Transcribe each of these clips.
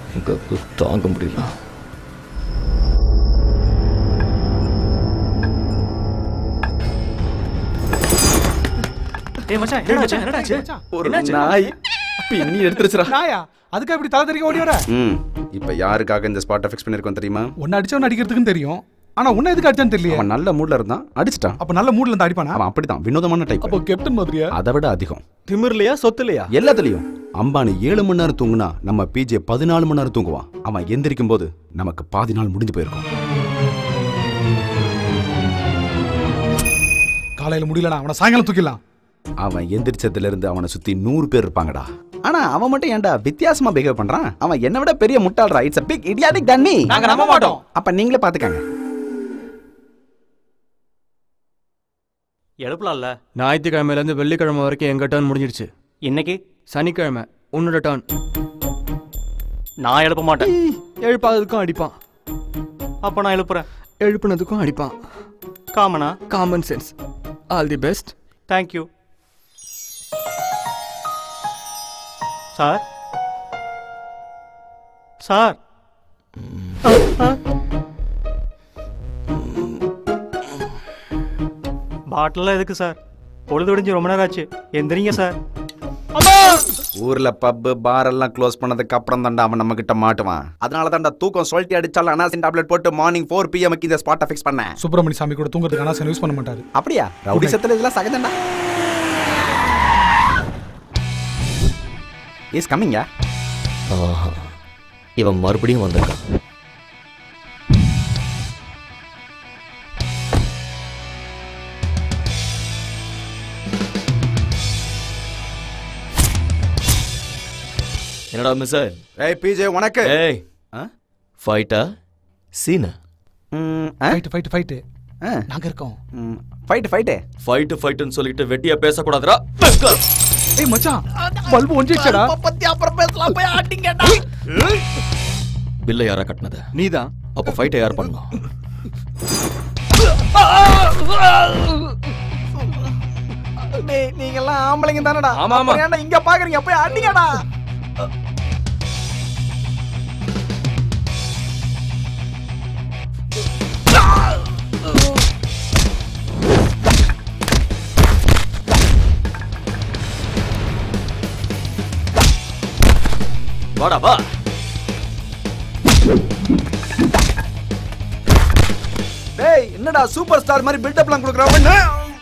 Cup தாங்க முடியல ஏய் மச்சான் என்னடா ஆச்சு? என்னடா ஆச்சு? ஒரு என்னாச்சு? நாய் பின்னி எடுத்துருச்சுடா நாயா அதுக்கா இப்படி தலை தெறிக்க ஓடி வர ம் இப்போ யாருக்காக இந்த ஸ்பாட்டை ஃபிக்ஸ் பண்ணியிருக்கோம் தெரியுமா உன்னை அடிச்சவன் அடிக்கிறதுக்குன்னு தெரியும் ஆனா உன்னை எதுக்கு அடிச்சான்னு தெரியல அவன் நல்ல மூட்ல இருந்தான் அடிச்சிட்டான் அப்ப நல்ல மூட்ல இருந்து அடிப்பானா அவன் அப்படிதான் வினோதமான டைப் அப்போ கேப்டன் மாதிரியா அதை விட அதிகம் திமிர்லையா சொத்துலையா எல்லாத்துலயும் அம்பானி ஏழு மணி நேரம் தூங்குனா நம்ம பிஜே பதினாலு மணி நேரம் தூங்குவான் அவன் எந்திரிக்கும் போது நமக்கு பாதி நாள் முடிஞ்சு போயிருக்கும் காலையில முடியலனா அவனை சாயங்காலம் தூக்கிடலாம் அவன் எந்திரிச்சதுல இருந்து அவனை சுத்தி நூறு பேர் இருப்பாங்கடா ஆனா அவன் மட்டும் ஏன்டா வித்தியாசமா பிஹேவ் பண்றான் அவன் என்னை விட பெரிய முட்டாள்ரா இட்ஸ் a big idiotic தண்ணி நாங்க நம்ப மாட்டோம். அப்ப நீங்களே பாத்துக்கங்க எழுப்பலாம்ல ஞாயிற்றுக்கிழமையிலேருந்து வெள்ளிக்கிழமை வரைக்கும் எங்க டர்ன் முடிஞ்சிருச்சு இன்னைக்கு சனிக்கிழமை உன்னோட டர்ன் நான் எழுப்ப மாட்டேன் எழுப்பாததுக்கும் அடிப்பான் அப்ப நான் எழுப்புறேன் எழுப்புனதுக்கும் அடிப்பான் காமனா common sense all the best thank you sir sir பாட்டிலாம் எதுக்கு சார் பொழுது விடிஞ்சு ரொம்ப நேரம் ஆச்சு எந்திரிங்க சார் ஊர்ல பப்பு பார் எல்லாம் க்ளோஸ் பண்ணதுக்கு அப்புறம் தான்டா அவன் நம்ம கிட்ட மாட்டுவான் அதனால தான்டா தூக்கம் சொல்லிட்டு அடிச்சாலும் அனாசின் டேப்லெட் போட்டு மார்னிங் ஃபோர் பிஎம்க்கு இந்த ஸ்பாட்டை ஃபிக்ஸ் பண்ணேன் சுப்பிரமணிய சாமி கூட தூங்குறதுக்கு அனாசன் யூஸ் பண்ண மாட்டாரு அப்படியா ரவுடி சத்துல இதெல்லாம் சகஜம்டா இஸ் கம்மிங்கா ஆஹா இவன் மறுபடியும் வந்திருக்கான் என்னடா மிஸ் ஏய் பிஜே உனக்கு ஏய் ஆ? ஃபைட்டா சீனா ம், ஆ? ஃபைட் ஃபைட் ஃபைட் ஆ. நாங்க இருக்கோம் ம், ஃபைட்டு ஃபைட்டு ஃபைட்டு ஃபைட்டுன்னு சொல்லிட்டு வெட்டியா பேசக்கூடாதுடா ஏய் மச்சான் பல்பு ஒஞ்சிச்சடா பத்தி அப்புறம் பேசலாம் போய் ஆட்டிங்கடா பில்லை யாரா கட்டினது நீதான் அப்போ ஃபைட்டை யார் பண்ணோம் டேய் நீங்க எல்லாம் ஆம்பளைங்க தானடா ஆமா, ஆமா. அப்புறம் ஏன்டா இங்க பாக்குறீங்க போய் ஆட்டிங்கடா வாடா வா டேய் என்னடா சூப்பர் ஸ்டார் மாதிரி பில்டப்லாம் கொடுக்குறவன்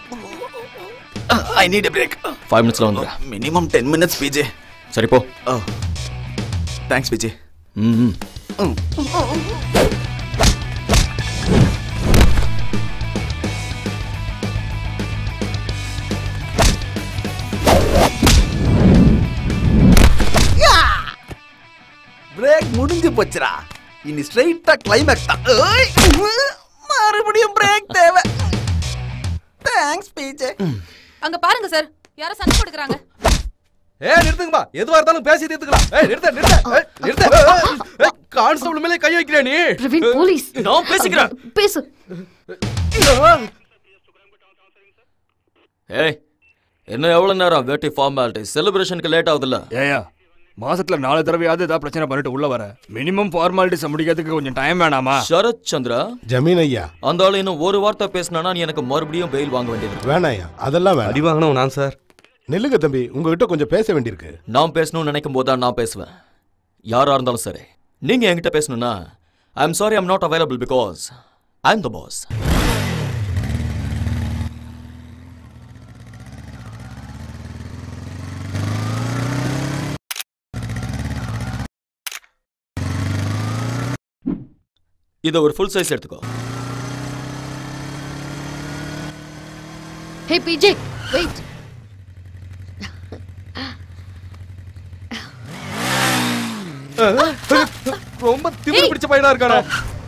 ஐ நீட் பிரேக் ஃபைவ் மினிட்ஸ்ல வந்துடுறேன் மினிமம் டென் மினிட்ஸ் பிஜே சரி போ ஓ தேங்க்ஸ் பிஜே ம் பிரேக் முடிஞ்சு போச்சுடா இனி ஸ்ட்ரைட்டா கிளைமேக்ஸ் தான் ஏய், மறுபடியும் பிரேக் தேவை தேங்க்ஸ் பிஜே அங்க பாருங்க சார் யாரோ சண்டை போட்டுக்கிறாங்க ஏ நிறுத்துங்கப்பா எதுவா இருந்தாலும் பேசி தீர்த்துக்கலாம் ஏய் நிறுத்த நிறுத்த ஏய், நிறுத்த கான்ஸ்டபிள் மேலே கை வைக்கிறியா நீ பிரவீன் போலீஸ் நான் பேசிக்கிறேன் பேசு ஏய் என்ன எவ்வளவு நேரம் வேட்டி ஃபார்மாலிட்டி செலிப்ரேஷனுக்கு லேட் ஆகுதுல்ல ஏயா மாசத்துல நாலு தடவையாவது ஏதாவது பிரச்சனை பண்ணிட்டு உள்ள வர மினிமம் ஃபார்மாலிட்டிஸ் முடிக்கிறதுக்கு கொஞ்சம் டைம் வேணாமா சரத் சந்திரா ஜமீன் ஐயா அந்த ஆளு இன்னும் ஒரு வார்த்தை பேசினா நீ எனக்கு மறுபடியும் பெயில் வாங்க வேண்டியது இருக்கு. வேணாயா அதெல்லாம் வேணாம் அடி வாங்கணும் நான் சார் நில்லுங்க தம்பி உங்ககிட்ட கொஞ்சம் பேச வேண்டியிருக்கு நான் பேசணும்னு நினைக்கும் போது தான் நான் பேசுவேன் யாரா இருந்தாலும் சரி நீங்க என்கிட்ட பேசணும்னா I am sorry I'm not available because I am the boss இதை ஒரு ஃபுல் சைஸ் எடுத்துக்கோ ஹே பிஜே வெயிட் ரொம்ப திமிரு பிடிச்ச பையனா இருக்கானே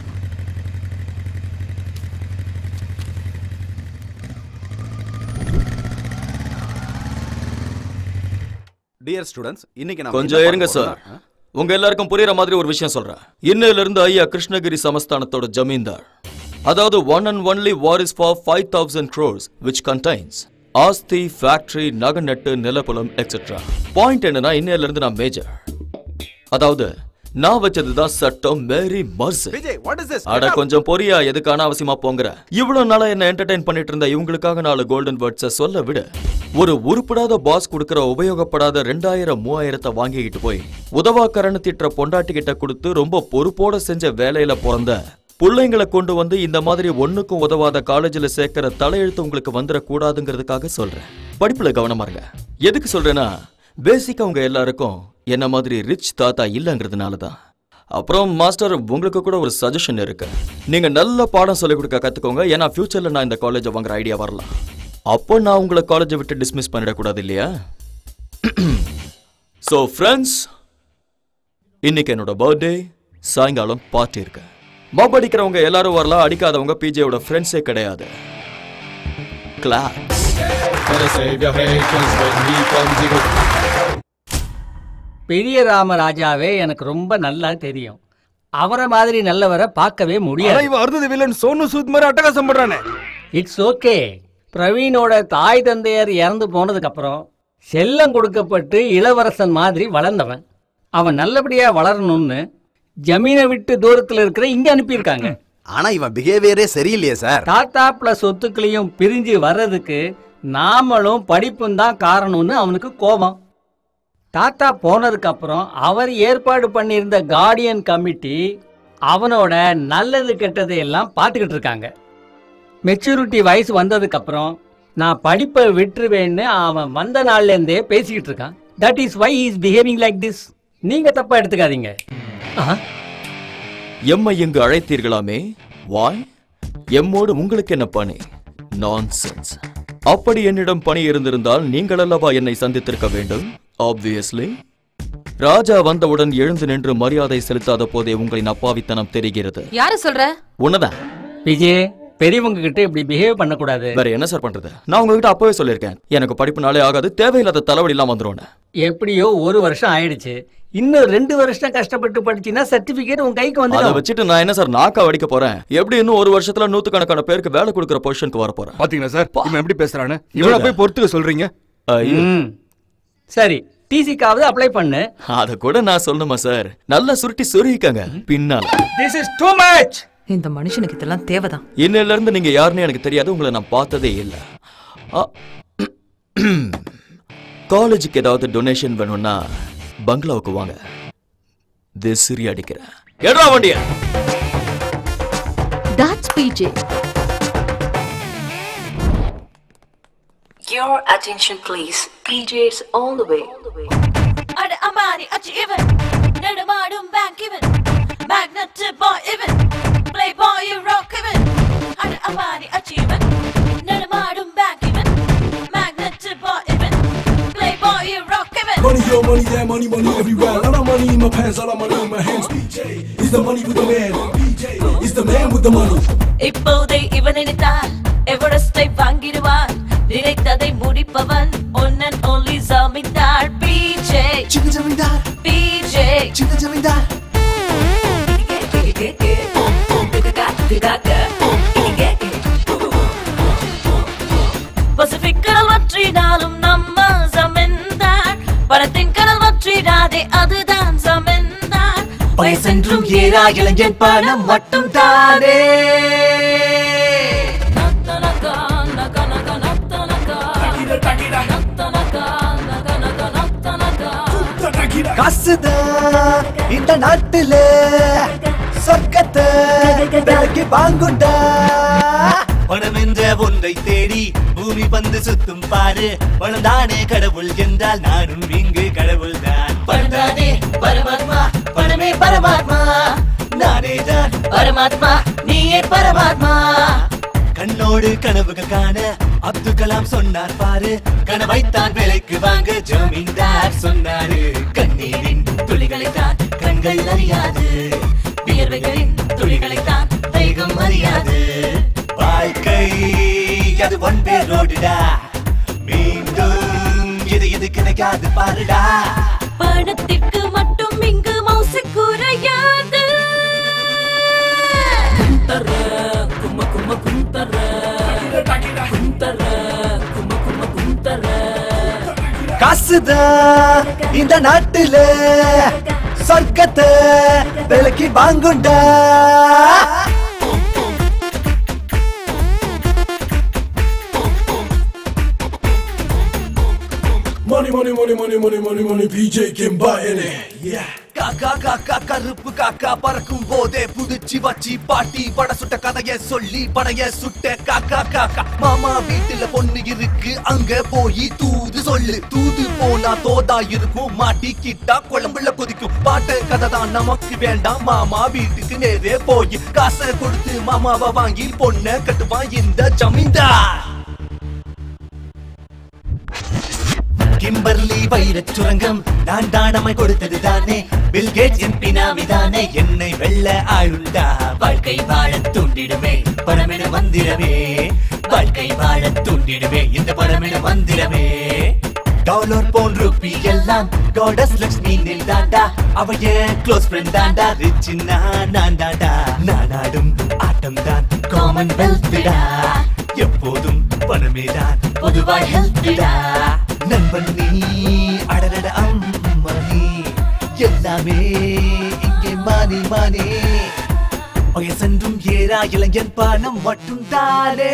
டியர் ஸ்டூடெண்ட்ஸ் இன்னைக்கு நான் கொஞ்சம் இருங்க சார் உங்க எல்லாருக்கும் புரியுற மாதிரி ஒரு விஷயம் சொல்றேன் இன்னையில இருந்து ஐயா கிருஷ்ணகிரி சமஸ்தானத்தோட ஜமீன்தார் அதாவது ஒன் அண்ட் ஒன்லி வாரிஸ் for five thousand crores which contains ஆஸ்தி ஃபேக்டரி நகநட்டு நிலப்புலம் எக்ஸெட்ரா பாயிண்ட் என்னன்னா இன்னையில இருந்து நான் மேஜர் அதாவது நான் வச்சதுதான் சட்டம் மேரி மர்சன் விஜய் வாட் இஸ் திஸ் அட கொஞ்சம் பொரியா எதுக்கு அனாவசியமா போங்கிற இவ்வளவு நாளா என்ன என்டர்டைன் பண்ணிட்டு இருந்த இவங்களுக்காக நாலு கோல்டன் வேர்ட்ஸ சொல்ல விட ஒரு உருப்படாத பாஸ் கொடுக்கிற உபயோகப்படாத ரெண்டாயிரம் மூவாயிரத்தை வாங்கிக்கிட்டு போய் உதவாக்கரன்னு திட்டுற பொண்டாட்டி கிட்ட கொடுத்து ரொம்ப பொறுப்போட செஞ்ச வேலையில பிறந்த பிள்ளைங்களை கொண்டு வந்து இந்த மாதிரி ஒண்ணுக்கும் உதவாத காலேஜில் சேர்க்கிற தலையெழுத்து உங்களுக்கு வந்துடக்கூடாதுங்கிறதுக்காக சொல்றேன் படிப்புல கவனமா இருங்க எதுக்கு சொல்றேன்னா பேசிக்கா உங்க எல்லாருக்கும் என்ன மாதிரி ரிச் தாத்தா இல்லைங்கிறதுனால தான் அப்புறம் மாஸ்டர் உங்களுக்கு கூட ஒரு சஜஷன் இருக்கு நீங்க நல்ல பாடம் சொல்லிக் கொடுக்க கத்துக்கோங்க ஏன்னா ஃபியூச்சர்ல நான் இந்த காலேஜை வாங்குற ஐடியா வரலாம் அப்போ நான் உங்களை காலேஜை விட்டு டிஸ்மிஸ் பண்ணிடக்கூடாது இல்லையா ஸோ ஃப்ரெண்ட்ஸ் இன்னைக்கு என்னோட பர்த்டே சாயங்காலம் பார்ட்டி இருக்கு மப் அடிக்கிறவங்க எல்லாரும் வரலாம் அடிக்காதவங்க பிஜேயோட ஃப்ரெண்ட்ஸே கிடையாது கிளாஸ் பெரிய ராமராஜாவே எனக்கு ரொம்ப நல்லா தெரியும் அவரை மாதிரி நல்லவரை பார்க்கவே ஆனா முடியாது இவன் அருந்ததி வில்லன் சோனு சூத் மாதிரி அட்டகாசம் பண்றானே இட்ஸ் ஓகே பிரவீனோட தாய் தந்தையர் இறந்து போனதுக்கு அப்புறம் செல்லம் கொடுக்கப்பட்டு இளவரசன் மாதிரி வளர்ந்தவன் அவன் நல்லபடியா வளரணும்னு ஜமீனை விட்டு தூரத்துல இருக்கிற இங்க அனுப்பியிருக்காங்க ஆனா இவன் பிஹேவியரே சரியில்லையே சார் தாத்தா பிளஸ் சொத்துக்களையும் பிரிஞ்சு வர்றதுக்கு நாமளும் படிப்பும் தான் காரணம்னு அவனுக்கு கோபம் தாத்தா போனதுக்கு அப்புறம் அவர் ஏற்பாடு பண்ணியிருந்த கார்டியன் கமிட்டி அவனோட நல்லது கெட்டதை எல்லாம் பார்த்துக்கிட்டு இருக்காங்க மெச்சூரிட்டி வயசு வந்ததுக்கு அப்புறம் நான் படிப்பை விட்டுருவேன்னு அவன் வந்த நாள்லேருந்தே பேசிக்கிட்டு இருக்கான் that is why is behaving like this நீங்க தப்பா எடுத்துக்காதீங்க ஆ எம்மை இங்கு அழைத்தீர்களாமே வாய் எம்மோடு உங்களுக்கு என்ன பணி நான்சென்ஸ் அப்படி என்னிடம் பணி இருந்திருந்தால் நீங்கள் அல்லவா என்னை சந்தித்திருக்க வேண்டும் ஆப்வியஸ்லி ராஜா வந்தவுடன் எழுந்து நின்று மரியாதை செலுத்தாத போதே உங்களின் அப்பாவித்தனம் தெரிகிறது யாரு சொல்ற உன்னதான் விஜய் பெரியவங்க கிட்ட இப்படி பிஹேவ் பண்ணக்கூடாது வேற என்ன சார் பண்றது நான் உங்ககிட்ட அப்பவே சொல்லியிருக்கேன் எனக்கு படிப்பு நாளே ஆகாது தேவையில்லாத தலைவலி எல்லாம் வந்துரும் எப்படியோ ஒரு வருஷம் ஆயிடுச்சு இன்னும் ரெண்டு வருஷம் கஷ்டப்பட்டு படிச்சினா சர்டிபிகேட் உன் கைக்கு அதை வந்துடும் வச்சுட்டு நான் என்ன சார் நாக்கா வடிக்க போறேன் எப்படி இன்னும் ஒரு வருஷத்துல நூத்துக்கணக்கான பேருக்கு வேலை கொடுக்குற பொசிஷனுக்கு வர போறேன் பாத்தீங்களா சார் இவன் எப்படி பேசுறான்னு இவனை போய் பொறுத்துக்க சொல்றீங்க ஐயோ. ம். சரி டிசிக்காவது அப்ளை பண்ணு அத கூட நான் சொல்லணுமா சார் நல்லா சுருட்டி சொருகிக்கங்க பின்னால திஸ் இஸ் டூ மச் இந்த மனுஷனுக்கு இதெல்லாம் தேவைதான் இன்னையில இருந்து நீங்க யாருன்னு எனக்கு தெரியாது உங்களை நான் பார்த்ததே இல்ல ஆ, காலேஜுக்கு ஏதாவது டொனேஷன் வேணும்னா பங்களாவுக்கு வாங்க விசிறி அடிக்கிறேன் எடுறா வண்டிய That's PJ. Your attention, please. PJs all the way. அட அம்பானி அச்சு இவன் நடமாடும் பேங்க் இவன் மேக்னட் பாய் இவன் பிளே பாய் ராக் இவன் அட அம்பானி அச்சு இவன் நடமாடும் பேங்க் இவன் மேக்னட் பாய் இவன் பிளே பாய் ராக் இவன் Money here, money there, money, money everywhere. Lot of money in my pants, lot of money in my hands. PJ is the money with the man. PJ is the man with the money. இப்போதே இவன் நினைத்தால் எவரெஸ்டை வாங்கிடுவான் நினைத்ததை முடிப்பவன் ஒன்னன் only ஜமீன்தார் PJ Chicken zamindar, PJ chicken zamindar. Pacific கடல் வற்றினாலும் நம்ம ஜமீன்தார் பணத்தின் கடல் வற்றிடாதே அதுதான் ஜமீன்தார் வயசென்றும் ஏறா இளைஞன் பணம் மட்டும் தானே நத்தனகா, நக, நக, நத்தனகா. நத்தனகா, நக, நக, நத்தனகா. காசுதான் இந்த நாட்டுல சொர்க்கத்தை விலைக்கு வாங்குண்டா பணம் என்ற ஒன்றை தேடி பூமி பந்து சுத்தும் பாரு பணம் தானே கடவுள் என்றால் நானும் இங்கு கடவுள் தான் பணம்தானே பரமாத்மா பணமே பரமாத்மா நானே தான் பரமாத்மா நீயே பரமாத்மா கண்ணோடு கனவுகள் காண அப்துல் கலாம் சொன்னார் பாரு கனவைத்தான் விலைக்கு வாங்க ஜமீன்தார் சொன்னாரு கண்ணீரின் துளிகளைத்தான் கண்கள் அறியாது வியர்வைகளின் துளிகளைத்தான் வேகம் அறியாது வாழ்க்கை அது ஒன் பேர் ரோடுடா மீண்டும் இது இது கிடைக்காது பாருடா பணத்திற்கு மட்டும் இங்கு மவுசு குறையாது குந்தர கும்ம கும்ம குந்தர குந்தர கும்ம கும்ம குந்தர காசுதான் இந்த நாட்டுல சொர்க்கத்தை விலக்கி வாங்குண்டா Money, money, money, money, money, money, money, PJ can buy any. Yeah. காக்கா காக்கா கருப்பு காக்கா பறக்கும் போதே புடிச்சு வச்சி பாட்டி பட சுட்ட கதைய சொல்லி படைய சுட்ட காக்கா காக்கா மாமா வீட்டுல பொண்ணு இருக்கு அங்க போய் தூது சொல்லு தூது போனா தோதா இருக்கும் மாட்டிக்கிட்டா குழம்புல கொதிக்கும் பாட்டு கதை தான் நமக்கு வேண்டாம் மாமா வீட்டுக்கு நேரே போய் காசை கொடுத்து மாமாவை வாங்கி பொண்ணை கட்டுவான் இந்த ஜமீன்தார் கிம்பர்லி வைரச் சுரங்கம் நான் தானமாய் கொடுத்தது தானே பில்கேட் என் பினாமிதானே என்னை வெல்ல ஆளுண்டா வாழ்க்கை வாழ தூண்டிடுமே பணமென மந்திரமே வாழ்க்கை வாழ தூண்டிடுமே இந்த பணமென மந்திரமே டாலர் போன் ரூபி எல்லாம் காடஸ் லக்ஷ்மி நில்தாண்டா அவ என் க்ளோஸ் ஃப்ரெண்ட் தாண்டா ரிச் நான் தாண்டா நான் ஆடும் ஆட்டம் தான் காமன் வெல்த்டா எப்போதும் பணமே தான் பொதுவாய் ஹெல்த்டா நண்பன் நீ அடடட அம்மா நீ எல்லாமே இங்கே மானி மானே வயசென்றும் ஏறா இளைஞன் பணம் மட்டும் தானே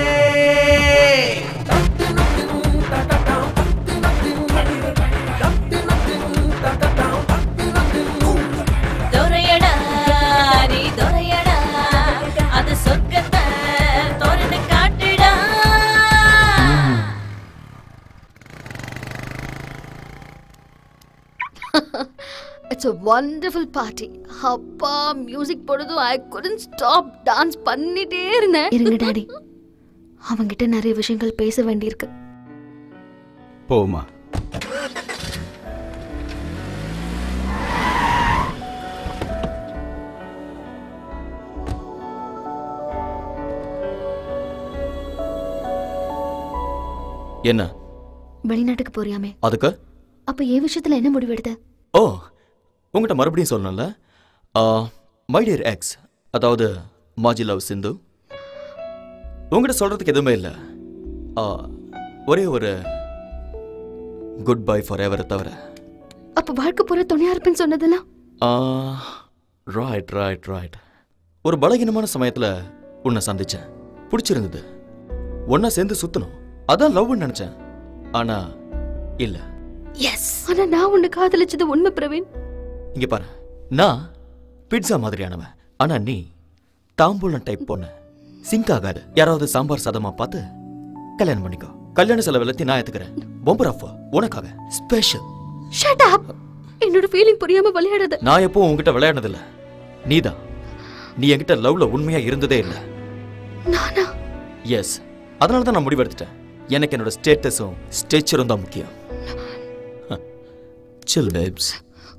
துரையடா நீ துரையடா அது சொர்க்கத்தை தோரண காட்டுடா இட்ஸ் a wonderful party அப்பா மியூசிக் போடுறதும் ஐ couldn't ஸ்டாப் டான்ஸ் பண்ணிட்டே இருந்தேன் இருங்க டாடி அவங்கிட்ட நிறைய விஷயங்கள் பேச வேண்டியிருக்கு போமா என்ன வெளிநாட்டுக்கு போறியாமே அதுக்கு அப்ப என் விஷயத்துல என்ன முடிவெடுத்த ஓ உங்கள்கிட்ட மறுபடியும் சொல்லணும்ல மை டியர் எக்ஸ் அதாவது மாஜி லவ் சிந்து உங்கள்கிட்ட சொல்றதுக்கு எதுவுமே இல்லை ஒரே ஒரு குட் பை ஃபார் எவரை தவிர அப்ப வாழ்க்கை பூரா துணையா இருப்பேன்னு சொன்னதெல்லாம் ரைட் ரைட் ரைட் ஒரு பலகீனமான சமயத்தில் உன்னை சந்திச்சேன் பிடிச்சிருந்தது ஒன்னா சேர்ந்து சுத்தணும் அதான் லவ்னு நினைச்சேன் ஆனா இல்ல எஸ் ஆனா நான் உன்னை காதலிச்சது உண்மை பிரவீன் இங்க பாரு நான் பிட்சா மாதிரியானவன் ஆனா நீ தாம்பூலம் டைப் பொண்ணு சிங்க் ஆகாது யாராவது சாம்பார் சாதமா பார்த்து கல்யாணம் பண்ணிக்கோ கல்யாண செலவு எல்லாத்தையும் நான் ஏத்துக்கிறேன் பொம்பர் ஆஃப் உனக்காக ஸ்பெஷல் ஷட் அப் என்னோட ஃபீலிங் புரியாம விளையாடாத நான் எப்பவும் உன்கிட்ட விளையாடினதில்ல நீதான் நீ என்கிட்ட லவ்ல உண்மையா இருந்ததே இல்ல நானா எஸ் அதனால தான் நான் முடிவெடுத்துட்டேன் எனக்கு என்னோட ஸ்டேட்டஸும் ஸ்டேச்சரும் தான் முக்கியம் சில் பேப்ஸ்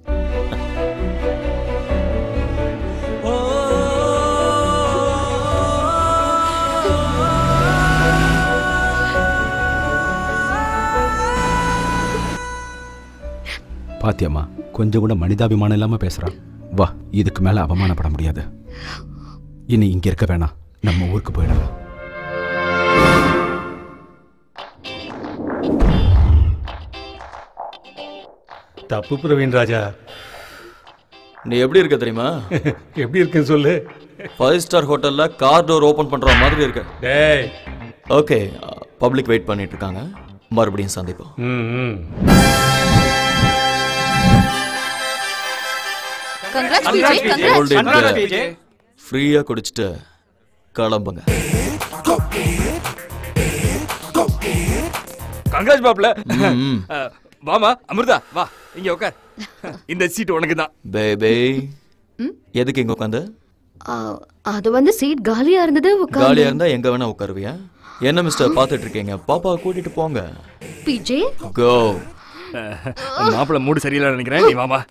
பாத்தியம்மா கொஞ்சம் கூட மனிதாபிமானம் இல்லாம பேசுறான் வா இதுக்கு மேல அவமானப்பட முடியாது இனி இங்க இருக்க வேணாம் நம்ம ஊருக்கு போயிடலாம் தப்பு பிரவீன் ராஜா நீ எப்படி இருக்க தெரியுமா எப்படி இருக்குன்னு சொல்லு ஃபைவ் ஸ்டார் ஹோட்டல்ல கார் டோர் ஓபன் பண்ற மாதிரி இருக்க டேய் ஓகே பப்ளிக் வெயிட் பண்ணிட்டு இருக்காங்க மறுபடியும் சந்திப்போம் ம் ம் Congrats, PJ. Congrats. ஃப்ரீயா குடிச்சிட்டு கிளம்புங்க கங்காஜ் பாப்ல ம். வாமா அமிர்தா வா இங்க உட்கார் இந்த சீட் உனக்கு தான் பேபே எதுக்கு இங்க உட்காந்து ஆ, அது வந்து சீட் காலியா இருந்தது காலியா உட்கார்ந்து இருந்தா எங்க வேணா உட்காருவியா என்ன மிஸ்டர் பாத்துட்டு இருக்கீங்க பாப்பா கூட்டிட்டு போங்க பிஜே கோ மாப்பிள்ள மூடு சரியில்லை நினைக்கிறேன் நீ வாமா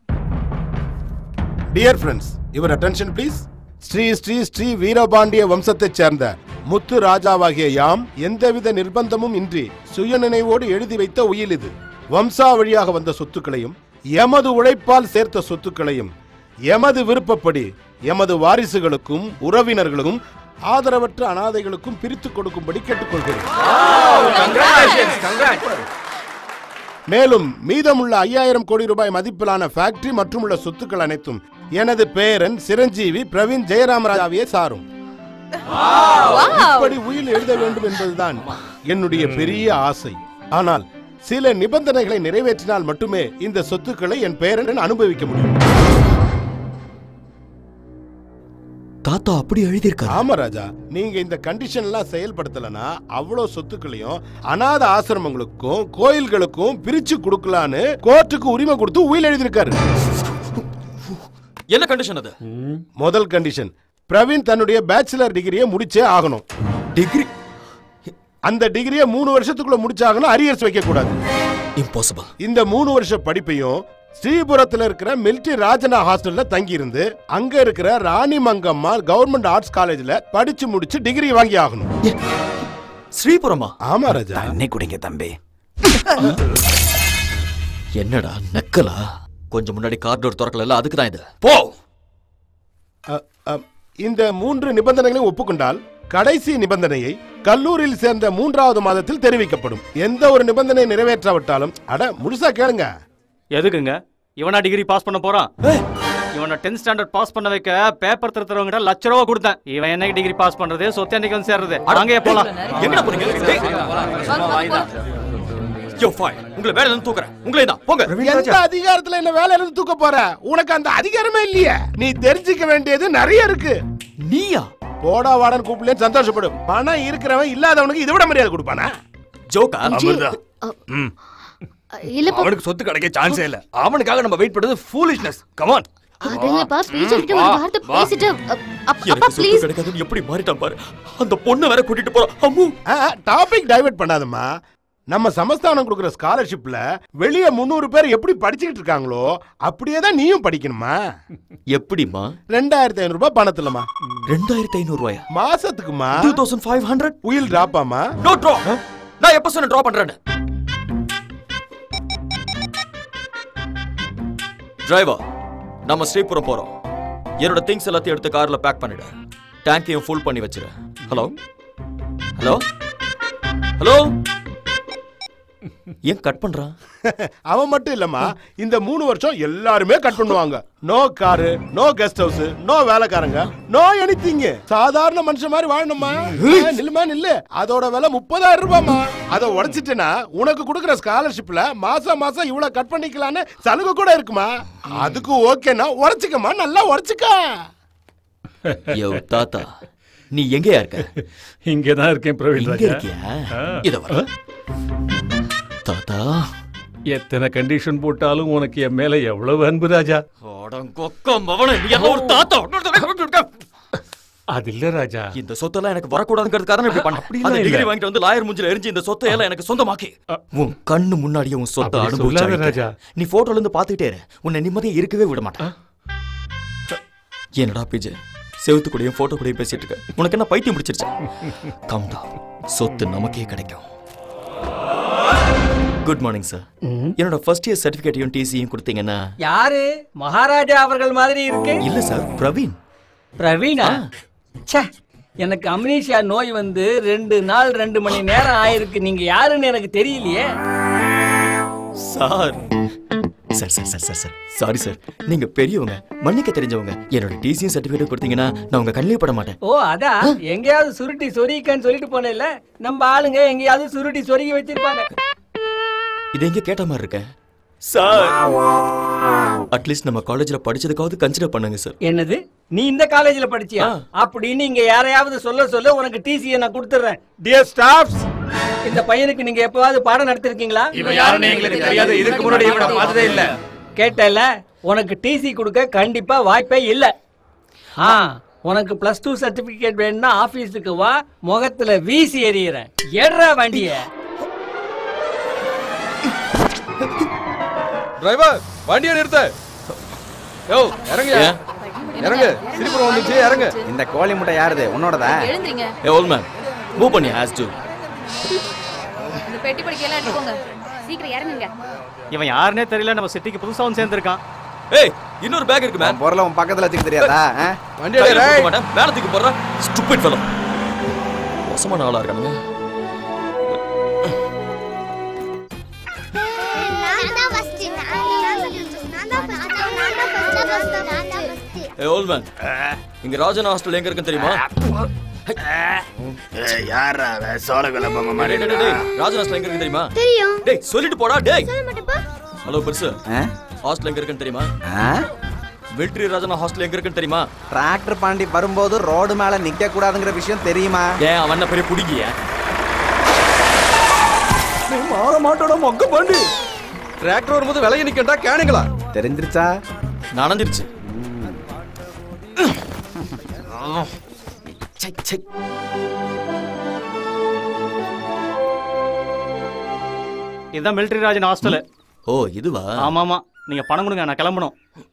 dear friends your attention please Shri Shri Shri வீரபாண்டிய வம்சத்தைச் சேர்ந்த முத்து ராஜாவாகிய யாம் எந்தவித நிர்பந்தமும் இன்றி சுயநினைவோடு எழுதி வைத்த உயில் இது வம்சா வழியாக வந்த சொத்துக்களையும் எமது உழைப்பால் சேர்த்த சொத்துக்களையும் எமது விருப்பப்படி எமது வாரிசுகளுக்கும் உறவினர்களுக்கும் ஆதரவற்ற அனாதைகளுக்கும் பிரித்துக் கொடுக்கும்படி கேட்டுக்கொள்கிறேன் மேலும் மீதமுள்ள ஐயாயிரம் கோடி ரூபாய் மதிப்பிலான ஃபேக்டரி மற்றும் உள்ள சொத்துக்கள் அனைத்தும் எனது பேரன் சிரஞ்சீவி பிரவீன் ஜெயராமராஜாவையே சாரும் இப்படி உயில் எழுத வேண்டும் என்பதுதான் என்னுடைய பெரிய ஆசை ஆனால் சில நிபந்தனைகளை நிறைவேற்றினால் மட்டுமே இந்த சொத்துக்களை என் பேரன் அனுபவிக்க முடியும் தாத்தா அப்படி எழுதியிருக்காரு ஆமா ராஜா நீங்க இந்த கண்டிஷன் எல்லாம் செயல்படுத்தலனா அவ்வளவு சொத்துக்களையும் அநாத ஆசிரமங்களுக்கும் கோயில்களுக்கும் பிரிச்சு கொடுக்கலான்னு கோர்ட்டுக்கு உரிமை கொடுத்து உயில் எழுதியிருக்காரு என்ன கண்டிஷன் அது முதல் கண்டிஷன் பிரவீன் தன்னுடைய பேச்சுலர் டிகிரியை முடிச்சே ஆகணும் டிகிரி அந்த டிகிரியை மூணு வருஷத்துக்குள்ள முடிச்சாகணும் அரியர்ஸ் வைக்க கூடாது இம்பாசிபிள் இந்த மூணு வருஷ படிப்பையும் ஸ்ரீபுரத்துல இருக்கிற மிலிட்டரி ராஜனா ஹாஸ்டல்ல தங்கி இருந்து அங்க இருக்கிற ராணி மங்கம்மா கவர்மெண்ட் ஆர்ட்ஸ் காலேஜ்ல படிச்சு முடிச்சு டிகிரி வாங்கி ஆகணும் ஸ்ரீபுரமா ஆமா ராஜா தண்ணி குடிங்க தம்பி என்னடா நக்கலா கொஞ்சம் முன்னாடி கார்டோர் திறக்கல அதுக்கு தான் இது போ அ, அ, இந்த மூன்று நிபந்தனைகளையும் ஒப்புக்கொண்டால் கடைசி நிபந்தனையை கல்லூரியில் சேர்ந்த மூன்றாவது மாதத்தில் தெரிவிக்கப்படும் எந்த ஒரு நிபந்தனை நிறைவேற்றாவிட்டாலும் அட முழுசா கேளுங்க எதுக்குங்க இவனா டிகிரி பாஸ் பண்ண போறான் இவனை டென்த் ஸ்டாண்டர்ட் பாஸ் பண்ண வைக்க பேப்பர் திருத்துறவங்க லட்ச ரூபா கொடுத்தேன் இவன் என்ன டிகிரி பாஸ் பண்றது சொத்து என்னைக்கு வந்து சேர்றது அங்கே போலாம் எங்கடா போறீங்க யோ ஃபைன் உங்களை வேலையில இருந்து தூக்குறேன் உங்களே தான் போங்க எந்த அதிகாரத்துல என்ன வேலையில இருந்து தூக்க போற உனக்கு அந்த அதிகாரமே இல்லையே நீ தெரிஞ்சுக்க வேண்டியது நிறைய இருக்கு நீயா போடா வாடன் கூப்பிடலன்னு சந்தோஷப்படும் பணம் இருக்கிறவன் இல்லாதவனுக்கு இதை விட மரியாதை கொடுப்பானா ஜோக்கா அமிர்தா ம். இல்லப்பா அவனுக்கு சொத்து கிடைக்க சான்ஸே இல்ல அவனுக்காக நம்ம வெயிட் பண்றது ஃபூலிஷ்னஸ் கமான் அதுங்கப்பா பீச்சர் கிட்ட ஒரு வார்த்தை பேசிட்டு அ- அப்- அப்பா எனக்கு சொத்து ப்ளீஸ் கிடைக்காதுன்னு எப்படி மாறிட்டான் பாரு அந்த பொண்ணை வேற கூட்டிட்டு போறான் அம்மு டாபிக் டைவர்ட் பண்ணாதம்மா நம்ம சமஸ்தானம் கொடுக்குற ஸ்காலர்ஷிப்ல வெளிய முந்நூறு பேர் எப்படி படிச்சுக்கிட்டு இருக்காங்களோ அப்படியே தான் நீயும் படிக்கணுமா எப்படிமா ரெண்டாயிரத்தி ஐநூறு ரூபாய் பணத்துலமா ரெண்டாயிரத்தி ஐநூறு ரூபாயா மாசத்துக்குமா டூ தௌசண்ட் ஃபைவ் ஹண்ட்ரட் உயில் டிராப்பாமா நோ ட்ரா நான் எப்ப சொன்ன ட்ரா பண்றேன்னு டிரைவர் நம்ம ஸ்ரீபுரம் போறோம் என்னோட திங்ஸ் எல்லாத்தையும் எடுத்து கார்ல பேக் பண்ணிடு டேங்கையும் ஃபுல் பண்ணி வச்சிரு ஹலோ ஹலோ ஹலோ ஏன் கட் பண்றான் அவன் மட்டும் இல்லம்மா இந்த மூணு வருஷம் எல்லாருமே கட் பண்ணுவாங்க no car no guest house no வேலைக்காரங்க நோ எனிதிங் சாதாரண மனுஷன் மாதிரி வாழணுமா ஆ, நில்லுமா நில்லு அதோட விலை முப்பதாயிரம் ரூபாய்மா அதை உடைச்சிட்டேன்னா உனக்கு கொடுக்குற ஸ்காலர்ஷிப்ல மாசம் மாசம் இவ்வளவு கட் பண்ணிக்கலான்னு சலுகை கூட இருக்குமா அதுக்கு ஓகேனா உடைச்சுக்கமா நல்லா உடைச்சுக்க யோ தாத்தா நீ எங்கேயா இருக்க இங்கே தான் இருக்கேன் பிரவீன் இங்க ராஜா இருக்கியா ஆ. இத வர தாத்தா எத்தனை கண்டிஷன் போட்டாலும் உனக்கு என் மேல எவ்வளவு அன்பு ராஜா அடங்கொக்கம் மவனே நீ எல்லாம் ஒரு தாத்தா அது இல்ல ராஜா இந்த சொத்தெல்லாம் எனக்கு வரக்கூடாதுங்கிறதுக்காக தான் இப்படி பண்ண அப்படிலாம் அந்த இல்ல. டிகிரி வாங்கிட்டு வந்து லாயர் முஞ்சில எரிஞ்சு இந்த சொத்தை எல்லாம் எனக்கு சொந்தமாக்கி உன் கண்ணு முன்னாடியே உன் சொத்தை அப்படி சொல்லாத அனுபவிச்சாங்க ராஜா. நீ போட்டோல இருந்து பாத்துக்கிட்டே இரு உன்னை நிம்மதியா இருக்கவே விட மாட்டேன் என்னடா பிஜே செவுத்து கூடயும் போட்டோ கூடயும் பேசிட்டு இருக்க உனக்கு என்ன பைத்தியம் பிடிச்சிருச்சு கம்டா சொத்து நமக்கே கிடைக்கும் குட் மார்னிங் சார் என்னோட ஃபர்ஸ்ட் இயர் சர்டிபிகேட்டையும் டிசியும் கொடுத்தீங்கன்னா யாரு மகாராஜா அவர்கள் மாதிரி இருக்கு இல்ல சார் பிரவீன் பிரவீனா ச்சே எனக்கு அம்னீஷியா நோய் வந்து ரெண்டு நாள் ரெண்டு மணி நேரம் ஆயிருக்கு நீங்க யாருன்னு எனக்கு தெரியலையே sir sir sir sir sir sir sorry sir நீங்க பெரியவங்க மன்னிக்க தெரிஞ்சவங்க என்னோட டிசியும் சர்டிபிகேட் கொடுத்தீங்கன்னா நான் உங்க கண்ணிலே பட மாட்டேன் ஓ அதான் எங்கேயாவது சுருட்டி சொரிக்கன்னு சொல்லிட்டு போனேன்ல நம்ம ஆளுங்க எங்கேயாவது சுருட்டி சொருகி வச்சிருப்பாங்க இது எங்க கேட்ட மாதிரி இருக்க சார் அட்லீஸ்ட் நம்ம காலேஜ்ல படிச்சதுக்காவது கன்சிடர் பண்ணுங்க சார் என்னது நீ இந்த காலேஜ்ல படிச்சியா அப்படின்னு இங்க யாரையாவது சொல்ல சொல்ல உனக்கு டிசியை நான் கொடுத்துறேன் டியர் ஸ்டாஃப்ஸ் இந்த பையனுக்கு நீங்க எப்பவாவது பாடம் நடத்திருக்கீங்களா இவன் யாருன்னு எங்களுக்கு தெரியாது. இதுக்கு முன்னாடி இவனை பார்த்ததே இல்ல. கேட்டல உனக்கு டிசி கொடுக்க கண்டிப்பா வாய்ப்பே இல்ல ஆ உனக்கு பிளஸ் டூ சர்டிபிகேட் வேணும்னா ஆபீஸுக்கு வா முகத்துல வீசி எறியறேன் ஏடுறா வண்டிய டிரைவர் வண்டியை நிறுத்த யோ இறங்க ஏன்? இறங்கு சிரிப்புறம் வந்துச்சு இறங்கு இந்த கோழி முட்டை யாருது உன்னோடதா எழுந்திரிங்க ஏ ஓல்ட் மேன் மூவ் பண்ணி ஹேஸ் டு இந்த பெட்டி படிக்கையெல்லாம் எடுத்துக்கோங்க சீக்கிரம் இறங்குங்க இவன் யாருனே தெரியல நம்ம சிட்டிக்கு புதுசா வந்து சேர்ந்திருக்கான் ஏய் இன்னொரு பேக் இருக்கு மேம் பொருளை உன் பக்கத்துல வச்சுக்க தெரியாதா ஆ? வண்டி எடுக்க மாட்டேன் மேல தூக்கி போடுறேன் ஸ்டூபிட் ஃபெலோ மோசமான ஆளா இருக்கானுங்க ஏ ஓல்ட் மேன் இங்க ராஜன் ஹாஸ்டல் எங்க இருக்குன்னு தெரியுமா யாரா சோழகுல பொம்மை டேய், டேய், டேய், ராஜன் ஹாஸ்டல் எங்க இருக்கு தெரியுமா தெரியும் டேய் சொல்லிட்டு போடா டேய் சொல்ல மாட்டேப்பா ஹலோ பெருசு ஹாஸ்டல் எங்க இருக்குன்னு தெரியுமா மிலிட்டரி ராஜனா ஹாஸ்டல் எங்க இருக்குன்னு தெரியுமா டிராக்டர் பாண்டி வரும்போது ரோடு மேல நிக்க கூடாதுங்கிற விஷயம் தெரியுமா ஏன் அவன் என்ன பெரிய புடிங்கிய மாற மாட்டோட மொக்க பாண்டி டிராக்டர் வரும்போது விலைய நிக்கண்டா கேனுங்களா தெரிஞ்சிருச்சா நனைஞ்சிருச்சு இதுதான் மிலிட்டரி ராஜன் ஹாஸ்டல் ஓ இதுவா ஆமா ஆமா நீங்க பணம் கொடுங்க நான் கிளம்பணும்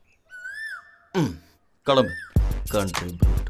கிளம்பு கண்ட்ரி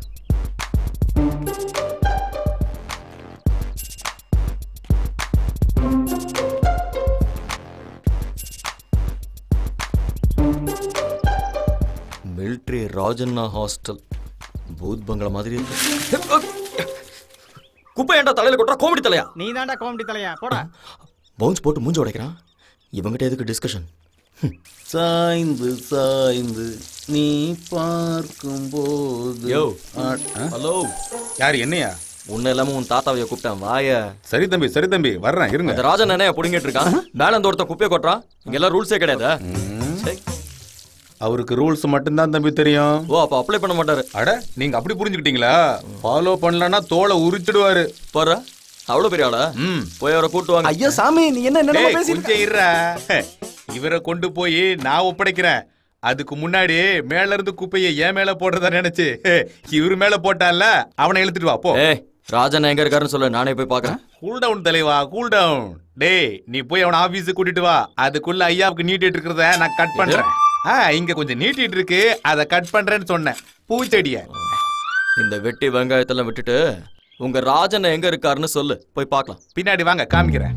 மிலிட்ரி ராஜண்ணா ஹாஸ்டல் பூத் பங்களா மாதிரி இருக்கு குப்பை ஏன்டா தலையில கொட்டுறா கோமடி தலையா நீ தான்டா காமெடி தலையா போடா பவுன்ஸ் போட்டு மூஞ்சி உடைக்கிறான் இவங்கிட்ட எதுக்கு டிஸ்கஷன் சாய்ந்து சாய்ந்து நீ பார்க்கும்போது யோ ஆ- ஆ? ஹலோ யார் என்னையா உன்ன இல்லாம உன் தாத்தாவைய கூப்பிட்டேன் வாய சரி தம்பி சரி தம்பி வர்றேன் இருங்க அந்த ராஜன் என்ன புடுங்கிட்டு இருக்கான் மேல அந்த ஒருத்தன் குப்பையை கொட்டுறான் இங்க எல்லாம் ரூல்ஸே கிடையாது அவருக்கு ரூல்ஸ் மட்டும்தான் தம்பி தெரியும் ஓ அப்ப அப்ளை பண்ண மாட்டாரு அட நீங்க அப்படி புரிஞ்சுக்கிட்டீங்களா ஃபாலோ பண்ணலன்னா தோலை உரிச்சிடுவாரு பாரு அவ்வளவு பெரிய ஆளா போய் அவரை கூட்டு வாங்க ஐயோ சாமி நீ என்ன டேய், கொஞ்சம் இருடா இவரை கொண்டு போய் நான் ஒப்படைக்கிறேன் அதுக்கு முன்னாடி மேல இருந்து குப்பையை என் மேல போடுறதா நினைச்சு இவரு மேல போட்டான்ல அவனை இழுத்துட்டு வா போ ஏய் ராஜன் எங்க இருக்காருன்னு சொல்லு நானே போய் பாக்குறேன் கூல் டவுன் தலைவா கூல் டவுன் டேய் நீ போய் அவன ஆபீஸுக்கு கூட்டிட்டு வா அதுக்குள்ள ஐயாவுக்கு நீட்டிட்டு இருக்கிறத நான் கட் பண்றேன் ஆ இங்க கொஞ்சம் நீட்டிட்டு இருக்கு அதை கட் பண்றேன்னு சொன்னேன் பூச்செடிய இந்த வெட்டி வெங்காயத்தெல்லாம் விட்டுட்டு உங்க ராஜன் எங்க இருக்காருன்னு சொல்லு போய் பார்க்கலாம் பின்னாடி வாங்க காமிக்கிறேன்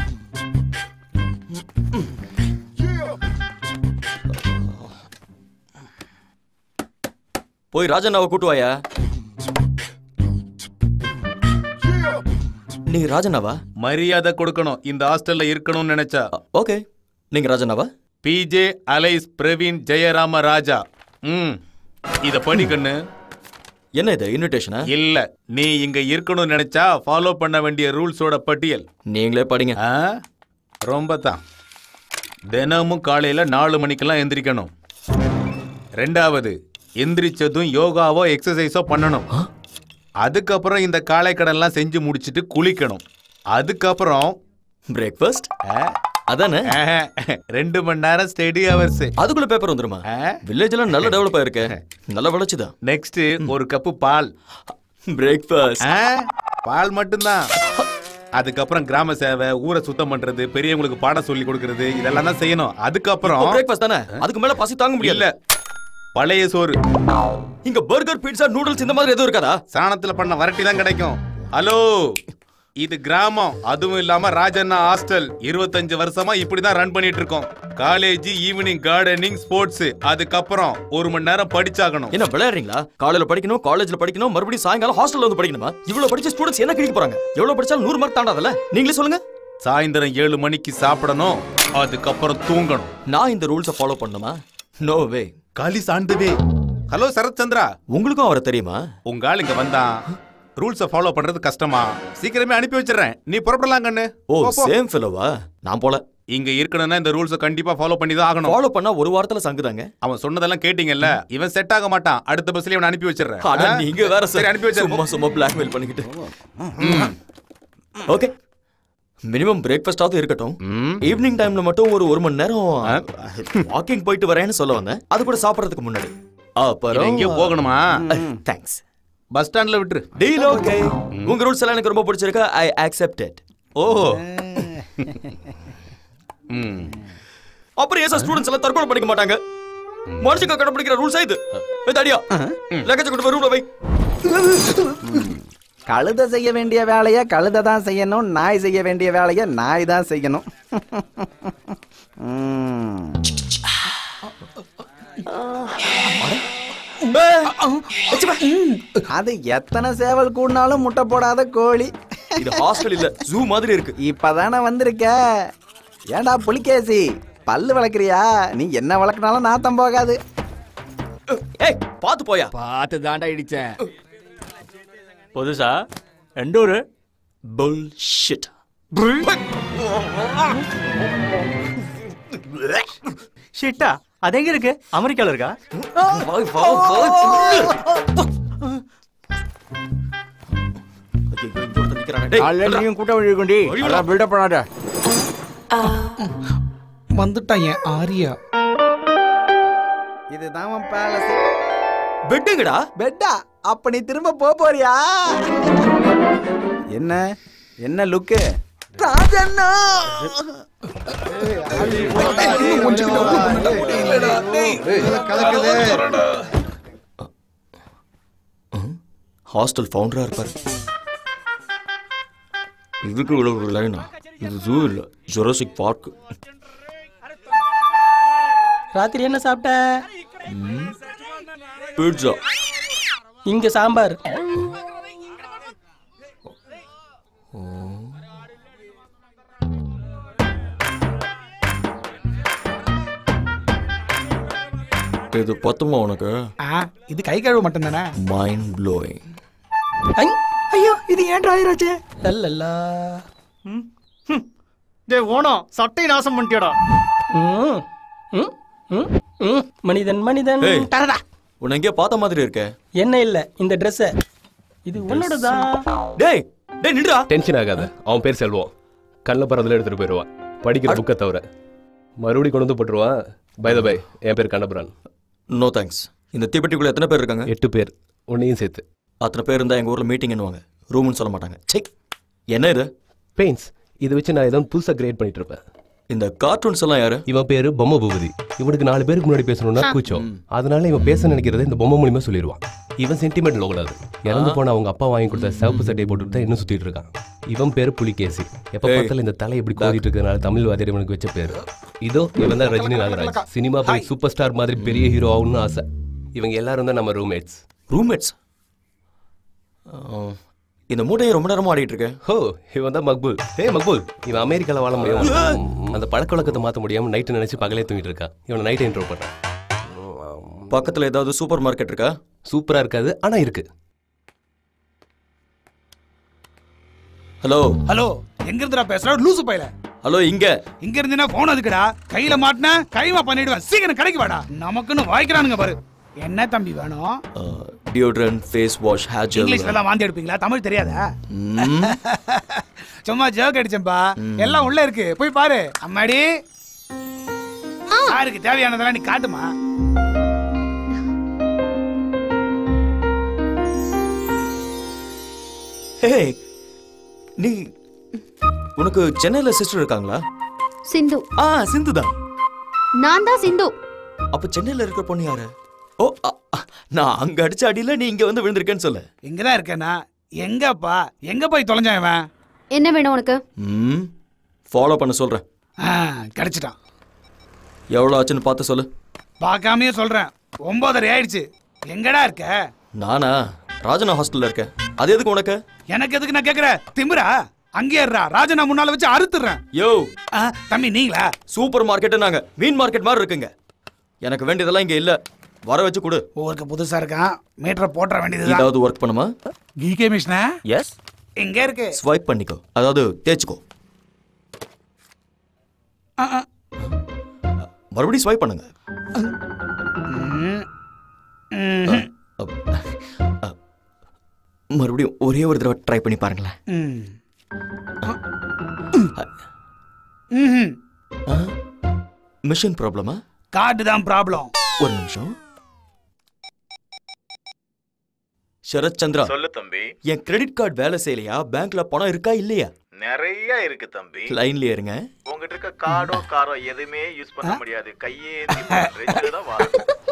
போய் ராஜண்ணாவை கூட்டு வாயா நீங்க ராஜண்ணாவா மரியாதை கொடுக்கணும் இந்த ஹாஸ்டல்ல இருக்கணும்னு நினைச்சா ஓகே நீங்க ராஜண்ணாவா பிஜே அலைஸ் பிரவீன் ஜெயராம ராஜா ம் இத படி கண்ணு என்ன இது இன்விடேஷனா இல்ல நீ இங்க இருக்கணும்னு நினைச்சா ஃபாலோ பண்ண வேண்டிய ரூல்ஸோட பட்டியல் நீங்களே படிங்க ஆ ரொம்ப தான் தினமும் காலையில நாலு மணிக்கெல்லாம் எந்திரிக்கணும் ரெண்டாவது எந்திரிச்சதும் யோகாவோ எக்ஸசைஸோ பண்ணணும் அதுக்கப்புறம் இந்த காலை கடன்லாம் செஞ்சு முடிச்சிட்டு குளிக்கணும் அதுக்கப்புறம் பிரேக்ஃபாஸ்ட் அதானே ரெண்டு மணி நேரம் ஸ்டடி ஹவர்ஸ் அதுக்குள்ள பேப்பர் வந்துருமா வில்லேஜ் எல்லாம் நல்ல டெவலப் ஆயிருக்கு நல்ல வளர்ச்சிதான் நெக்ஸ்ட் ஒரு கப்பு பால் பிரேக்ஃபாஸ்ட் பால் மட்டும்தான் அதுக்கப்புறம் கிராம சேவை ஊரை சுத்தம் பண்றது பெரியவங்களுக்கு பாடம் சொல்லி கொடுக்கறது இதெல்லாம் தான் செய்யணும் அதுக்கப்புறம் பிரேக்ஃபாஸ்ட் தானே அதுக்கு மேல பசி தாங்க முடியல இல்ல பழைய சோறு இங்க பர்கர் பீட்சா நூடுல்ஸ் இந்த மாதிரி எதுவும் இருக்காதா சாணத்துல பண்ண வரட்டி தான் கிடைக்கும் ஹலோ இது கிராமம் அதுவும் இல்லாம ராஜண்ணா ஹாஸ்டல் இருபத்தஞ்சு வருஷமா இப்படிதான் ரன் பண்ணிட்டு இருக்கோம் காலேஜ் ஈவினிங் கார்டனிங் ஸ்போர்ட்ஸ் அதுக்கப்புறம் ஒரு மணி நேரம் படிச்சாகணும் என்ன விளையாடுறீங்களா காலையில படிக்கணும் காலேஜ்ல படிக்கணும் மறுபடியும் சாயங்காலம் ஹாஸ்டல்ல வந்து படிக்கணுமா இவ்வளவு படிச்ச ஸ்டூடெண்ட்ஸ் என்ன கிழிக்க போறாங்க எவ்வளவு படிச்சாலும் நூறு மார்க் தாண்டாதல்ல நீங்களே சொல்லுங்க சாயந்தரம் ஏழு மணிக்கு சாப்பிடணும் அதுக்கப்புறம் தூங்கணும் நான் இந்த ரூல்ஸை ஃபாலோ பண்ணுமா நோ வே காலி சார்ந்தவே ஹலோ சரத் சந்திரா உங்களுக்கும் அவரை தெரியுமா உங்க ஆள் இங்க வந்தான் ரூல்ஸை ஃபாலோ பண்றது கஷ்டமா சீக்கிரமே அனுப்பி வச்சிடுறேன் நீ புறப்படலாம் கண்ணு ஓ போ, போ. சேம் ஃபெலோவா நான் போல இங்க இருக்கணும்னா இந்த ரூல்ஸை கண்டிப்பா ஃபாலோ பண்ணி தான் ஆகணும் ஃபாலோ பண்ணா ஒரு வாரத்துல சங்குதாங்க அவன் சொன்னதெல்லாம் கேட்டீங்கல்ல இவன் செட் ஆக மாட்டான் அடுத்த பஸ்ல இவனை அனுப்பி வச்சிடுறேன் அட ஆ? நீங்க வேற சரி சார் அனுப்பி வச்சிரு சும்மா சும்மா பிளாக்மெயில் பண்ணிக்கிட்டு ஓகே மினிமம் பிரேக்ஃபாஸ்டாவது இருக்கட்டும் ஈவினிங் டைம்ல மட்டும் ஒரு ஒரு மணி நேரம் வாக்கிங் போயிட்டு வரேன்னு சொல்ல வந்தேன் அது கூட சாப்பிடறதுக்கு முன்னாடி அப்புறம் எங்கேயோ போகணுமா தேங்க்ஸ் பஸ் ஸ்டாண்ட்ல விட்டுரு டீல் ஓகே உங்க ரூல்ஸ் எல்லாம் எனக்கு ரொம்ப பிடிச்சிருக்கு ஐ அக்செப்ட் இட் ஓ ம் அப்புறம் ஏன் ஸ்டூடெண்ட்ஸ் எல்லாம் தற்கொலை பண்ணிக்க மாட்டாங்க மனுஷங்க கடைபிடிக்கிற ரூல்ஸ் இது ஏய், தடியா லக்கேஜ் கொண்டு போய் ரூம்ல வை கழுத செய்ய வேண்டிய வேலையை கழுத தான் செய்யணும் நாய் செய்ய வேண்டிய வேலையை நாய் தான் செய்யணும் ம். அது எத்தனை சேவல் கூடினாலும் முட்டை போடாத கோழி இது ஹாஸ்டல் இல்ல ஜூ மாதிரி இருக்கு இப்பதானே வந்திருக்க ஏண்டா புலிகேசி பல்லு வளர்க்குறியா நீ என்ன வளர்க்கினாலும் நாத்தம் போகாது ஏய் பாத்து போயா பார்த்து தாண்டா இடிச்சேன் புதுசா எண்டூரு புல்ஷிட் ஷிட்டா அது எங்க இருக்கு அமெரிக்கால இருக்கா நீயும் கூட்டம் வழிகொண்டி அதான் பில்டப் பண்ணாத வந்துட்டான் என் ஆரியா இதுதான் பேலஸ் பெட்டுங்கடா பெட்டா அப்ப நீ திரும்ப போக போறியா என்ன என்ன லுக்கு ராஜண்ணா ஹாஸ்டல் ஃபவுண்டரா இருப்பாரு இதுக்கு இவ்வளவு ஒரு லைனா இது ஜூ இல்ல ஜொரோசிக் பார்க் ராத்திரி என்ன சாப்பிட்ட பீட்சா இங்க சாம்பார் இது பத்துமா உனக்கு ஆ இது கை கழுவ மட்டும் தானே மைண்ட் ப்ளோயிங் ஐயோ இது ஏன் ஆயிராச்சே லல்லல்லா டே ஓனம் சட்டை நாசம் பண்ணிட்டியடா ம், ம், ம், ம். மனிதன் மனிதன் ஏய். டரடா. உன்னை எங்கேயோ பார்த்த மாதிரி இருக்கே என்ன இல்ல இந்த Dress இது உன்னோடதா டேய் டேய் நில்றா டென்ஷன் ஆகாத அவன் பேர் செல்வம் கண்ணில் பறந்துல எடுத்துட்டு போயிடுவான் படிக்கிற புக்கை தவிர மறுபடியும் கொண்டு வந்து போட்டுருவான் பை த பை என் பேர் கண்ணபுரான் நோ தேங்க்ஸ் இந்த தீப்பெட்டிக்குள்ள எத்தனை பேர் இருக்காங்க எட்டு பேர் உன்னையும் சேர்த்து அத்தனை பேர் இருந்தா எங்க ஊர்ல மீட்டிங் என்னவாங்க ரூம்னு சொல்ல மாட்டாங்க சே என்ன இது பெயிண்ட்ஸ் இதை வச்சு நான் ஏதோ புதுசாக கிரியேட் பண்ணிட்டு இருப்பேன் இந்த கார்ட்டூன்ஸ் எல்லாம் யாரு இவன் பேரு பொம்மை பூபதி இவனுக்கு நாலு பேருக்கு முன்னாடி பேசணும்னா கூச்சம் அதனால இவன் பேச நினைக்கிறத இந்த பொம்மை மூலியமா சொல்லிடுவான் இவன் சென்டிமெண்ட் லோகடாது இறந்து போன அவங்க அப்பா வாங்கி கொடுத்த சிவப்பு சட்டையை போட்டுட்டு தான் இன்னும் சுத்திட்டு இருக்கான் இவன் பேரு புலிகேசி எப்ப ஏய். பார்த்தாலும் இந்த தலை எப்படி கோதிட்டு இருக்கிறதுனால தமிழ் வாத்தியார் இவனுக்கு வச்ச பேரு இதோ இவன் தான் ரஜினி நாகராஜ் சினிமா போய் சூப்பர் ஸ்டார் மாதிரி பெரிய ஹீரோ ஆகணும்னு ஆசை இவங்க எல்லாரும் தான் நம்ம ரூம்மேட்ஸ் ரூம்மேட்ஸ் இந்த மூட்டையை ரொம்ப நேரமா ஆடிட்டு இருக்கேன் ஹோ இவன் தான் மக்பூல் ஏய் மக்பூல் இவன் அமெரிக்கால வாழ முடியும் அந்த பழக்க வழக்கத்தை மாத்த முடியாம நைட்டு நினைச்சு பகலே தூங்கிட்டு இருக்கான் இவனை நைட் இன்ட்ரோ பண்றேன் பக்கத்துல ஏதாவது சூப்பர் மார்க்கெட் இருக்கா சூப்பரா இருக்காது ஆனா இருக்கு ஹலோ ஹலோ எங்க இருந்துடா பேசுற லூசு பையல ஹலோ இங்க இங்க இருந்துனா போன் அதுக்குடா கையில மாட்டினா கைமா பண்ணிடுவேன் சீக்கிரம் கடைக்கு வாடா நமக்குன்னு வாய்க்கிறானுங்க பாரு என்ன தம்பி வேணும் deodorant face wash hair gel இங்கிலீஷ்ல எல்லாம் வாந்தி எடுப்பீங்களா தமிழ் தெரியாதா சும்மா ஜோக் அடிச்சேன்பா எல்லாம் உள்ள இருக்கு போய் பாரு அம்மாடி யாருக்கு தேவையானதெல்லாம் நீ காட்டுமா ஹே நீ உனக்கு சென்னையில சிஸ்டர் இருக்காங்களா சிந்து ஆ சிந்து தான் நான் தான் சிந்து அப்ப சென்னையில இருக்கிற பொண்ணு யாரு ஓ அ, அ, நான் அங்க அடிச்ச அடியில நீ இங்க வந்து விழுந்திருக்கேன்னு சொல்லு இங்கதான் இருக்கேனா எங்கப்பா எங்க போய் தொலைஞ்சான் இவன் என்ன வேணும் உனக்கு ம் ஃபாலோ பண்ண சொல்றேன் ஆ, கிடைச்சிட்டான் எவ்வளவு ஆச்சுன்னு பார்த்து சொல்லு பார்க்காமயே சொல்றேன் ஒன்பதரை ஆயிடுச்சு எங்கடா இருக்க நானா ராஜனா ஹாஸ்டல்ல இருக்கேன் அது எதுக்கு உனக்கு எனக்கு எதுக்கு நான் கேக்குற திமிரா அங்கே இருடா ராஜனா முன்னால வச்சு அறுத்துறேன் யோ தம்பி நீங்களா சூப்பர் மார்க்கெட் நாங்க மீன் மார்க்கெட் மாதிரி இருக்குங்க எனக்கு வேண்டியதெல்லாம் இங்க இல்ல வர வச்சு கொடு ஊருக்கு புதுசா இருக்கான் மீட்டரை போட்டுற வேண்டியதுதான் ஏதாவது ஒர்க் பண்ணுமா கீகே மிஷினா எஸ் எங்க இருக்கு ஸ்வைப் பண்ணிக்கோ அதாவது தேய்ச்சிக்கோ ஆ, ஆ. மறுபடியும் ஸ்வைப் பண்ணுங்க ம். ம்ஹும். அ, மறுபடியும் ஒரே ஒரு தடவை ட்ரை பண்ணி பாருங்களேன் ம். ம்ஹும். மிஷின் ப்ராப்ளமா கார்டு தான் ப்ராப்ளம் ஒரு நிமிஷம் சரத் சந்திரா சொல்லு தம்பி என் கிரெடிட் கார்டு வேலை செய்யலையா பேங்க்ல பணம் இருக்கா இல்லையா நிறைய இருக்கு தம்பி லைன்லயே இருங்க உங்ககிட்ட இருக்க கார்டோ காரோ எதுவுமே யூஸ் பண்ண முடியாது கையே தான் வா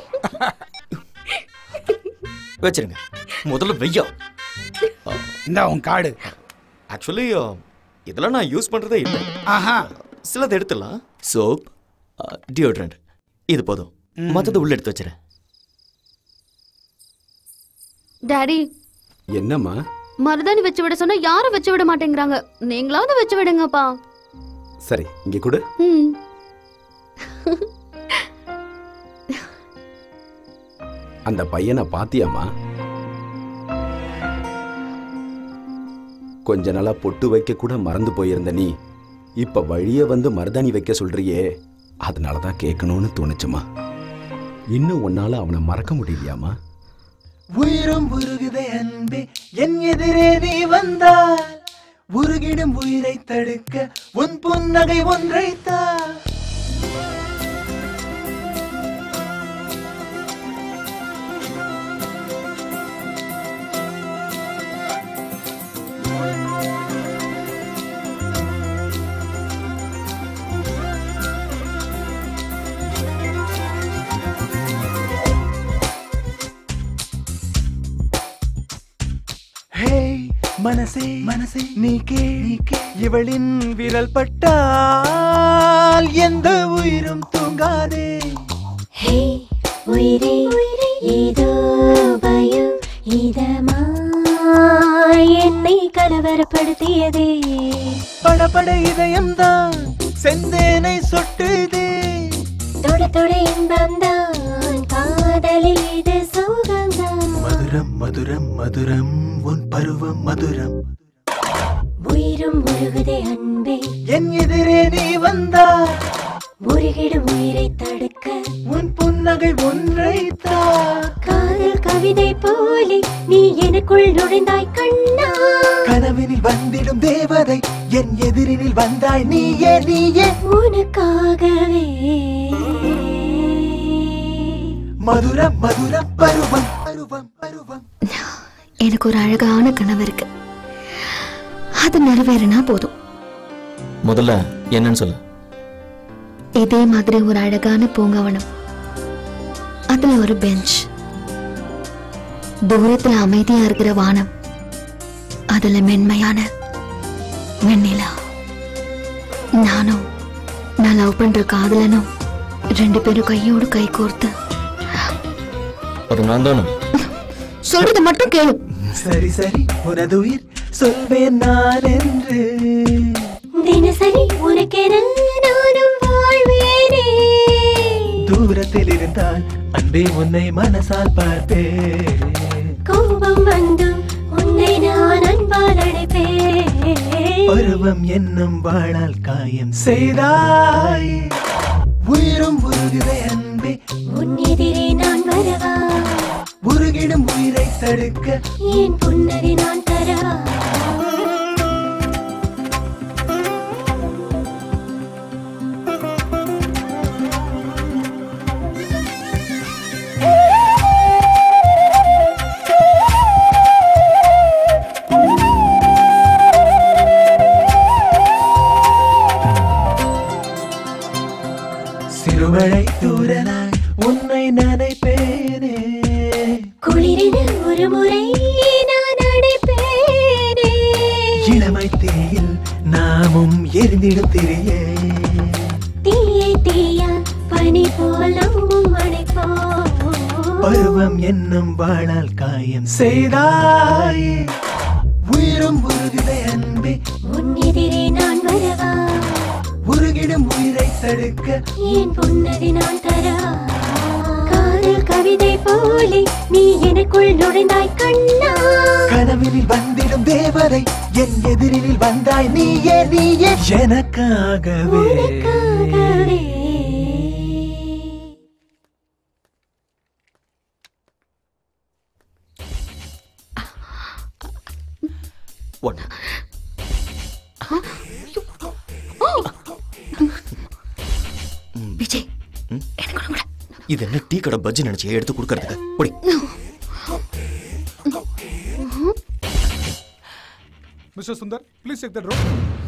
வச்சிருங்க முதல்ல வெய்யா இந்த உன் கார்டு ஆக்சுவலி இதெல்லாம் நான் யூஸ் பண்றதே இல்லை ஆஹா சிலது எடுத்துடலாம் சோப் டியோட்ரண்ட் இது போதும் மத்தத உள்ள எடுத்து வச்சிரு டாடி என்னம்மா மருதாணி வச்சு விட சொன்னா யாரும் வச்சு விட மாட்டேங்கிறாங்க நீங்களாவது வச்சு விடுங்கப்பா சரி இங்க கொடு ம் அந்த பையனை பாத்தியாமா கொஞ்ச நாளா பொட்டு வைக்க கூட மறந்து போயிருந்த நீ இப்ப வழிய வந்து மருதாணி வைக்க சொல்றியே அதனால தான் கேட்கணும்னு தோணுச்சுமா இன்னும் உன்னால அவனை மறக்க முடியலையாமா உயிரும் உருகுதே அன்பே என் எதிரே நீ வந்தால் உருகிடும் உயிரை தடுக்க உன் புன்னகை ஒன்றைத்தா ஹே மனசே மனசே நீ கே நீ கே இவளின் விரல் பட்டால் எந்த உயிரும் தூங்காதே ஹே உயிரே ஏதோ பயம் இதமா என்னை கலவரப்படுத்தியதே படபட இதயம்தான் செந்தேனை சொட்டுதே தொட தொட இன்பம்தான் காதலில் இது சோகம்தான் மதுரம் மதுரம் மதுரம் உன் பருவம் மதுரம் உயிரும் உருகுதே அன்பே என் எதிரே நீ வந்தால் உருகிடும் உயிரை தடுக்க உன் புன்னகை ஒன்றைத்தா காதல் கவிதை போலி நீ எனக்குள் நுழைந்தாய் கண்ணா கனவினில் வந்திடும் தேவதை என் எதிரினில் வந்தாய் நீயே நீயே உனக்காகவே மதுரம் மதுரம் பருவம் பருவம் பருவம் எனக்கு ஒரு அழகான கனவு இருக்கு அது நிறைவேறினா போதும் முதல்ல என்னன்னு சொல்லு இதே மாதிரி ஒரு அழகான பூங்காவனம் அதுல ஒரு பெஞ்ச் தூரத்துல அமைதியா இருக்கிற வானம் அதுல மென்மையான வெண்ணிலா நானும் நான் லவ் பண்ற காதலனும் ரெண்டு பேரும் கையோடு கை கோர்த்து அது நான் தானே சொல்றது மட்டும் கேளு சரி சரி உனது உயிர் சொல்வேன் நான் என்று தினசரி உனக்கென நானும் வாழ்வேனே தூரத்தில் இருந்தால் அன்பே உன்னை மனசால் பார்த்தேன் கோபம் வந்தும் உன்னை நான் அன்பால் அழைப்பேன் பருவம் என்னும் வாழால் காயம் செய்தாய் உயிரும் உருகுதே அன்பே உன் எதிரே நான் வரவா உருகிடும் உயிரை தடுக்க என் புன்னகை நான் தரவா சிறுமழை தூரனாய் உன்னை நினைப்பேனே குளிரென ஒரு முறை நான் அடைப்பேனே இளமை தீயில் நாமும் எரிந்திடும் திரியே தீயை தீயா பனி போல் நாமும் அணைப்போம் பருவம் என்னும் வாழால் காயம் செய்தாய் உயிரும் உருகுதே அன்பே உன் எதிரே நான் வரவா உருகிடும் உயிரை தடுக்க என் புன்னகை நான் தரவா காதல் கவிதை போலே நீ எனக்குள் நுழைந்தாய் கண்ணா கனவினில் வந்திடும் தேவதை என் எதிரினில் வந்தாய் நீயே நீயே எனக்காகவே ஒன் விஜய் இது என்ன டீ கடை பஜ்ஜி நினைச்சு எடுத்து கொடுக்கறதுக்கு பொடி mister Sundar please check the road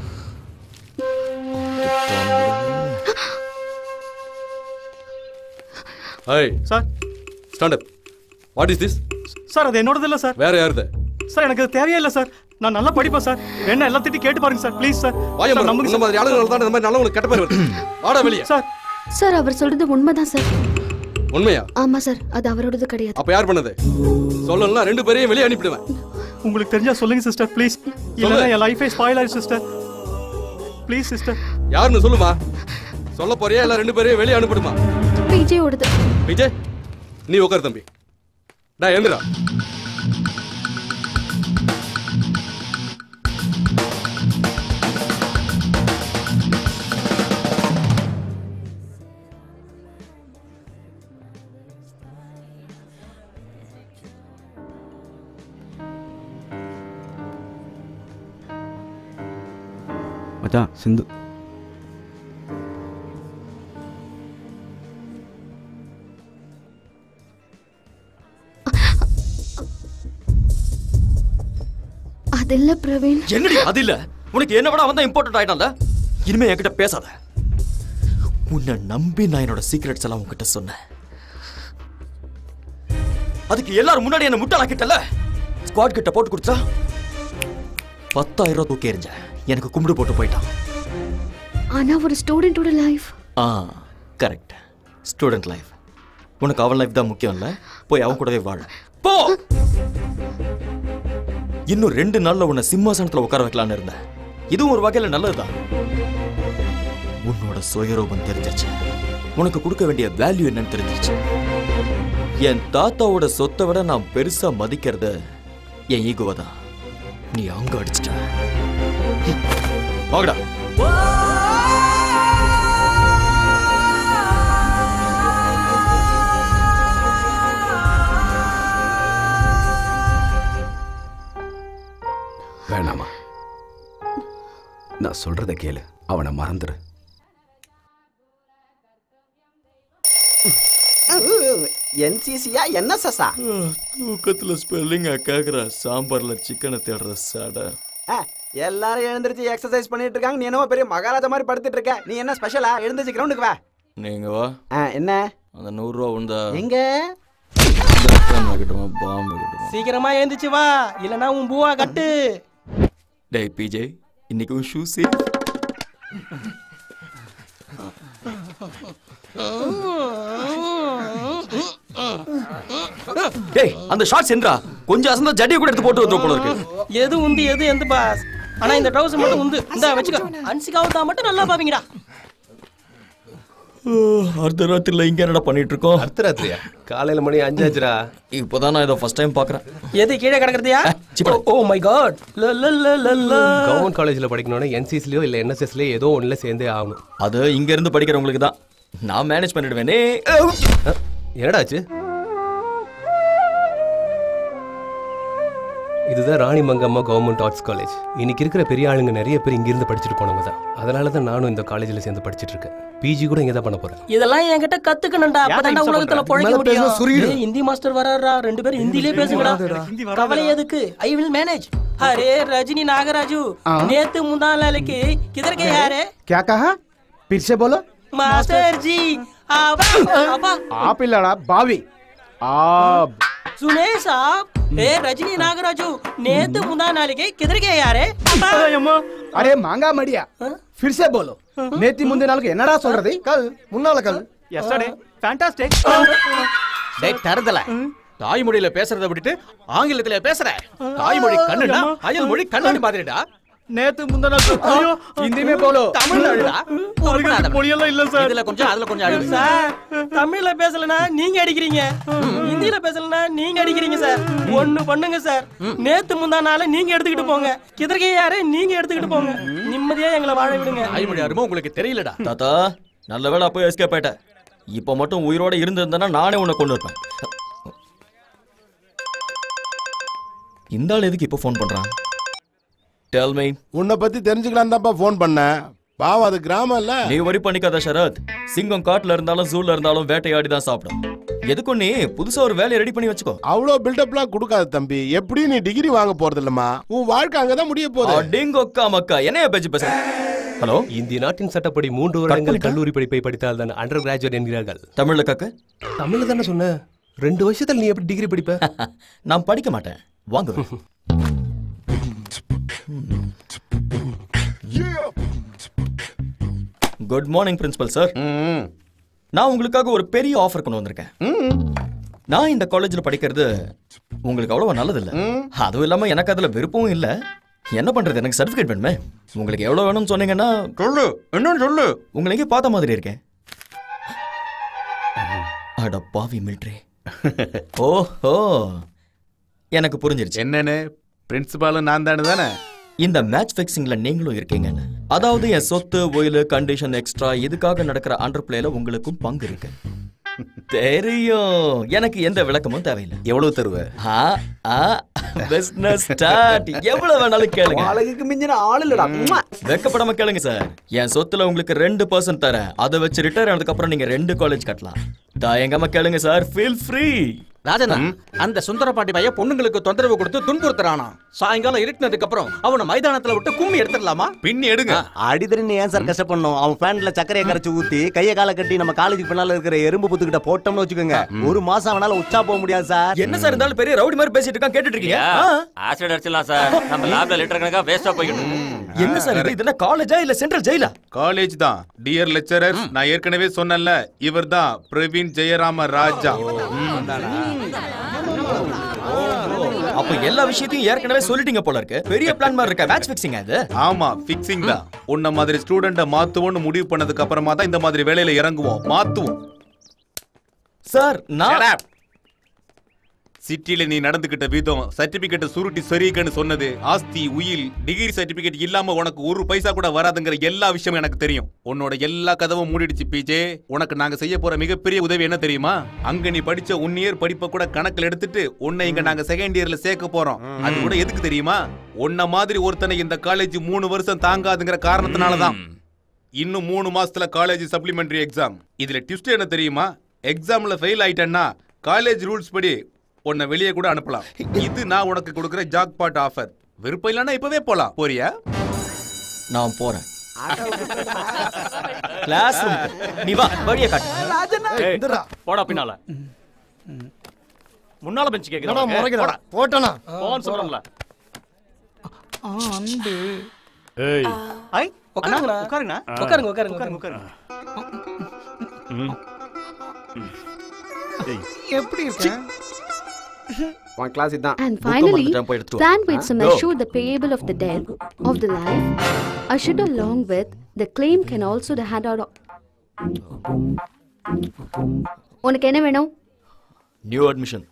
hi sir stand up what is this sir அது என்னோடது இல்ல சார் வேற யாருது சார் எனக்கு அது தேவையே இல்ல சார் நான் நல்லா படிப்பேன் சார் என்ன எல்லா திட்டி கேட்டு பாருங்க சார் ப்ளீஸ் சார் வாயம் சார், பாரு. நம்புங்க இந்த மாதிரி ஆளுங்க தான் இந்த மாதிரி நல்லவங்களுக்கு கெட்ட பேர் வருது வாடா வெளியே சார் சார் அவர் சொல்றது உண்மைதான் சார் உண்மையா ஆமா சார் அது அவரோடது கிடையாது அப்ப யார் பண்ணது சொல்லலாம் ரெண்டு பேரையும் வெளியே அனுப்பிடுவேன் உங்களுக்கு தெரிஞ்சா சொல்லுங்க சிஸ்டர் ப்ளீஸ் இல்லைன்னா என் லைஃபே ஸ்பாயில் ஆயிடும் சிஸ்டர் ப்ளீஸ் சிஸ்டர் யாருன்னு சொல்லுமா சொல்ல போறியா இல்ல ரெண்டு பேரையும் வெளியே அனுப்பிடுமா விஜயோடது விஜய் நீ உட்கார் தம்பி டா எழுந்துடா மச்சான் சிந்து அது இல்ல பிரவீன் என்னடி அது இல்ல உனக்கு என்ன விட அவன் இம்பார்ட்டன்ட் ஆயிட்டான்ல இனிமே என்கிட்ட பேசாத உன்னை நம்பி நான் என்னோட சீக்ரெட்ஸ் எல்லாம் உன்கிட்ட சொன்னேன் அதுக்கு எல்லாரும் முன்னாடி என்ன முட்டாளாக்கிட்டல ஸ்குவாட் கிட்ட போட்டு கொடுத்தா பத்தாயிரம் ரூபாய் தூக்கி எறிஞ்ச எனக்கு கும்பிடு போட்டு போயிட்டான் ஆனா ஒரு ஸ்டூடெண்டோட லைஃப் ஆ கரெக்ட் ஸ்டூடெண்ட் லைஃப் உனக்கு அவன் லைஃப் தான் முக்கியம் இல்ல போய் அவன் கூடவே வாழ போ இன்னும் ரெண்டு நாள்ல உன்னை சிம்மாசனத்துல உட்கார வைக்கலாம்னு இருந்தேன் இதுவும் ஒரு வகையில நல்லதுதான் உன்னோட சுயரூபம் தெரிஞ்சிருச்சு உனக்கு கொடுக்க வேண்டிய வேல்யூ என்னன்னு தெரிஞ்சிருச்சு என் தாத்தாவோட சொத்தை விட நான் பெருசா மதிக்கிறது என் ஈகோவை தான் நீ அங்க அடிச்சிட்ட வாங்கடா வேணாமா நான் சொல்றத கேளு அவனை மறந்துரு என்சிசியா என்எஸ்எஸ்ஆ தூக்கத்துல ஸ்பெல்லிங் கேக்குற சாம்பார்ல சிக்கனை தேடுற சாடை எல்லாரும் எழுந்திருச்சு எக்ஸசைஸ் பண்ணிட்டு இருக்காங்க நீ என்னமோ பெரிய மகாராஜா மாதிரி படுத்துட்டு இருக்க நீ என்ன ஸ்பெஷலா எழுந்திருச்சு கிரவுண்டுக்கு வா நீங்க வா ஆ, என்ன அந்த நூறு ரூபா உண்டா எங்க வைக்கட்டுமா பாம்பு வைக்கட்டுமா சீக்கிரமா எழுந்துச்சு வா இல்லனா உன் பூவா கட்டு டேய் பிஜே இன்னைக்கு உன் ஷூ சேஃப் டேய் அந்த ஷார்ட்ஸ் என்றா கொஞ்சம் அசந்தா ஜட்டியை கூட எடுத்து போட்டு வந்துரும் போல இருக்கு எது உந்து எது எந்த பாஸ் ஆனா இந்த ட்ரவுசர் மட்டும் உந்து இந்த வச்சுக்கோ அன்சிகாவுதா மட்டும் நல்லா பாப்பீங்கடா அர்த்தராத்திரில இங்க என்னடா பண்ணிட்டு இருக்கோம் அர்த்தராத்திரியா காலையில மணி அஞ்சாச்சுடா இப்போதான் நான் இதை ஃபர்ஸ்ட் டைம் பாக்குறேன் எது கீழே கிடக்குறதையா ஓ மை காட் கவர்மெண்ட் காலேஜ்ல படிக்கணும்னா என்சிசிலயோ இல்ல என்எஸ்எஸ்லயோ ஏதோ ஒண்ணுல சேர்ந்தே ஆகணும் அது இங்க இருந்து படிக்கிறவங்களுக்கு தான் நான் மேனேஜ் பண்ணிடுவேனே என்னடாச்சு இதுதான் Rani Mangamma government arts college இன்னைக்கு இருக்கிற பெரிய ஆளுங்க நிறைய பேர் இங்க இருந்து படிச்சுட்டு போனவங்க தான் அதனால தான் நானும் இந்த காலேஜ்ல சேர்ந்து படிச்சிட்டு இருக்கேன் பிஜி கூட இங்க தான் பண்ண போறேன் இதெல்லாம் என்கிட்ட கத்துக்கணும்டா அப்பதான் யூஸ் உலகத்துல பண்ற? பொழைக்க மேல முடியும் பேசுனா சுருங்கிடும். ஏய், ஹிந்தி மாஸ்டர் வராரா ரெண்டு பேரும் ஹிந்திலே பேசுங்கடா ஹிந்தி வராதுடா. கவலை எதுக்கு ஐ வில் மேனேஜ் அரே ரஜினி நாகராஜு हाँ? நேத்து முந்தா நாளைக்கு किधर गए यार क्या कहा फिर से बोलो मास्टर जी आबा आबा आप ही लड़ा बावी आप सुने साहब ए रजनी नागराजू நேத்து முந்தா நாளைக்கு किधर गए यार अरे मांगा मडिया फिर से बोलो நேத்தி முந்தின நாளுக்கு என்னடா சொல்றது கல் முன்னால கல் எஸ்டர்டே ஃபேண்டாஸ்டிக் டேய் தருதல தாய்மொழியில பேசுறத விட்டுட்டு ஆங்கிலத்துல பேசுற தாய்மொழி கண்ணுடா அயல் மொழி கண்ணாடி மாதிரிடா நேத்து முந்தா ஐயோ ஹிந்திமே போலோ தமிழ்ல அழுடா மொழியெல்லாம் இல்ல சார் இதுல கொஞ்சம் அதுல கொஞ்சம் அழுடு சார் தமிழ்ல பேசலனா நீங்க அடிக்கிறீங்க ஹிந்தில பேசலனா நீங்க அடிக்கிறீங்க சார் ஒண்ணு பண்ணுங்க சார் நேத்து முந்தா நாள நீங்க எடுத்துக்கிட்டு போங்க கிதற்கே யாரு நீங்க எடுத்துக்கிட்டு போங்க நிம்மதியா எங்களை வாழ விடுங்க தாய்மொழி அருமை உங்களுக்கு தெரியலடா தாத்தா நல்ல வேளை அப்போ எஸ்கேப் ஆயிட்ட இப்போ மட்டும் உயிரோட இருந்திருந்தேன்னா நானே உன்னை கொண்டு இருப்பேன் இந்த ஆள் எதுக்கு இப்போ ஃபோன் பண்றான் டெல் மீ உன்னை பத்தி தெரிஞ்சுக்கலாம் தான்ப்பா ஃபோன் பண்ணேன் பாவம் அது கிராமம் இல்ல நீ வரி பண்ணிக்காத சரத் சிங்கம் காட்டுல இருந்தாலும் ஜூல இருந்தாலும் வேட்டையாடி தான் சாப்பிடும் எதுக்கும் நீ புதுசா ஒரு வேலையை ரெடி பண்ணி வச்சுக்கோ அவ்வளோ பில்டப்லாம் கொடுக்காத தம்பி எப்படி நீ டிகிரி வாங்க போறது இல்லம்மா உன் வாழ்க்கை அங்கதான் முடிய போகுது அடிங்கொக்கா மக்கா என்னைய பேச்சு பேச ஹலோ இந்திய நாட்டின் சட்டப்படி மூன்று வருடங்கள் கல்லூரி படிப்பை படித்தால் தான் அண்டர் கிராஜுவேட் என்கிறார்கள் தமிழ்ல கக்க தமிழ்ல தானே சொன்ன ரெண்டு வருஷத்துல நீ எப்படி டிகிரி படிப்ப நான் படிக்க மாட்டேன் வாங்க குட் மார்னிங் பிரின்சிபல் சார் நான் உங்களுக்காக ஒரு பெரிய ஆஃபர் கொண்டு வந்திருக்கேன் நான் இந்த காலேஜில் படிக்கிறது உங்களுக்கு அவ்வளவு நல்லது இல்ல அதுவும் இல்லாம எனக்கு அதுல விருப்பமும் இல்ல என்ன பண்றது எனக்கு சர்டிபிகேட் வேணுமே உங்களுக்கு எவ்வளவு வேணும்னு சொன்னீங்கன்னா சொல்லு என்னன்னு சொல்லு உங்களை எங்கே பார்த்த மாதிரி இருக்கேன் அட பாவி மில்ட்ரி ஓஹோ எனக்கு புரிஞ்சிருச்சு என்னன்னு பிரின்சிபாலும் நான் தானே தானே இந்த மேட்ச் ஃபிக்ஸிங்ல நீங்களும் இருக்கீங்கன்னு அதாவது என் சொத்து ஒயில் கண்டிஷன் எக்ஸ்ட்ரா இதுக்காக நடக்கிற அண்டர் பிளேல உங்களுக்கும் பங்கு இருக்கு தெரியும் எனக்கு எந்த விளக்கமும் தேவையில்லை எவ்வளவு தருவ ஆ ஆ பிசினஸ் ஸ்டார்ட் எவ்வளவு வேணாலும் கேளுங்க அழகுக்கு மிஞ்சின ஆள் இல்லடா உம்மா. வெக்கப்படாம கேளுங்க சார் என் சொத்துல உங்களுக்கு ரெண்டு பர்சன்ட் தரேன் அதை வச்சு ரிட்டையர் ஆனதுக்கு அப்புறம் நீங்க ரெண்டு காலேஜ் கட்டலாம் தயங்காம கேளுங்க சார் ஃபீல் ஃப்ரீ ராஜனா அந்த சுந்தரபாண்டி பையன் பொண்ணுங்களுக்கு தொந்தரவு கொடுத்து துன்புறுத்துறானா சாயங்காலம் இருட்டினதுக்கு அப்புறம் அவனை மைதானத்துல விட்டு கும்மி எடுத்துடலாமா பின்னி எடுங்க அடிதறின்னு ஏன் சார் கஷ்டப்படணும் அவன் பேண்ட்ல சக்கரையை கரைச்சு ஊத்தி கைய காலை கட்டி நம்ம காலேஜுக்கு பின்னால இருக்கிற எறும்பு புத்துக்கிட்ட போட்டோம்னு வச்சுக்கோங்க ஒரு மாசம் அவனால உச்சா போக முடியாது சார் என்ன சார் இருந்தாலும் பெரிய ரவுடி மாதிரி பேசிட்டு இருக்கான் கேட்டுட்டு இருக்கீங்க ஆ? ஆசிட் அடிச்சிடலாம் சார் நம்ம லேப்ல லிட்டர் கணக்கா வேஸ்டா போய்கிட்டு என்ன சார் இது இது என்ன காலேஜா இல்ல சென்ட்ரல் ஜெயிலா காலேஜ் தான் டியர் லெக்சரர் நான் ஏற்கனவே சொன்னேன்ல இவர்தான் பிரவீன் ஜெயராம ராஜா அப்ப எல்லா விஷயத்தையும் ஏற்கனவே சொல்லிட்டீங்க போல இருக்கு பெரிய பிளான் மாதிரி இருக்க மேட்ச் ஃபிக்ஸிங் அது ஆமா பிக்சிங் தான் உன்ன மாதிரி ஸ்டூடெண்ட மாத்துவோம்னு முடிவு பண்ணதுக்கு அப்புறமா தான் இந்த மாதிரி வேலையில இறங்குவோம் மாத்துவோம் சார் நான் சிட்டில நீ நடந்துகிட்ட விதம் சர்டிபிகேட் சுருட்டி சரிகன்னு சொன்னது ஆஸ்தி உயில் டிகிரி சர்டிபிகேட் இல்லாம உனக்கு ஒரு பைசா கூட வராதுங்கிற எல்லா விஷயமும் எனக்கு தெரியும் உன்னோட எல்லா கதவும் மூடிடுச்சு பிஜே உனக்கு நாங்க செய்ய போற மிகப்பெரிய உதவி என்ன தெரியுமா அங்க நீ படிச்ச ஒன் இயர் படிப்பை கூட கணக்குல எடுத்துட்டு உன்னை இங்க நாங்க செகண்ட் இயர்ல சேர்க்க போறோம் அது கூட எதுக்கு தெரியுமா உன்ன மாதிரி ஒருத்தனை இந்த காலேஜ் மூணு வருஷம் தாங்காதுங்கிற காரணத்தினால தான் இன்னும் மூணு மாசத்துல காலேஜ் சப்ளிமெண்டரி எக்ஸாம் இதுல ட்விஸ்ட் என்ன தெரியுமா எக்ஸாம்ல ஃபெயில் ஆயிட்டேன்னா காலேஜ் ரூல்ஸ் படி உன்னை வெளியே கூட அனுப்பலாம் இது நான் உனக்கு கொடுக்குற ஜாக் பாட் ஆஃபர் விருப்பம் இல்லைன்னா இப்பவே போலாம் போறியா நான் போறேன் கிளாஸ் நீ வா வழிய காட்டு ஏய், போடா பின்னால முன்னால பெஞ்ச் என்னடா முறைக்கிறா? போட்டனா? போன்னு சொல்றேன்ல அன்பு ஏய் ஐ உட்காருங்கண்ணா உட்காருங்கண்ணா. உட்காருங்க உட்காருங்க உட்காருங்க, உட்காருங்க எப்படி இருக்க உன் கிளாஸ் இதான் And finally, stand with some Go. assure the payable of the dead, of the life, assured along with the claim can also the hand out of... உனக்கு என்ன வேணும் new admission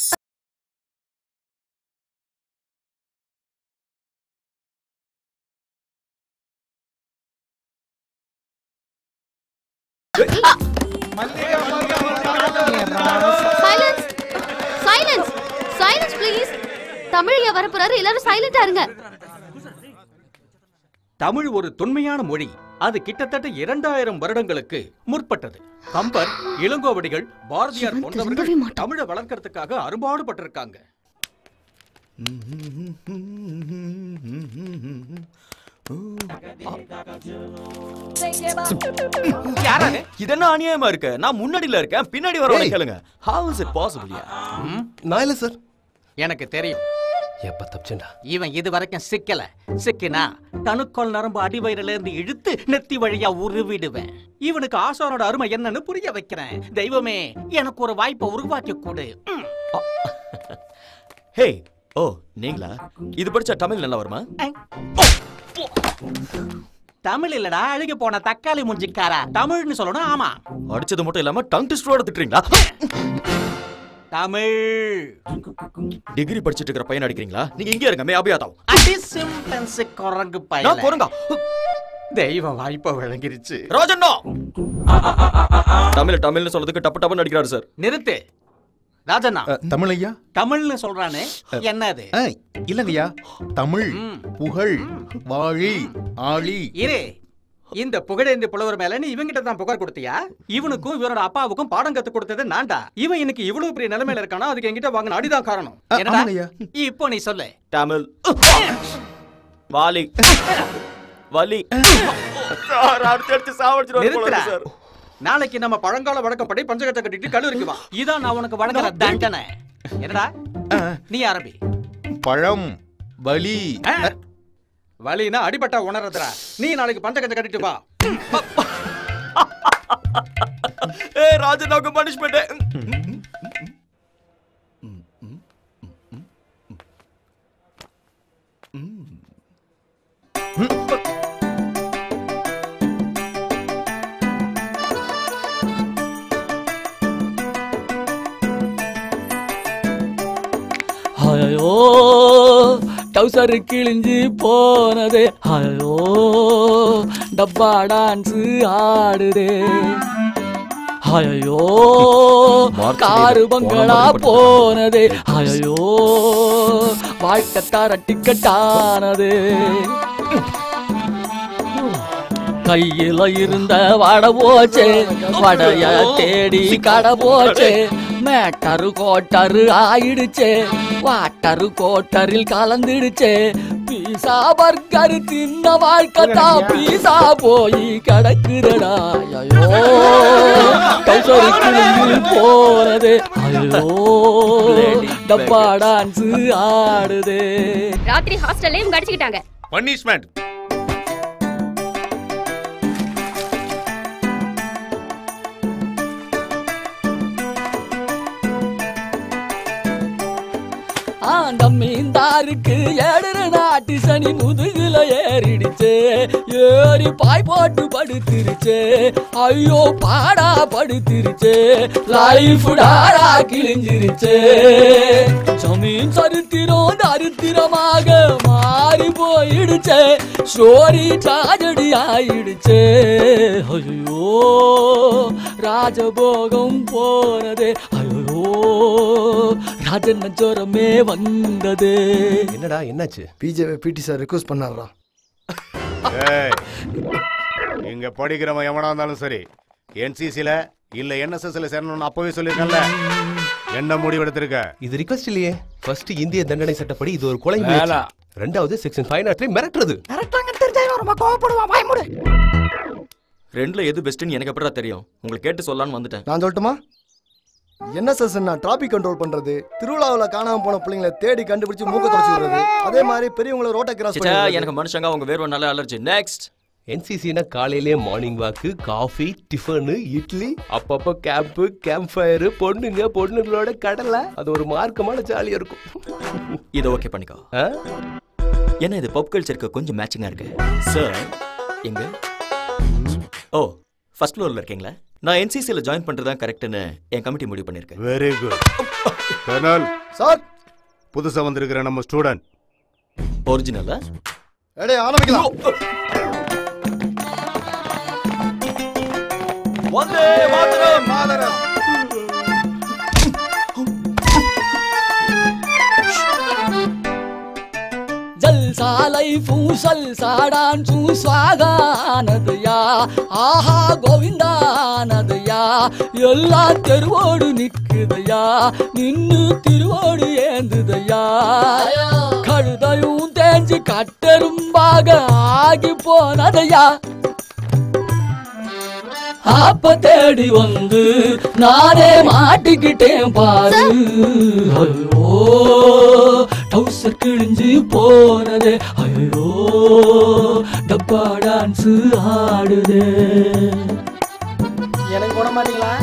silence silence silence please Tamil ஐயா வரப்போறாரு எல்லாரும் சைலண்டா இருங்க தமிழ் ஒரு தொன்மையான மொழி அது கிட்டத்தட்ட இரண்டாயிரம் வருடங்களுக்கு முற்பட்டது கம்பர் இளங்கோவடிகள் பாரதியார் போன்றவர்கள் தமிழை வளர்க்கறதுக்காக அரும்பாடுபட்டிருக்காங்க இது என்ன அநியாயமா இருக்கு நான் முன்னாடில இருக்கேன் பின்னாடி வரவனை ஏய். கேளுங்க ஹவ் இஸ் இட் பாசிபிள் நான் இல்ல சார் எனக்கு தெரியும் எப்ப தப்பிச்சேன்டா இவன் இது வரைக்கும் சிக்கல சிக்கினா தனுக்கோல் நரம்பு அடிவயிறுல இருந்து இழுத்து நெத்தி வழியா உருவிடுவேன் இவனுக்கு ஆசானோட அருமை என்னன்னு புரிய வைக்கிறேன் தெய்வமே எனக்கு ஒரு வாய்ப்பை உருவாக்கி கொடு ம். ஹே ஓ நீங்களா இது படிச்சா தமிழ் நல்லா வருமா தமிழ் இல்லடா அழுகி போன தக்காளி முஞ்சிக்காரா தமிழ்னு சொல்லணும் ஆமா அடிச்சது மட்டும் இல்லாம டங் டிஸ்டரோட திட்டுறீங்களா தமிழ் டிகிரி படிச்சிட்டு இருக்கிற பையன் அடிக்கிறீங்களா நீங்க இங்கே இருங்க மே அபியாதாவும் அடி சிம்பன்சி குரங்கு பையல நான் குரங்கா தெய்வம் வாய்ப்பை விளங்கிருச்சு ராஜண்ணா தமிழ் தமிழ்னு சொல்றதுக்கு டப்பு டப்புன்னு அடிக்கிறாரு சார் நிறுத்து ராஜண்ணா தமிழ் ஐயா தமிழ்னு சொல்றானே என்னது இல்லங்கய்யா தமிழ் புகழ் வாழி ஆழி இரு இந்த புகழேந்தி புலவர் மேல நீ இவங்கிட்ட தான் புகார் கொடுத்தியா இவனுக்கும் இவனோட அப்பாவுக்கும் பாடம் கத்து கொடுத்தது நான்டா இவன் இன்னைக்கு இவ்வளவு பெரிய நிலைமையில இருக்கானா அதுக்கு என்கிட்ட வாங்கின அடிதான் காரணம் அ, என்னடா ஆமாங்கய்யா. இப்போ நீ சொல்லு தமிழ் வாலி வலி சார் அடுத்து அடுத்து சாவடிச்சிருவாரு போல நிறுத்துடா. இருக்கு சார் நாளைக்கு நம்ம பழங்கால வழக்கப்படி பஞ்சகத்தை கட்டிட்டு கல்லூரிக்கு வா இதான் நான் உனக்கு வழங்குற தண்டனை என்னடா நீ ஆரம்பி பழம் வலி வலினா அடிபட்டா உணர்றதுடா நீ நாளைக்கு பஞ்சகத்தை கட்டிட்டு வா ஏ ராஜண்ணாவுக்கு பனிஷ்மெண்ட் டவுசர் கிழிஞ்சு போனது ஐயோ டப்பா டான்ஸ் ஆடுதே ஐயோ காரு பங்களா போனது ஐயோ வாழ்க்கை தர டிக்கெட் ஆனது கையில இருந்த வடை போச்சு வடைய தேடி கடை போச்சு மேட்டரு கோட்டரு ஆயிடுச்சு வாட்டரு கோட்டரில் கலந்துடுச்சு பீசா பர்கர் தின்ன வாழ்க்கை தான் பீசா போய் கிடக்குதடா ஐயோ கௌசரி கிழிஞ்சு போனது ஐயோ டப்பா டான்ஸ் ஆடுது ராத்திரி ஹாஸ்டல்ல இவங்க அடிச்சுக்கிட்டாங்க பனிஷ்மெண்ட் அந்த மீந்தாருக்கு ஏடுற நாட்டு சனி முதுகுல ஏறிடுச்சு ஏறி பாய் போட்டு படுத்துருச்சு ஐயோ பாடா படுத்துருச்சு லைஃப் டாடா கிழிஞ்சிருச்சு ஜமீன் சரித்திரம் தரித்திரமாக மாறி போயிடுச்சு ஸ்டோரி ட்ராஜடி ஆயிடுச்சு ஐயோ ராஜபோகம் போனது ஐயோ ராஜன் ஜோரமே வந்தது என்னடா என்னாச்சு பிஜேபி பிடி சார் ரிக்வஸ்ட் பண்ணாரா ஏய், இங்க படிக்கிறவன் எவனா இருந்தாலும் சரி என்சிசில இல்ல என்எஸ்எஸ்ல சேரணும்னு அப்பவே சொல்லிருக்கேன்ல என்ன முடிவெடுத்திருக்க இது ரிக்வஸ்ட் இல்லையே ஃபர்ஸ்ட் இந்திய தண்டனை சட்டப்படி இது ஒரு கொலை வேணாம். முயற்சி ரெண்டாவது செக்ஷன் ஃபைவ் நாட் மிரட்டுறது ரொம்ப கோவப்படுவான் வாய் மூடு ரெண்டுல எது பெஸ்ட்னு எனக்கு எப்படா தெரியும் உங்களுக்கு கேட்டு சொல்லலாம்னு வந்துட்டேன் நான் சொல்லட்டுமா என்எஸ்எஸ் டிராபிக் கண்ட்ரோல் பண்றது திருவிழாவுல காணாம போன பிள்ளைங்களை தேடி கண்டுபிடிச்சு மூக்க தொடச்சு விடுறது அதே மாதிரி பெரியவங்களை ரோட்டை கிராஸ் சிச்சா, பண்ணி எனக்கு மனுஷங்க அவங்க வேர்வனால அலர்ஜி நெக்ஸ்ட் என்சிசினா காலையிலே மார்னிங் வாக்கு காஃபி டிஃபனு இட்லி அப்பப்போ கேம்ப்பு கேம்ப் ஃபயரு பொண்ணுங்க பொண்ணுங்களோட கடலை அது ஒரு மார்க்கமான ஜாலியா இருக்கும் இதை ஓகே பண்ணிக்கோ ஏன்னா இது பப் கல்ச்சருக்கு கொஞ்சம் மேட்சிங்கா இருக்கு சார் எங்க ஓ ஃபர்ஸ்ட் ஃப்ளோர்ல இருக்கீங்களா நான் என்சிசில ஜாயின் பண்றதா கரெக்ட்னு என் கமிட்டி முடிவு பண்ணிருக்கேன் வெரி குட் கர்னல் சார் புதுசா வந்திருக்கிற நம்ம ஸ்டூடெண்ட் ஒரிஜினலா எடே ஆரம்பிக்கலாம் வந்தே மாதரம் மாதரம் ஜல்சாலை பூசல் சாடான் சுவாகானதுயா ஆஹா கோவிந்தானதுயா எல்லாம் தெருவோடு நிக்குதையா நின்னு திருவோடு ஏந்துதையா கழுதையும் தேஞ்சு கட்டெரும்பாக ஆகி போனதையா அப்ப தேடி வந்து நானே மாட்டிக்கிட்டேன் பாரு ஐயோ டவுசர் கிழிஞ்சு போனதே ஐயோ டப்பா டான்ஸ் ஆடுதே எனக்கு போட மாட்டீங்களா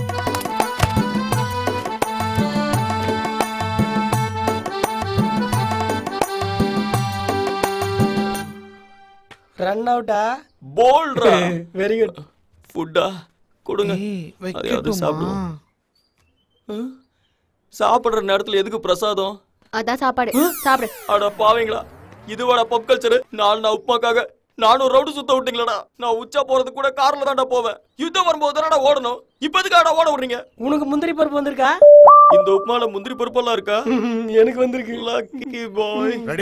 ரன் அவுட்டா போல்ட்ரா வெரி குட் ஃபுட்டா கொடுங்க அதையாவது சாப்பிடுவோம் ஆ? சாப்பிடுற நேரத்துல எதுக்கு பிரசாதம் அதான் சாப்பாடு சாப்பிடு அட பாவீங்களா இதுவாடா பப் கல்ச்சர் நாலு நான் உப்புமாக்காக நானும் ரவுண்டு சுத்த விட்டீங்களடா நான் உச்சா போறது கூட கார்ல தான்டா போவேன் யுத்தம் வரும்போது தானடா ஓடணும் இப்ப எதுக்காடா ஓட விடுறீங்க உனக்கு முந்திரி பருப்பு வந்திருக்கா இந்த உப்புமால முந்திரி பருப்பெல்லாம் இருக்கா எனக்கு வந்திருக்கு lucky boy ready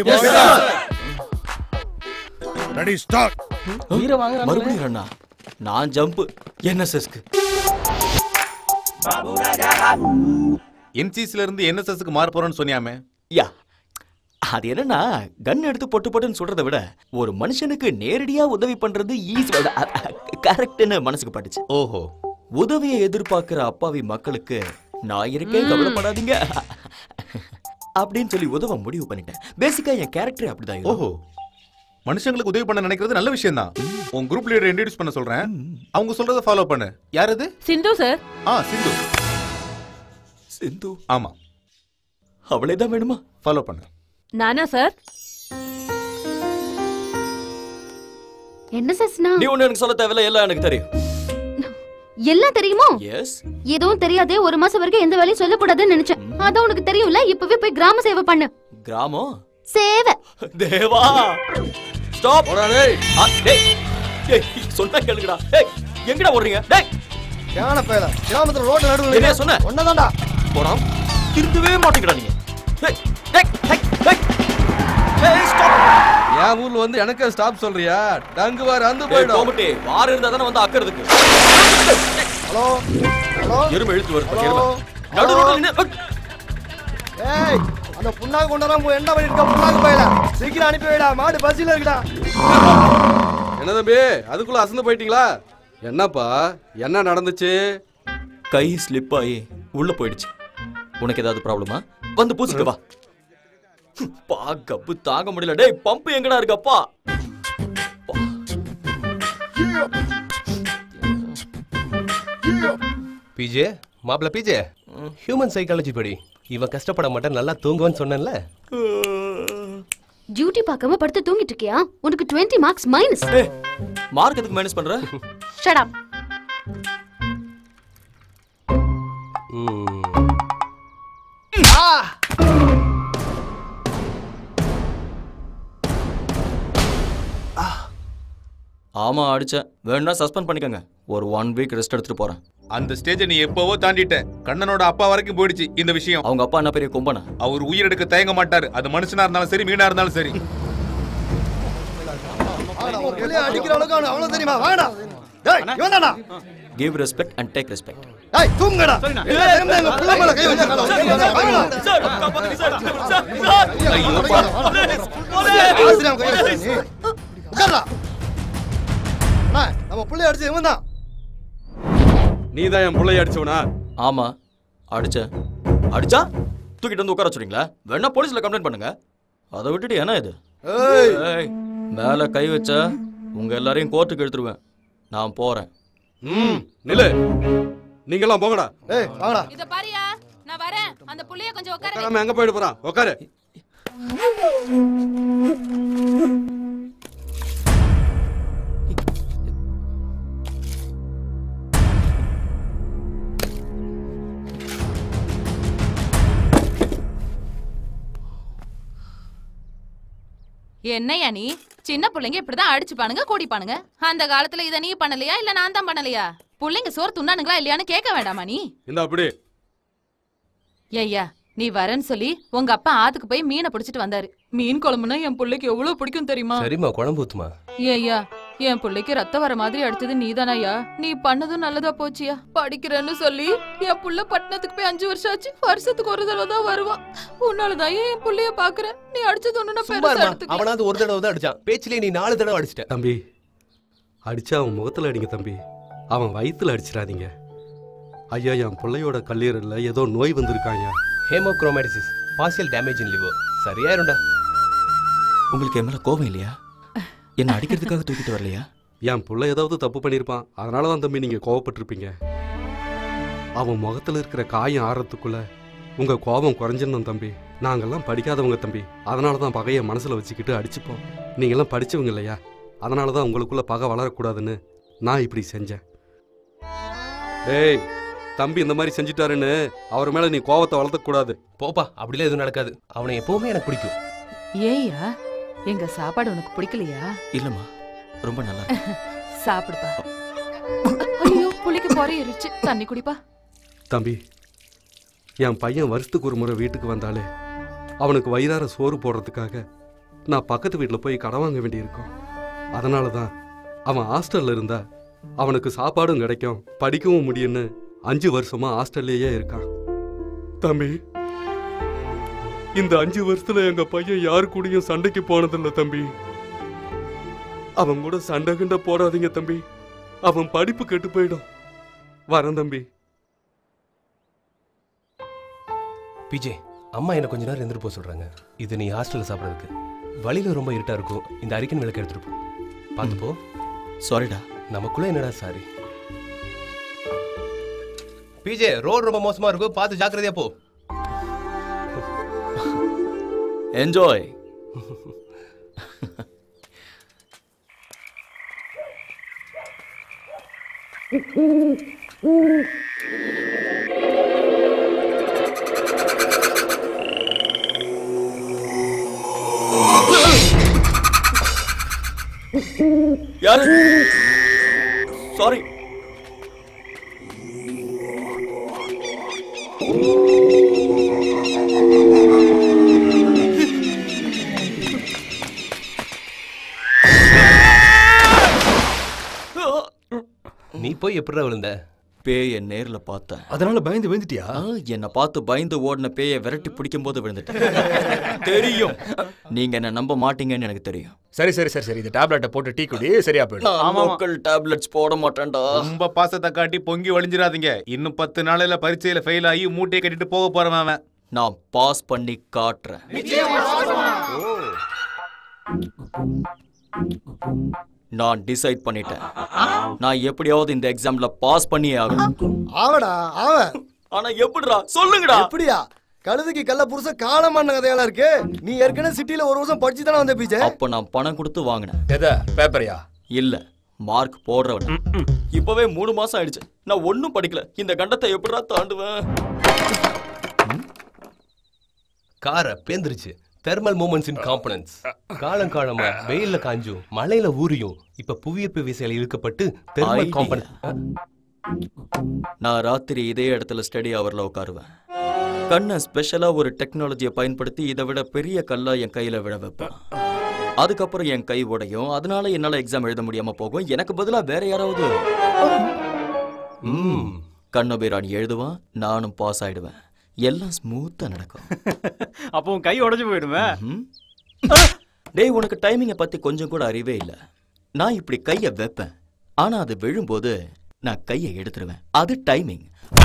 ready start உயிரை வாங்குறானுங்களே. மறுபடியும் அண்ணா நான் ஜம்ப் என்எஸ்எஸ்க்கு என்சிசில இருந்து என்எஸ்எஸ்க்கு மாற போறேன்னு சொன்னியாமே யா அது என்னன்னா கன் எடுத்து பொட்டு பொட்டுன்னு சொல்றதை விட ஒரு மனுஷனுக்கு நேரடியா உதவி பண்றது ஈஸி கரெக்ட்னு மனசுக்கு பட்டுச்சு ஓஹோ உதவியை எதிர்பார்க்கிற அப்பாவி மக்களுக்கு நான் இருக்கேன் கவலைப்படாதீங்க அப்படின்னு சொல்லி உதவ முடிவு பண்ணிட்டேன் பேசிக்கா என் கேரக்டர் அப்படிதான் இருக்கும். ஓஹோ மனுஷங்களுக்கு உதவி பண்ண நினைக்கிறது நல்ல விஷயம் தான் உன் குரூப் லீடர் இன்ட்ரடியூஸ் பண்ண சொல்றேன் அவங்க சொல்றத ஃபாலோ பண்ணு யார் இது சிந்து சார் ஆ சிந்து சிந்து ஆமா அவளே தான் வேணுமா ஃபாலோ பண்ணு நானா சார் என்ன சஸ்னா நீ ஒண்ணு எனக்கு சொல்ல தேவையில்ல எல்லாம் எனக்கு தெரியும் எல்லாம் தெரியுமோ எஸ் எதுவும் தெரியாதே ஒரு மாசம் வரைக்கும் எந்த வேலையும் சொல்லக்கூடாதுன்னு நினைச்சேன் அதான் உனக்கு தெரியும்ல இப்பவே போய் கிராம சேவை பண்ணு கிராமம் சேவை தேவா ஸ்டாப் போடா டேய் டேய் டேய் சொன்னா கேளுங்கடா டேய் எங்கடா ஓடுறீங்க டேய் கேன பேல கிராமத்துல ரோட்ல நடுவுல என்ன சொன்ன? ஒன்னதான்டா போடா திருந்தவே மாட்டேங்கடா நீங்க டேய் டேய் டேய் டேய் டேய் ஸ்டாப் என் ஊர்ல வந்து எனக்கு ஸ்டாப் சொல்றியா டங்கு வாரு அந்த டேய் போயிடும் கோமட்டி வார் இருந்தா தானே வந்து அக்கறதுக்கு ஹலோ ஹலோ எருமை இழுத்து வருது ஹலோ எருமை நடு ரோட்ல நின்னு ஏய் அந்த புண்ணாக்கு கொண்டாராம போய் என்ன பண்ணிட்டு இருக்க புண்ணாக்கு போயில சீக்கிரம் அனுப்பி வைடா மாடு பஸ்ல இருக்குடா என்ன தம்பி அதுக்குள்ள அசந்து போயிட்டீங்களா என்னப்பா என்ன நடந்துச்சு கை ஸ்லிப் ஆகி உள்ள போயிடுச்சு உனக்கு ஏதாவது ப்ராப்ளமா வந்து பூசிக்க வா பா கப்பு தாங்க முடியல டேய் பம்ப் எங்கடா இருக்கப்பா பிஜே மாப்பிள பிஜே ஹியூமன் சைக்காலஜி படி இவன் கஷ்டப்பட மாட்டேன் நல்லா தூங்குவான்னு சொன்னேன்ல டியூட்டி பார்க்காம படுத்து தூங்கிட்டு இருக்கியா உனக்கு 20 மார்க்ஸ் மைனஸ் மார்க் எதுக்கு மைனஸ் பண்ற ஷட் அப் ஆமா அடிச்சேன் வேணா சஸ்பெண்ட் பண்ணிக்கங்க ஒரு ஒன் வீக் ரெஸ்ட் எடுத்துட்டு போறேன் அந்த ஸ்டேஜை நீ எப்பவோ தாண்டிட்ட கண்ணனோட அப்பா வரைக்கும் போயிடுச்சு இந்த விஷயம் அவங்க அப்பா என்ன பெரிய கும்பனா அவர் உயிர் எடுக்க தயங்க மாட்டாரு அது மனுஷனா இருந்தாலும் சரி மீனா இருந்தாலும் சரி வெளியே அடிக்கிற அளவுக்கு அவனுக்கு அவ்வளவு தெரியுமா வாடா டேய் இவன் தானா give respect and take respect டேய் தூங்குடா இல்ல திரும்ப எங்க புள்ள மேல கை வச்சா ஆசிரியம் கை வச்சா நீ உட்கார்றா அண்ணா நம்ம புள்ளைய அடிச்சு இவன் தான் நீ தான் என் பிள்ளைய அடிச்சவனா ஆமா அடிச்சேன் அடிச்சா தூக்கிட்டு வந்து உட்கார வச்சுறீங்களா வேணா போலீஸ்ல கம்ப்ளைண்ட் பண்ணுங்க அதை விட்டுட்டு என்ன இது ஏய் ஏய், மேல கை வச்சா உங்க எல்லாரையும் கோர்ட்டுக்கு எடுத்துருவேன் நான் போறேன் ம் நில்லு நீங்கெல்லாம் போங்கடா ஏய் வாங்கடா இத பாரியா நான் வரேன் அந்த புள்ளைய கொஞ்சம் உட்கார வை. நம்ம எங்க போயிட போறான் உட்காரு என்னய்யா நீ சின்ன பிள்ளைங்க இப்படிதான் அடிச்சுப்பானுங்க கூடிப்பானுங்க அந்த காலத்துல இத நீ பண்ணலையா இல்ல நான் தான் பண்ணலையா புள்ளைங்க சோறு துண்ணானுங்களா இல்லையான்னு கேட்க வேண்டாமா நீ இந்த அப்படி ஐயா நீ வரேன்னு சொல்லி உங்க அப்பா ஆத்துக்கு போய் மீனை பிடிச்சிட்டு வந்தாரு மீன் குழம்புனா என் பிள்ளைக்கு எவ்வளவு பிடிக்கும் தெரியுமா சரிம்மா குழம்பு ஊத்துமா ஐயா என் பிள்ளைக்கு ரத்த வர மாதிரி அடிச்சது நீதானாயா நீ பண்ணதும் நல்லதா போச்சியா படிக்கிறேன்னு சொல்லி என் புள்ள பட்டணத்துக்கு போய் அஞ்சு வருஷம் ஆச்சு வருஷத்துக்கு ஒரு தடவை தான் வருவான் உன்னாலதான் ஏன் என் புள்ளைய பாக்குறேன் நீ அடிச்சது ஒண்ணு நான் சும்மா பெருசா இருமா. எடுத்துக்கல. அவனாவது ஒரு தடவை தான் அடிச்சான் பேச்சிலே நீ நாலு தடவை அடிச்சிட்ட தம்பி அடிச்சா அவன் முகத்துல அடிங்க தம்பி அவன் வயித்துல அடிச்சிடாதீங்க ஐயா என் பிள்ளையோட கல்லீரல்ல ஏதோ நோய் வந்திருக்காங்க haemochromatosis partial damage in liver சரியாயிரும்டா உங்களுக்கு என் மேல கோபம் இல்லையா என்ன அடிக்கிறதுக்காக தூக்கிட்டு வரலையா என் புள்ள ஏதாவது தப்பு பண்ணியிருப்பான் அதனால தான் தம்பி நீங்க கோவப்பட்டிருப்பீங்க அவன் முகத்துல இருக்கிற காயம் ஆறத்துக்குள்ள உங்க கோபம் குறைஞ்சிடணும் தம்பி நாங்கெல்லாம் படிக்காதவங்க தம்பி அதனால தான் பகையை மனசுல வச்சுக்கிட்டு அடிச்சுப்போம் நீங்கெல்லாம் படிச்சவங்க இல்லையா அதனால தான் உங்களுக்குள்ள பகை வளரக்கூடாதுன்னு நான் இப்படி செஞ்சேன் ஏய் தம்பி இந்த மாதிரி செஞ்சிட்டாருன்னு அவர் மேல நீ கோவத்தை வளர்த்தக் கூடாது போப்பா அப்படிலாம் எதுவும் நடக்காது அவனை எப்பவுமே எனக்கு பிடிக்கும் ஏய்யா எங்க சாப்பாடு உனக்கு பிடிக்கலையா இல்லம்மா ரொம்ப நல்லா இருக்கு. சாப்பிடுப்பா ஐயோ புளிக்கு பொறையிருச்சு தண்ணி குடிப்பா தம்பி என் பையன் வருஷத்துக்கு ஒரு முறை வீட்டுக்கு வந்தாலே அவனுக்கு வயிறார சோறு போடுறதுக்காக நான் பக்கத்து வீட்டில் போய் கடன் வாங்க வேண்டியிருக்கும் அதனால தான் அவன் ஹாஸ்டல்ல இருந்தா அவனுக்கு சாப்பாடும் கிடைக்கும் படிக்கவும் முடியும்னு அஞ்சு வருஷமா ஹாஸ்டல்லையே இருக்கான் தம்பி இந்த அஞ்சு வருஷத்துல எங்க பையன் யாரு கூடயும் சண்டைக்கு போனதில்ல தம்பி அவன் கூட சண்டை கிண்டை போடாதீங்க தம்பி அவன் படிப்பு கெட்டு போயிடும் வரேன் தம்பி பிஜே அம்மா என்ன கொஞ்ச நேரம் இருந்துட்டு போக சொல்றாங்க இது நீ ஹாஸ்டல்ல சாப்பிட்றதுக்கு வழியில ரொம்ப இருட்டா இருக்கும் இந்த அரிக்கன் விளக்கு எடுத்துட்டு போ பார்த்து போ சாரிடா நமக்குள்ள என்னடா சாரி பிஜே ரோடு ரொம்ப மோசமா இருக்கும் பார்த்து ஜாக்கிரதையா போ என்ஜாய் யாரு சாரி நீ போய் எப்படிடா விழுந்த பேய நேர்ல பார்த்தேன் அதனால பயந்து விழுந்துட்டியா என்னை பார்த்து பயந்து ஓடின பேய விரட்டி பிடிக்கும் போது விழுந்துட்டேன் தெரியும் நீங்க என்ன நம்ப மாட்டீங்கன்னு எனக்கு தெரியும் சரி சரி சரி சரி இந்த டேப்லெட்டை போட்டு டீ குடி சரியா போயிடும் நான் லோக்கல் டேப்லெட்ஸ் போட மாட்டேன்டா ரொம்ப பாசத்தை காட்டி பொங்கி வழிஞ்சிடாதீங்க இன்னும் பத்து நாளையில பரீட்சையில ஃபெயில் ஆகி மூட்டையை கட்டிட்டு போக போறவன் அவன் நான் பாஸ் பண்ணி காட்டுறேன் நான் டிசைட் பண்ணிட்டேன் நான் எப்படியாவது இந்த எக்ஸாம்ல பாஸ் பண்ணியே ஆகணும் ஆவடா ஆவ ஆனா எப்படிடா சொல்லுங்கடா எப்படியா கழுதுக்கு கள்ள புருஷன் காலமான கதையெல்லாம் இருக்கு நீ ஏற்கனவே சிட்டில ஒரு வருஷம் படிச்சு தானே வந்த பீச்சே அப்ப நான் பணம் கொடுத்து வாங்கினேன் எதை பேப்பரையா இல்ல மார்க் போடுறவன் இப்பவே மூணு மாசம் ஆயிடுச்சு நான் ஒண்ணும் படிக்கல இந்த கண்டத்தை எப்படிடா தாண்டுவேன் காரை பேந்துருச்சு தெர்மல் மூமெண்ட்ஸ் இன் காம்பனன்ஸ் காலம் காலமா வெயில்ல காஞ்சும் மழையில ஊறியும் இப்ப புவியீர்ப்பு விசையில இழுக்கப்பட்டு தெர்மல் Idea. காம்பனன்ஸ் நான் ராத்திரி இதே இடத்துல ஸ்டடி ஹவர்ல உட்காருவேன் கண்ணை ஸ்பெஷலா ஒரு டெக்னாலஜியை பயன்படுத்தி இதை விட பெரிய கல்லா என் கையில விழ வைப்பேன் அதுக்கப்புறம் என் கை உடையும் அதனால என்னால எக்ஸாம் எழுத முடியாம போகும் எனக்கு பதிலா வேற யாராவது ம் கண்ணபிராணி எழுதுவான் நானும் பாஸ் ஆயிடுவேன் எல்லாம் ஸ்மூத்தா நடக்கும் அப்போ உன் கை உடைஞ்சு போயிடுமே டேய் உனக்கு டைமிங்கை பத்தி கொஞ்சம் கூட அறிவே இல்ல நான் இப்படி கையை வைப்பேன் ஆனா அது விழும்போது நான் கையை எடுத்துருவேன் அது டைமிங்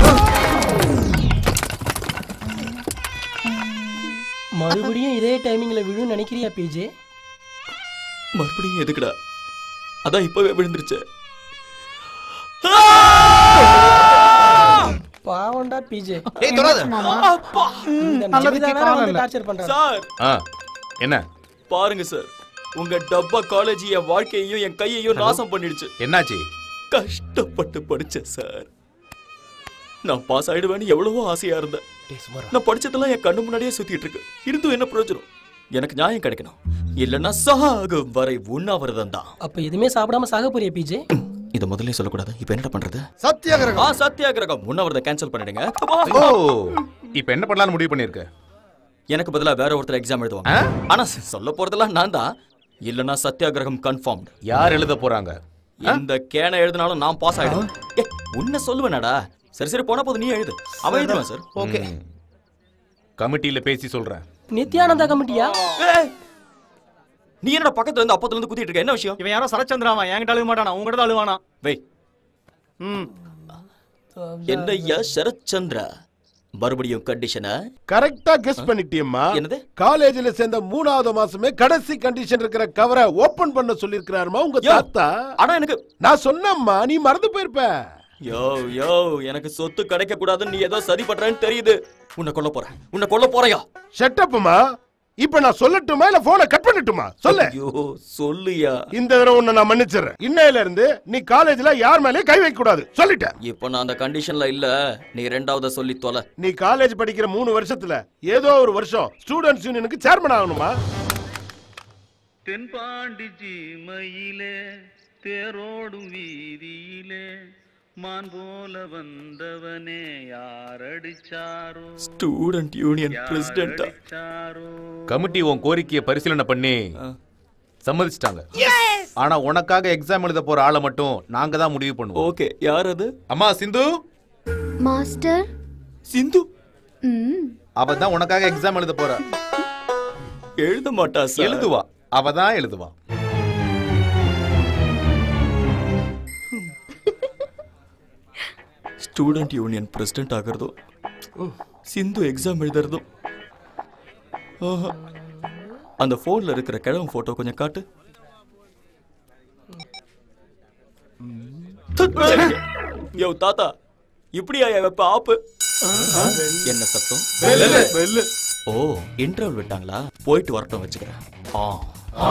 மறுபடியும் இதே டைமிங்ல விழும் நினைக்கிறியா பிஜே மறுபடியும் எதுக்குடா அதான் இப்பவே விழுந்துருச்சு பாவம்டா பிஜே ஏய், தொடாத. இந்த நல்லதுக்கு நபிதா வேற காலம் வந்து இல்ல. டார்ச்சர் பண்றான் சார் ஆ என்ன பாருங்க சார் உங்க டப்பா காலேஜ் என் வாழ்க்கையையும் என் கையையும் நாசம் பண்ணிடுச்சு என்னாச்சு கஷ்டப்பட்டு படிச்சேன் சார் நான் பாஸ் ஆயிடுவேன்னு எவ்வளவோ ஆசையா இருந்தேன் நான் படிச்சதெல்லாம் என் கண்ணு முன்னாடியே சுத்திட்டு இருக்கு இருந்தும் என்ன பிரயோஜனம் எனக்கு நியாயம் கிடைக்கணும் இல்லைன்னா சாகும் வரை உண்ணாவிரதம் தான் அப்ப எதுவுமே சாப்பிடாம சாக போறியா பிஜே இதை முதல்ல சொல்லக்கூடாது இப்போ என்னடா பண்றது சத்தியாகிரகம் ஆ சத்தியாகிரகம் உண்ணாவிரதம் கேன்சல் பண்ணிடுங்க ஓ இப்போ என்ன பண்ணலாம்னு முடிவு பண்ணிருக்க எனக்கு பதிலா வேற ஒருத்தர் எக்ஸாம் எழுதுவாங்க ஆனா சொல்ல போறதெல்லாம் நான் தான் இல்லைன்னா சத்தியாகிரகம் கன்ஃபார்ம்டு யார் எழுத போறாங்க இந்த கேனை எழுதினாலும் நான் பாஸ் ஆயிடுவேன் ஏ உன்ன சொல்லுவேனடா சரி சரி போன போது நீ எழுது அவன் எழுதுவான் சார் ஓகே கமிட்டியில பேசி சொல்றேன் நித்யானந்தா கமிட்டியா நீ என்னடா பக்கத்துல இருந்து அப்பத்துல இருந்து குத்திட்டு இருக்க என்ன விஷயம் இவன் யாரோ சரச்சந்திராமா என்கிட்ட அழுக மாட்டானா உங்ககிட்ட தான் அழுவானா வெய் ம் என்னய்யா சரத்சந்திரா மறுபடியும் கண்டிஷனா கரெக்டா கெஸ் பண்ணிட்டியம்மா என்னது காலேஜ்ல சேர்ந்த மூணாவது மாசமே கடைசி கண்டிஷன் இருக்கிற கவரை ஓபன் பண்ண சொல்லிருக்கிறாருமா உங்க யோ, தாத்தா ஆனா எனக்கு நான் சொன்னேம்மா நீ மறந்து போயிருப்ப யோ யோ எனக்கு சொத்து கிடைக்க கூடாதுன்னு நீ ஏதோ சதி பண்றேன்னு தெரியுது உன்னை கொல்ல போறேன் உன்னை கொல்ல போறையா ஷட்டப்புமா இப்ப நான் சொல்லட்டுமா இல்ல போனை கட் பண்ணட்டுமா சொல்லு ஐயோ சொல்லுயா இந்த தடவை உன்னை நான் மன்னிச்சிடுறேன் இன்னையில இருந்து நீ காலேஜ்ல யார் மேலயும் கை வைக்க கூடாது சொல்லிட்டேன் இப்போ நான் அந்த கண்டிஷன்ல இல்ல நீ ரெண்டாவத சொல்லி தொலை நீ காலேஜ் படிக்கிற மூணு வருஷத்துல ஏதோ ஒரு வருஷம் ஸ்டூடெண்ட்ஸ் யூனியனுக்கு சேர்மன் ஆகணுமா தென்பாண்டி ஜீமையிலே தேரோடும் வீதியிலே மான் போல வந்தவனே யாரடிச்சாரோ ஸ்டூடெண்ட் யூனியன் பிரசிடென்டா கமிட்டி உன் கோரிக்கையை பரிசீலனை பண்ணி சம்மதிச்சிட்டாங்க ஆனா உனக்காக எக்ஸாம் எழுத போற ஆளை மட்டும் நாங்க தான் முடிவு பண்ணுவோம் ஓகே யார் அது அம்மா சிந்து மாஸ்டர் சிந்து ம் அவ தான் உனக்காக எக்ஸாம் எழுத போறா எழுத மாட்டா சார் எழுதுவா அவ தான் எழுதுவா ஸ்டூடெண்ட் யூனியன் பிரசிடென்ட் ஆகிறதும் சிந்து எக்ஸாம் எழுதுறதும் ஆஹா. அந்த போன்ல இருக்கிற கிழவன் போட்டோ கொஞ்சம் காட்டு யோ தாத்தா இப்படியா வெப்ப ஆப்பு என்ன சத்தம் ஓ இன்டர்வல் விட்டாங்களா போயிட்டு வரட்டும் வச்சுக்கிறேன் ஆ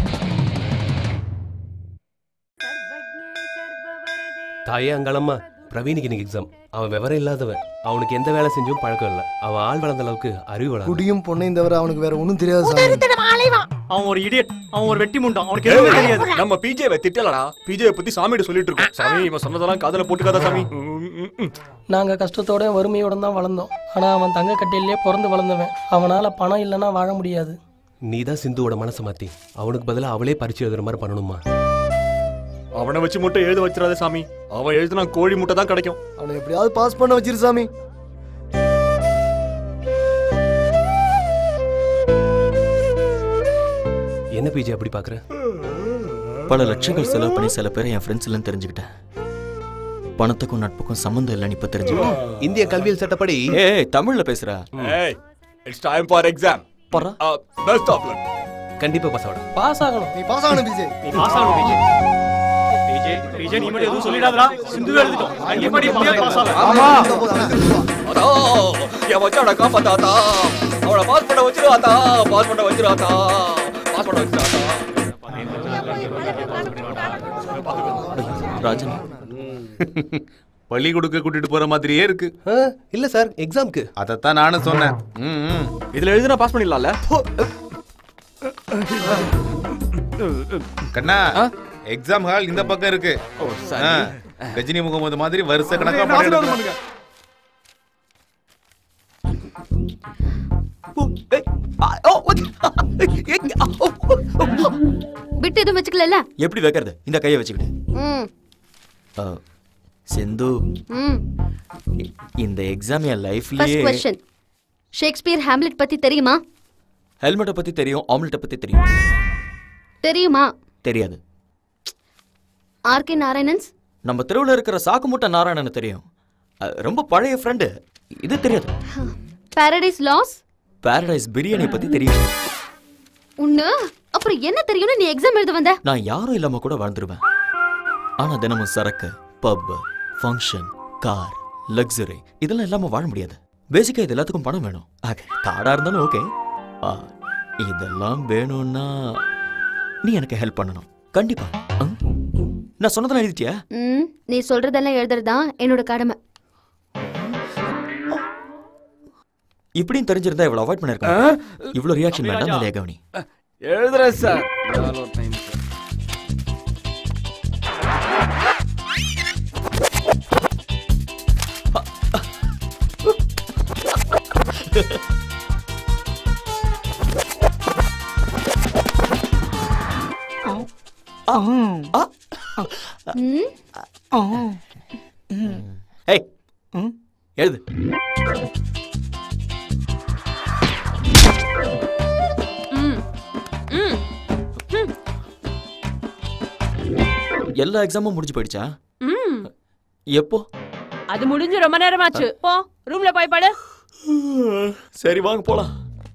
தாயே அங்காளம்மா பிரவீனுக்கு இன்னைக்கு எக்ஸாம் அவன் விவரம் இல்லாதவன் அவனுக்கு எந்த வேலை செஞ்சும் பழக்கம் இல்லை அவன் ஆள் வளர்ந்த அளவுக்கு அறிவு வளர்ந்து குடியும் பொண்ணையும் தவிர அவனுக்கு வேற ஒன்றும் தெரியாது சாமி அவன் ஒரு இடியட் அவன் ஒரு வெட்டி முண்டம் அவனுக்கு எதுவுமே தெரியாது நம்ம பிஜேவை திட்டலடா பிஜேவை பத்தி சாமிகிட்ட சொல்லிட்டு இருக்கோம் சாமி இவன் சொன்னதெல்லாம் காதுல போட்டுக்காத சாமி நாங்க கஷ்டத்தோட வறுமையோட தான் வளர்ந்தோம் ஆனா அவன் தங்க கட்டையிலே பிறந்து வளர்ந்தவன் அவனால பணம் இல்லைன்னா வாழ முடியாது நீ தான் சிந்துவோட மனசை மாத்தி அவனுக்கு பதிலா அவளே பரிச்சு எழுதுற மாதிரி பண்ணணுமா அவனை வச்சு மட்டும் எழுத வச்சிடாத சாமி அவன் எழுதுனா கோழி முட்டை தான் கிடைக்கும் அவனை எப்படியாவது பாஸ் பண்ண வச்சிரு சாமி என்ன பிஜே அப்படி பாக்குற பல லட்சங்கள் செலவு பண்ணி சில பேரை என் ஃப்ரெண்ட்ஸ் எல்லாம் தெரிஞ்சுக்கிட்டேன் பணத்துக்கும் நட்புக்கும் சம்மந்தம் இல்லைன்னு இப்ப தெரிஞ்சுக்கிட்டேன் இந்திய கல்வியல் சட்டப்படி ஏய் தமிழ்ல பேசுற ஏய் இட்ஸ் டைம் ஃபார் எக்ஸாம் பரா பெஸ்ட் ஆஃப் லக் கண்டிப்பா பாஸ் ஆகணும் பாஸ் ஆகணும் நீ பாஸ் ஆகணும் பிஜே நீ பாஸ் ஆகணும் பிஜே பிஜே பிஜே நீ மட்டும் எதுவும் சொல்லிடாதடா சிந்து எழுதிட்டோம் கண்டிப்பா நீ பாஸ் ஆகலாம் அதோ என் மச்சான காப்பாத்தாத்தா அவனை பாஸ் பண்ண வச்சிருவாத்தா பாஸ் பண்ண வச்சிருவாத்தா பாஸ் பண்ண வச்சிருவாத்தா ராஜன் பள்ளி கொடுக்க கூட்டிட்டு போற மாதிரியே இருக்கு இல்ல சார் எக்ஸாம்க்கு அதைத்தான் நானும் சொன்னேன் ம், ம். இதுல எழுதுனா பாஸ் பண்ணிடலாம்ல கண்ணா எக்ஸாம் ஹால் இந்த பக்கம் இருக்கு சரி. ஆ, கஜினி முகமது மாதிரி வருஷ கணக்கா படம் எடுக்கணும். விட்டு எதுவும் வச்சுக்கல எப்படி வைக்கிறது இந்த கையை வச்சுக்கிட்டு ம் ஆ, சிந்து ம் இ- இந்த எக்ஸாம் என் ஃபர்ஸ்ட் லைஃப்லயே கொஸ்டின் ஷேக்ஸ்பியர் ஹேம்லெட் பத்தி தெரியுமா ஹெல்மெட்டை பத்தி தெரியும் ஆம்லெட்டை பத்தி தெரியும் தெரியுமா தெரியாது ஆர்கே நாராயணன்ஸ் நம்ம தெருவில் இருக்கிற சாக்கு மூட்டை நாராயணன் தெரியும் அஹ், ரொம்ப பழைய ஃப்ரெண்டு இது தெரியாது பாரடைஸ் லாஸ் பாரடைஸ் பிரியாணி பத்தி தெரியும் உன்னு அப்புறம் என்ன தெரியும்னு நீ எக்ஸாம் எழுத வந்த நான் யாரும் இல்லாம கூட வாழ்ந்துருவேன் ஆனா தினமும் சரக்கு பப் ஃபங்க்ஷன் கார் லக்ஸரி இதெல்லாம் இல்லாம வாழ முடியாது பேசிக்கா இது எல்லாத்துக்கும் பணம் வேணும் ஆக காடா இருந்தாலும் ஓகே இதெல்லாம் வேணும்னா நீ எனக்கு ஹெல்ப் பண்ணணும் கண்டிப்பா ஆ? நான் சொன்னதெல்லாம் எழுதிட்டியா ம் நீ சொல்றதெல்லாம் எழுதுறதுதான் என்னோட கடமை இப்படியும் தெரிஞ்சிருந்தா இவ்வளவு அவாய்ட் பண்ணிருக்கேன் இவ்வளவு ரியாக்ஷன் வேண்டாம் நிறைய கவனி எழுதுறேன் சார் ஏய் எழுது எல்லா எக்ஸாமும் முடிஞ்சு போயிடுச்சா ம் எப்போ அது முடிஞ்சு ரொம்ப நேரமாச்சு போ ரூம்ல போய் படு சரி வாங்க போலாம்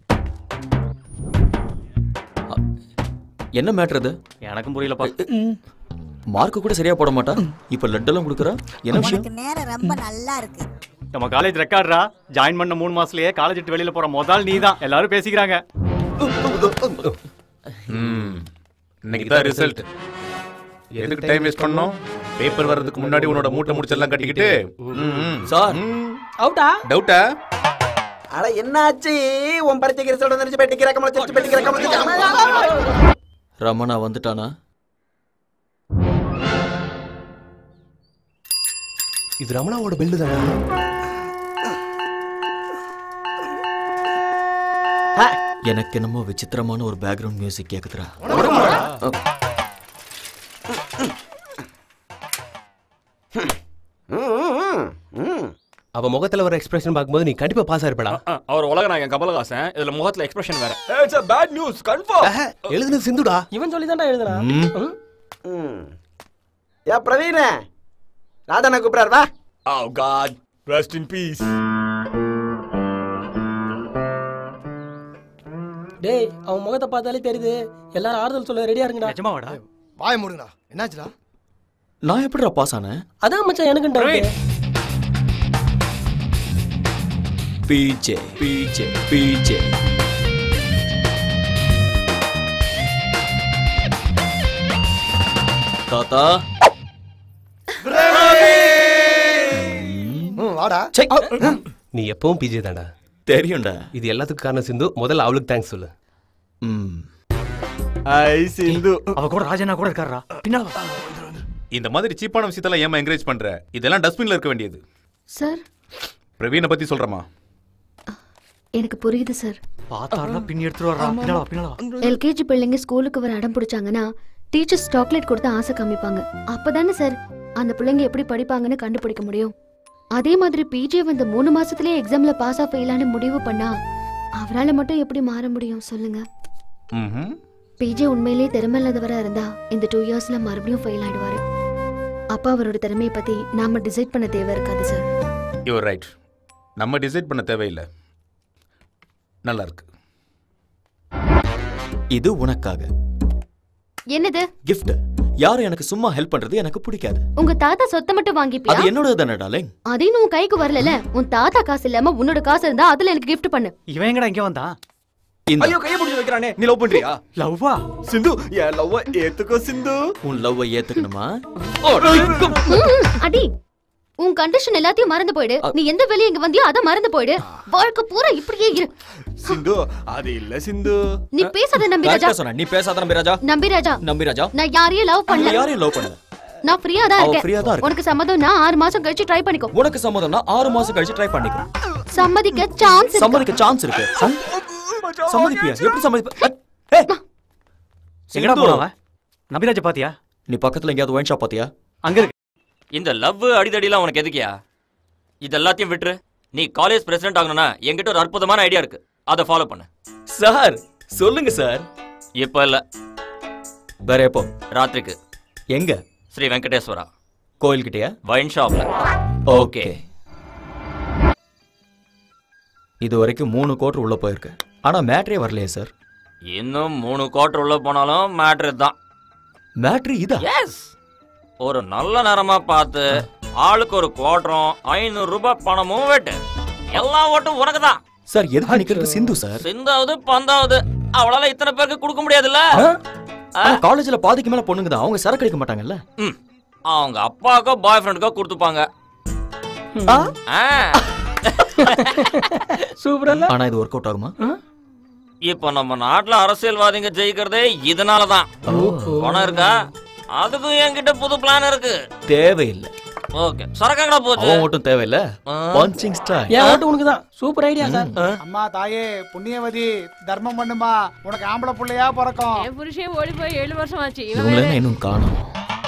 அ, என்ன மேட்ரு அது எனக்கும் புரியலப்பா மார்க் கூட சரியா போட மாட்டா இப்ப லட்டெல்லாம் கொடுக்குறா என்ன விஷயம் உனக்கு நேரம் ரொம்ப நல்லா இருக்கு நம்ம காலேஜ் ரெக்கார்ட்ரா ஜாயின் பண்ண மூணு மாசத்துலயே காலேஜ் விட்டு வெளியில போற முதல் நீ தான் எல்லாரும் பேசிக்கிறாங்க ம். இன்னைக்கு தான் ரிசல்ட் எதுக்கு டைம் வேஸ்ட் பண்ணோம் பேப்பர் வர்றதுக்கு முன்னாடி உன்னோட மூட்டை முடிச்செல்லாம் கட்டிக்கிட்டு சார் அவுட்டா டவுட்டா அட என்னாச்சு உன் பரிச்சைக்கு ரிசல்ட் வந்துருச்சு பெட்டிக்கு ரக்கம் வச்சிருச்சு பெட்டிக்கு ரக்கம் வச்சிருச்சு ரமணா வந்துட்டானா இது ரமணாவோட பெல்லு தானே எனக்கு என்னமோ விசித்திரமான ஒரு பேக்ரவுண்ட் மியூசிக் கேக்குதுடா அவ முகத்துல வர எக்ஸ்பிரஷன் பார்க்கும்போது நீ கண்டிப்பா பாஸ் ஆயிருப்படா அவர் உலக நாயகன் கமலஹாசன் இதுல முகத்துல எக்ஸ்பிரஷன் வேற it's a bad news confirm எழுதுன சிந்துடா இவன் சொல்லி தான்டா எழுதுறான் ம். ஏ பிரவீன ராதனை கூப்பிடாரு வா oh god rest in peace டேய் அவன் முகத்தை பார்த்தாலே தெரியுது எல்லாரும் ஆறுதல் சொல்ல ரெடியா இருங்கடா நிஜமாவாடா வாய மூடுங்கடா என்னாச்சுடா நான் எப்படிடா பாஸ் ஆனேன் அதான் மச்சான் எனக்கு டவுட் பிஜே பிஜே பிஜே தாத்தா வாடா நீ எப்பவும் பிஜே தான்டா தெரியும்டா இது எல்லாத்துக்கும் காரணம் சிந்து முதல்ல அவளுக்கு தேங்க்ஸ் சொல்லு ஐ சிந்து அவ கூட ராஜனா கூட இருக்காரா பின்னால இந்த மாதிரி சீப்பான விஷயத்தெல்லாம் ஏமா என்கரேஜ் பண்ற இதெல்லாம் டஸ்ட்பின்ல இருக்க வேண்டியது சார் பிரவீனை பத்தி சொல்றமா எனக்கு புரியுது சார் பாத்தாருன்னா பின்னி எடுத்துட்டு வர்றா பின்னால வா, பின்னால வா. எல்கேஜி பிள்ளைங்க ஸ்கூலுக்கு வர அடம் பிடிச்சாங்கன்னா டீச்சர்ஸ் சாக்லேட் கொடுத்து ஆசை காமிப்பாங்க அப்பதானே சார் அந்த பிள்ளைங்க எப்படி படிப்பாங்கன்னு கண்டுபிடிக்க முடியும் அதே மாதிரி பிஜே வந்து மூணு மாசத்துலயே எக்ஸாம்ல பாஸ் ஆஃப் ஃபெயிலான்னு முடிவு பண்ணா அவரால மட்டும் எப்படி மாற முடியும் சொல்லுங்க பிஜே உண்மையிலேயே திறமை இல்லாதவரா இருந்தா இந்த டூ இயர்ஸ்ல மறுபடியும் ஃபெயில் ஆயிடுவாரு அப்பா அவரோட திறமையை பத்தி நாம டிசைட் பண்ண தேவை இருக்காது சார் யுவர் ரைட் நம்ம டிசைட் பண்ண தேவையில்லை நல்லா இருக்கு இது உனக்காக என்னது gift யாரும் எனக்கு சும்மா ஹெல்ப் பண்றது எனக்கு பிடிக்காது உங்க தாத்தா சொத்தை மட்டும் வாங்கிப்பியா அது என்னோட தானே டார்லிங் அதையும் உன் கைக்கு வரல உன் தாத்தா காசு இல்லாம உன்னோட காசு இருந்தா அதுல எனக்கு gift பண்ணு இவன் எங்கடா இங்க வந்தான் இந்த ஐயோ கைய பிடிச்சு வைக்கிறானே நீ லவ் பண்றியா லவ்வா சிந்து என் லவ் ஏத்துக்கோ சிந்து உன் லவ்வை ஏத்துக்கணுமா ம், அடி உன் கண்டிஷன் எல்லாத்தையும் மறந்து போயிடு நீ எந்த வேலையை இங்க வந்தியோ அத மறந்து போயிடு வாழ்க்கை பூரா இப்படியே இரு சிந்து அது இல்ல சிந்து நீ பேசாத நம்பி ராஜா கரெக்டா சொன்ன நீ பேசாத நம்பி ராஜா நம்பி ராஜா நம்பி ராஜா நான் யாரையும் லவ் நீ பண்ணல யாரையும் லவ் பண்ணல நான் ஃப்ரீயா தான் அவ free-ஆ தான் இருக்கேன் இருக்கா. உனக்கு சம்மதம்னா ஆறு மாசம் கழிச்சு ட்ரை பண்ணிக்கோ உனக்கு சம்மதம்னா ஆறு மாசம் கழிச்சு ட்ரை பண்ணிக்கோ சம்மதிக்க சான்ஸ் சம்மதிக்க சான்ஸ் இருக்கு ஆ? சம்மதிப்பியா எப்படி சம்மதிப்ப எங்கடா போனவன் நபிராஜ பாத்தியா நீ பக்கத்துல எங்கேயாவது ஒயின் ஷாப் பாத்தியா அங்க இருக்கு இந்த லவ் அடிதடிலாம் உனக்கு எதுக்கியா இது எல்லாத்தையும் விட்டுரு நீ காலேஜ் பிரசிடென்ட் ஆகணும்னா என்கிட்ட ஒரு அற்புதமான ஐடியா இருக்கு அதை ஃபாலோ பண்ணு சார் சொல்லுங்க சார் இப்போ இல்ல வேற எப்போ ராத்திரிக்கு எங்க ஸ்ரீ வெங்கடேஸ்வரா கோயில்கிட்டயா வைன் ஷாப்ல ஓகே இது வரைக்கும் மூணு கோட்டர் உள்ள போயிருக்கு ஆனா மேட்ரே வரலையே சார் இன்னும் மூணு குவார்டர் உள்ள போனாலும் மேட்ரு தான் மேட்ரு இதா எஸ் ஒரு நல்ல நேரமா பார்த்து ஆளுக்கு ஒரு குவார்டரும் ஐநூறு ரூபாய் பணமும் வெட்டு எல்லா ஓட்டும் உனக்கு தான் சார் எதுக்கு நிக்கிறது சிந்து சார் சிந்தாவது பந்தாவது அவளால இத்தனை பேருக்கு கொடுக்க முடியாதுல்ல ஆனா காலேஜ்ல பாதிக்கு மேல பொண்ணுங்க தான் அவங்க சரக்கு அடிக்க மாட்டாங்கல்ல ம். அவங்க அப்பாக்கோ பாய் ஃப்ரெண்டுக்கோ கொடுத்துப்பாங்க ஆ. சூப்பரா ஆனா இது ஒர்க் அவுட் ஆகுமா இப்போ நம்ம நாட்டுல அரசியல்வாதிங்க ஜெயிக்கிறதே இதனாலதான் பணம் இருக்கா அதுக்கும் என்கிட்ட புது பிளான் இருக்கு தேவையில்லை ஓகே சரக்காங்கடா போச்சு அவன் மட்டும் தேவையில்ல பஞ்சிங் ஸ்டைல் என் ஓட்டு உனக்கு தான் சூப்பர் ஐடியா சார் அம்மா தாயே புண்ணியவதி தர்மம் பண்ணுமா உனக்கு ஆம்பளை புள்ளையா பிறக்கும் என் புருஷன் ஓடி போய் ஏழு வருஷம் ஆச்சு இவன் இவங்கள வேற- என்ன இன்னும் காணும்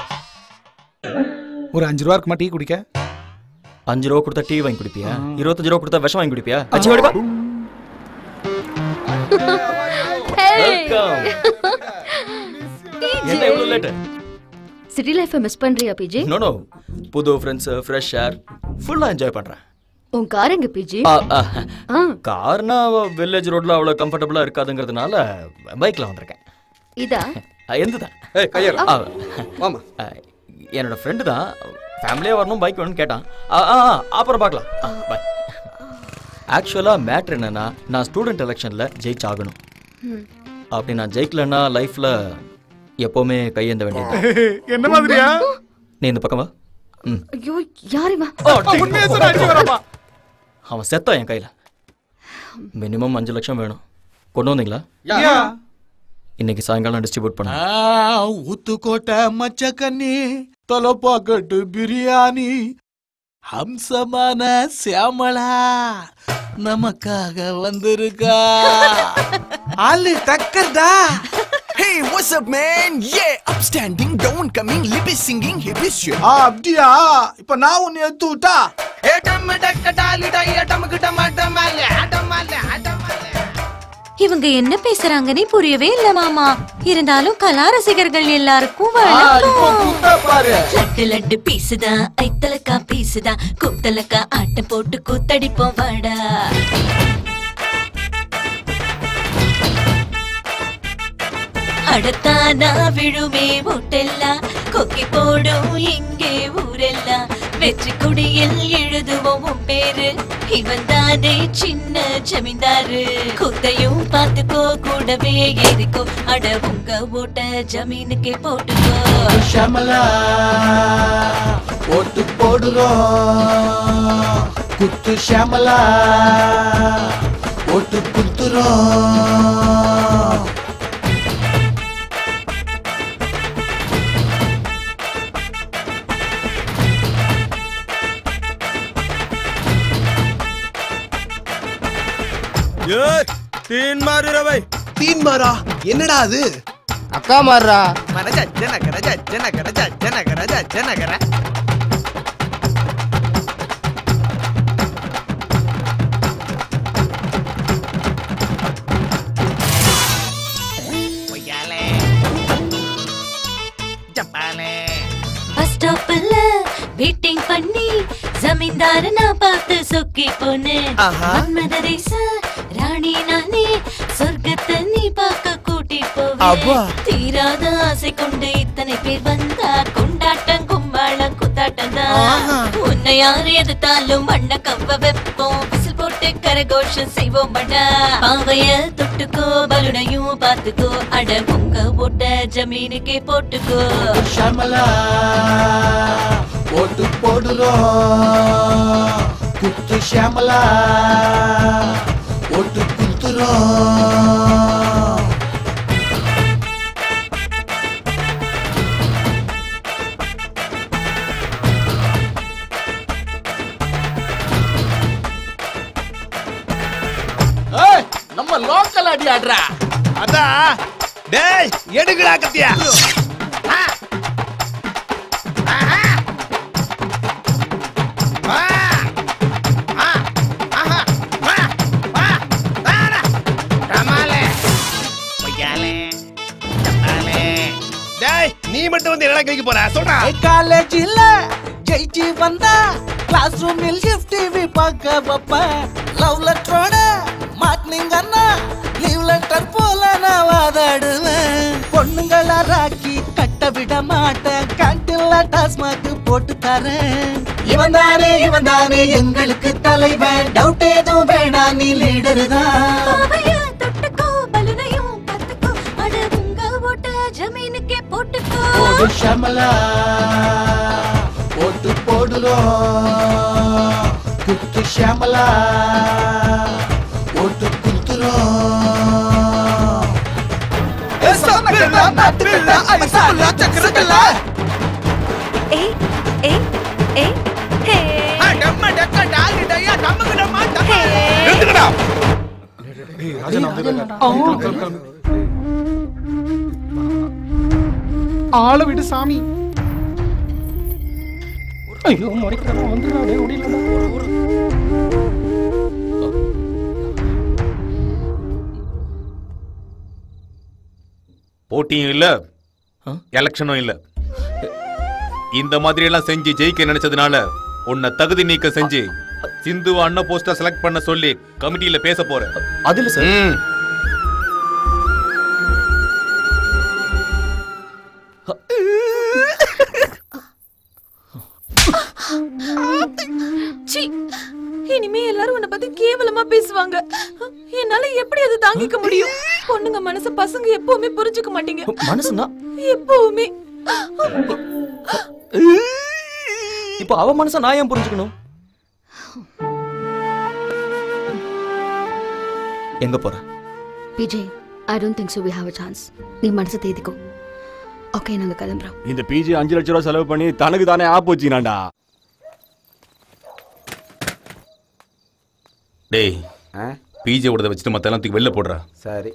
ஒரு அஞ்சு ரூபா இருக்குமா டீ குடிக்க அஞ்சு ரூபா கொடுத்தா டீ வாங்கி குடிப்பியா இருபத்தஞ்சு ரூபா கொடுத்தா விஷம் வாங்கி குடிப்பியா அச்சு வாடிப்பா Welcome. என்ன இவ்வளவு லேட் சிட்டி லைஃபை மிஸ் பண்றியா பிஜி நோ நோ புது ஃப்ரெண்ட்ஸ் ஃப்ரெஷ் ஏர் ஃபுல்லா என்ஜாய் பண்றேன் உன் கார் எங்க பிஜி ஆ கார்னா வில்லேஜ் ரோட்ல அவ்வளவு கம்ஃபர்டபுளா இருக்காதுங்கிறதுனால பைக்ல வந்திருக்கேன் இதா எந்ததான் ஏய், கையெடு. ஆமா என்னோட ஃப்ரெண்டு தான் ஃபேமிலியா வரணும் பைக் வேணும்னு கேட்டான் ஆ, ஆ, ஆ, அப்புறம் பார்க்கலாம் பாய் ஆக்சுவலா மேட்ரு என்னன்னா நான் ஸ்டூடெண்ட் எலெக்ஷன்ல ஜெயிச்சாகணும் ம். அப்படி நான் ஜெயிக்கலன்னா லைஃப்ல எப்பவுமே கையேந்த வேண்டியது என்ன மாதிரியா நீ இந்த பக்கம் வா ம் ஐயோ யார் இவன் உண்மையை சொன்னா அடிச்சு வராமா அவன் செத்தான் என் கையில மினிமம் அஞ்சு லட்சம் வேணும் கொண்டு வந்தீங்களா யா இன்னைக்கு சாயங்காலம் டிஸ்ட்ரிபியூட் பண்ண ஊத்துக்கோட்டை மச்சக்கண்ணி தொலைப்பாக்கட்டு பிரியாணி ஹம்சமான சியாமளா நமக்காக வந்திருக்கா ஆளு டக்கர்டா Hey, what's up, man? Yeah, upstanding, downcoming, lippy singing, hippie shit. ஆ, அப்படியா இப்ப நான் உன்னை எடுத்து விட்டா இவங்க என்ன பேசுறாங்கன்னே புரியவே இல்ல மாமா இருந்தாலும் கலா ரசிகர்கள் எல்லாருக்கும் பாரு லட்டு லட்டு பீசுதா ஐத்தலக்கா பீசுதா கூத்தலக்கா ஆட்டம் போட்டு கூத்தடிப்போம் வாடா அடத்தானா விழுமே ஓட்டெல்லாம் கொக்கி போடும் இங்கே ஊரெல்லாம் வெற்றி கொடியில் எழுதுவோம் உன் பேரு இவன் தானே சின்ன ஜமீன்தாரு குத்தையும் பார்த்துக்கோ கூடவே ஏறிக்கோ அட உங்க ஓட்ட ஜமீனுக்கே போட்டுக்கோ ஷமலா ஓட்டு போடுறோம் குத்து ஷாமலா ஓட்டு குத்துறோம் தீன் மாறு ரவை தீன் மாறா என்னடா அது அக்கா மாறுறா மரஜா ஜனகர ஜனகர ஜனகர ஜனகர பஸ் ஸ்டாப்ல வெயிட்டிங் பண்ணி ஜமீன்தார நான் பார்த்து சொக்கி போனே ஆஹா. மன்மதரேச ராணி நானே சொர்க்கத்தை நீ பார்க்க கூட்டி அப்பா. போவேன் தீராத ஆசை கொண்டு இத்தனை பேர் வந்தா கொண்டாட்டம் கும்பாளம் குத்தாட்டம் தான் உன்னை யார் எதிர்த்தாலும் மண்ண கம்ப வைப்போம் விசில் போட்டு கரகோஷம் செய்வோம் படா பாவைய தொட்டுக்கோ பலுனையும் பார்த்துக்கோ அட உங்க ஓட்ட ஜமீனுக்கே போட்டுக்கோ ஷாமலா ஓட்டு போடுறோம் குத்து ஷாமலா ஓட்டு குத்துறோம் ஏய் நம்ம லோக்கல் அடி ஆடுறா அதான் டேய் எடுங்கடா கத்தியா டேய் நீ மட்டும் வந்து என்ன கைக்கு போற சொல்றா காலேஜில் ஜெயிச்சு வந்தா கிளாஸ் ரூமில் ஷிஃப்ட் டிவி பார்க்க வைப்பேன் லவ் லெட்டரோட மாட்டினீங்கன்னா லீவ் லெட்டர் போல நான் வாதாடுவேன் பொண்ணுங்கள ராக்கி கட்ட விட மாட்டேன் கேன்டீன்ல டாஸ்மாக் போட்டு தரேன் இவன் தானே இவன் தானே எங்களுக்கு தலைவன் டவுட் எதுவும் வேணாம் நீ லீடர் தான் பாவைய தொட்டுக்கோ பலுனையும் பார்த்துக்கோ அட உங்க ஓட்ட ஜமீனுக்கே போட்டுக்கோ போடு ஷமலா ஓட்டு போடுறோம் குத்து ஷமலா ஓட்டு குத்துறோம் ஏய் ஏய் ஏய் ஹே நிறுத்துங்கடா ஆளை விடு சாமி ஐயோ முறைக்கிறவன் வந்துடுறானே ஓடிடலாம் போட்டியும் இல்ல எலெக்ஷனும் இல்ல இந்த மாதிரி எல்லாம் செஞ்சு ஜெயிக்க நினைச்சதுனால உன்னை தகுதி நீக்க செஞ்சு சிந்துவ அண்ணா போஸ்டா செலக்ட் பண்ண சொல்லி கமிட்டியில பேச போறேன் அதுல சார் சீ இனிமே எல்லாரும் உன்னை பத்தி கேவலமா பேசுவாங்க என்னால எப்படி அதை தாங்கிக்க முடியும் பொண்ணுங்க மனச பசங்க எப்பவுமே புரிஞ்சுக்க மாட்டீங்க மனசுனா எப்பவுமே இப்போ அவ மனச நான் ஏன் புரிஞ்சுக்கணும் எங்க போற PJ I don't think so we have a chance நீ மனசை தேதிக்கோ ஓகே நாங்க கிளம்புறோம் இந்த பிஜி அஞ்சு லட்ச ரூபா செலவு பண்ணி தனக்கு தானே ஆப் வச்சுக்கினாண்டா டேய் பிஜே விடத வச்சுட்டு மத்த எல்லாம் தூக்கி வெளில போடுறா சரி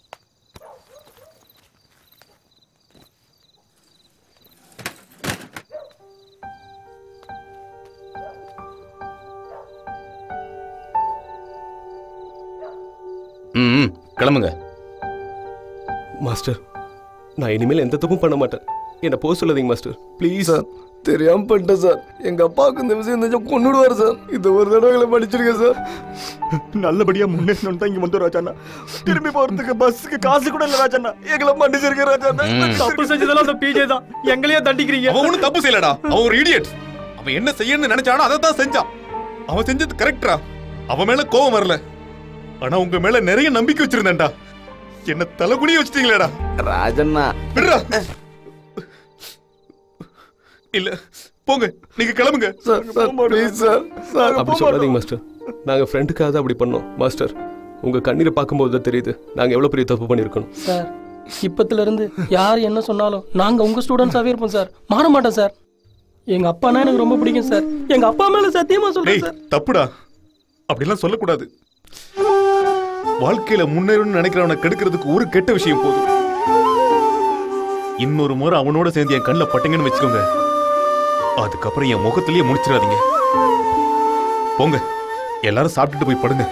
ம் ம், கிளம்புங்க மாஸ்டர் நான் இனிமேல் எந்த தப்பும் பண்ண மாட்டேன் என்ன போக சொல்லாதீங்க மாஸ்டர் ப்ளீஸ் சார் தெரியாம பண்ணிட்டேன் சார் எங்க அப்பாவுக்கு இந்த விஷயம் தெரிஞ்சா கொண்டுடுவார் சார் இந்த ஒரு தடவை படிச்சிருக்கேன் சார் நல்லபடியா முன்னேறணும் தான் இங்க வந்து ராஜாண்ணா திரும்பி போறதுக்கு பஸ்ஸுக்கு காசு கூட இல்ல ராஜாண்ணா எங்களை மன்னிச்சிருக்க ராஜாண்ணா தப்பு செஞ்சதெல்லாம் அந்த பிஜே தான் எங்களையே தண்டிக்கிறீங்க அவன் ஒண்ணும் தப்பு செய்யலடா அவன் ஒரு இடியட் அவன் என்ன செய்யணும்னு நினைச்சானோ அதை தான் செஞ்சான் அவன் செஞ்சது கரெக்டா அவன் மேல கோவம் வரல ஆனா உங்க மேல நிறைய நம்பிக்கை வச்சிருந்தேன்டா என்ன தலைகுனிய வச்சிட்டீங்களேடா ராஜண்ணா விடுறா இல்ல போங்க நீங்க கிளம்புங்க sir sir please sir sir அப்படி சொல்லாதீங்க மாஸ்டர் நாங்க ஃப்ரெண்டுக்காக தான் அப்படி பண்ணோம் மாஸ்டர் உங்க கண்ணீரை பார்க்கும்போது தான் தெரியுது நாங்க எவ்வளவு பெரிய தப்பு பண்ணியிருக்கணும் சார் இப்பத்துல இருந்து யார் என்ன சொன்னாலும் நாங்க உங்க ஸ்டூடெண்ட்ஸாவே இருப்போம் சார் மாற மாட்டோம் சார் எங்க அப்பானா எனக்கு ரொம்ப பிடிக்கும் சார் எங்க அப்பா மேல சத்தியமா சொல்றேன் டேய் சார் தப்புடா அப்படிலாம் சொல்லக்கூடாது வாழ்க்கையில முன்னேறணும்னு நினைக்கிறவனை கெடுக்கிறதுக்கு ஒரு கெட்ட விஷயம் போதும் இன்னொரு முறை அவனோட சேர்ந்து என் கண்ணில் பட்டீங்கன்னு வச்சுக்கோங்க அதுக்கப்புறம் என் முகத்திலேயே முடிச்சிடாதீங்க போங்க எல்லாரும் சாப்பிட்டுட்டு போய் படுங்க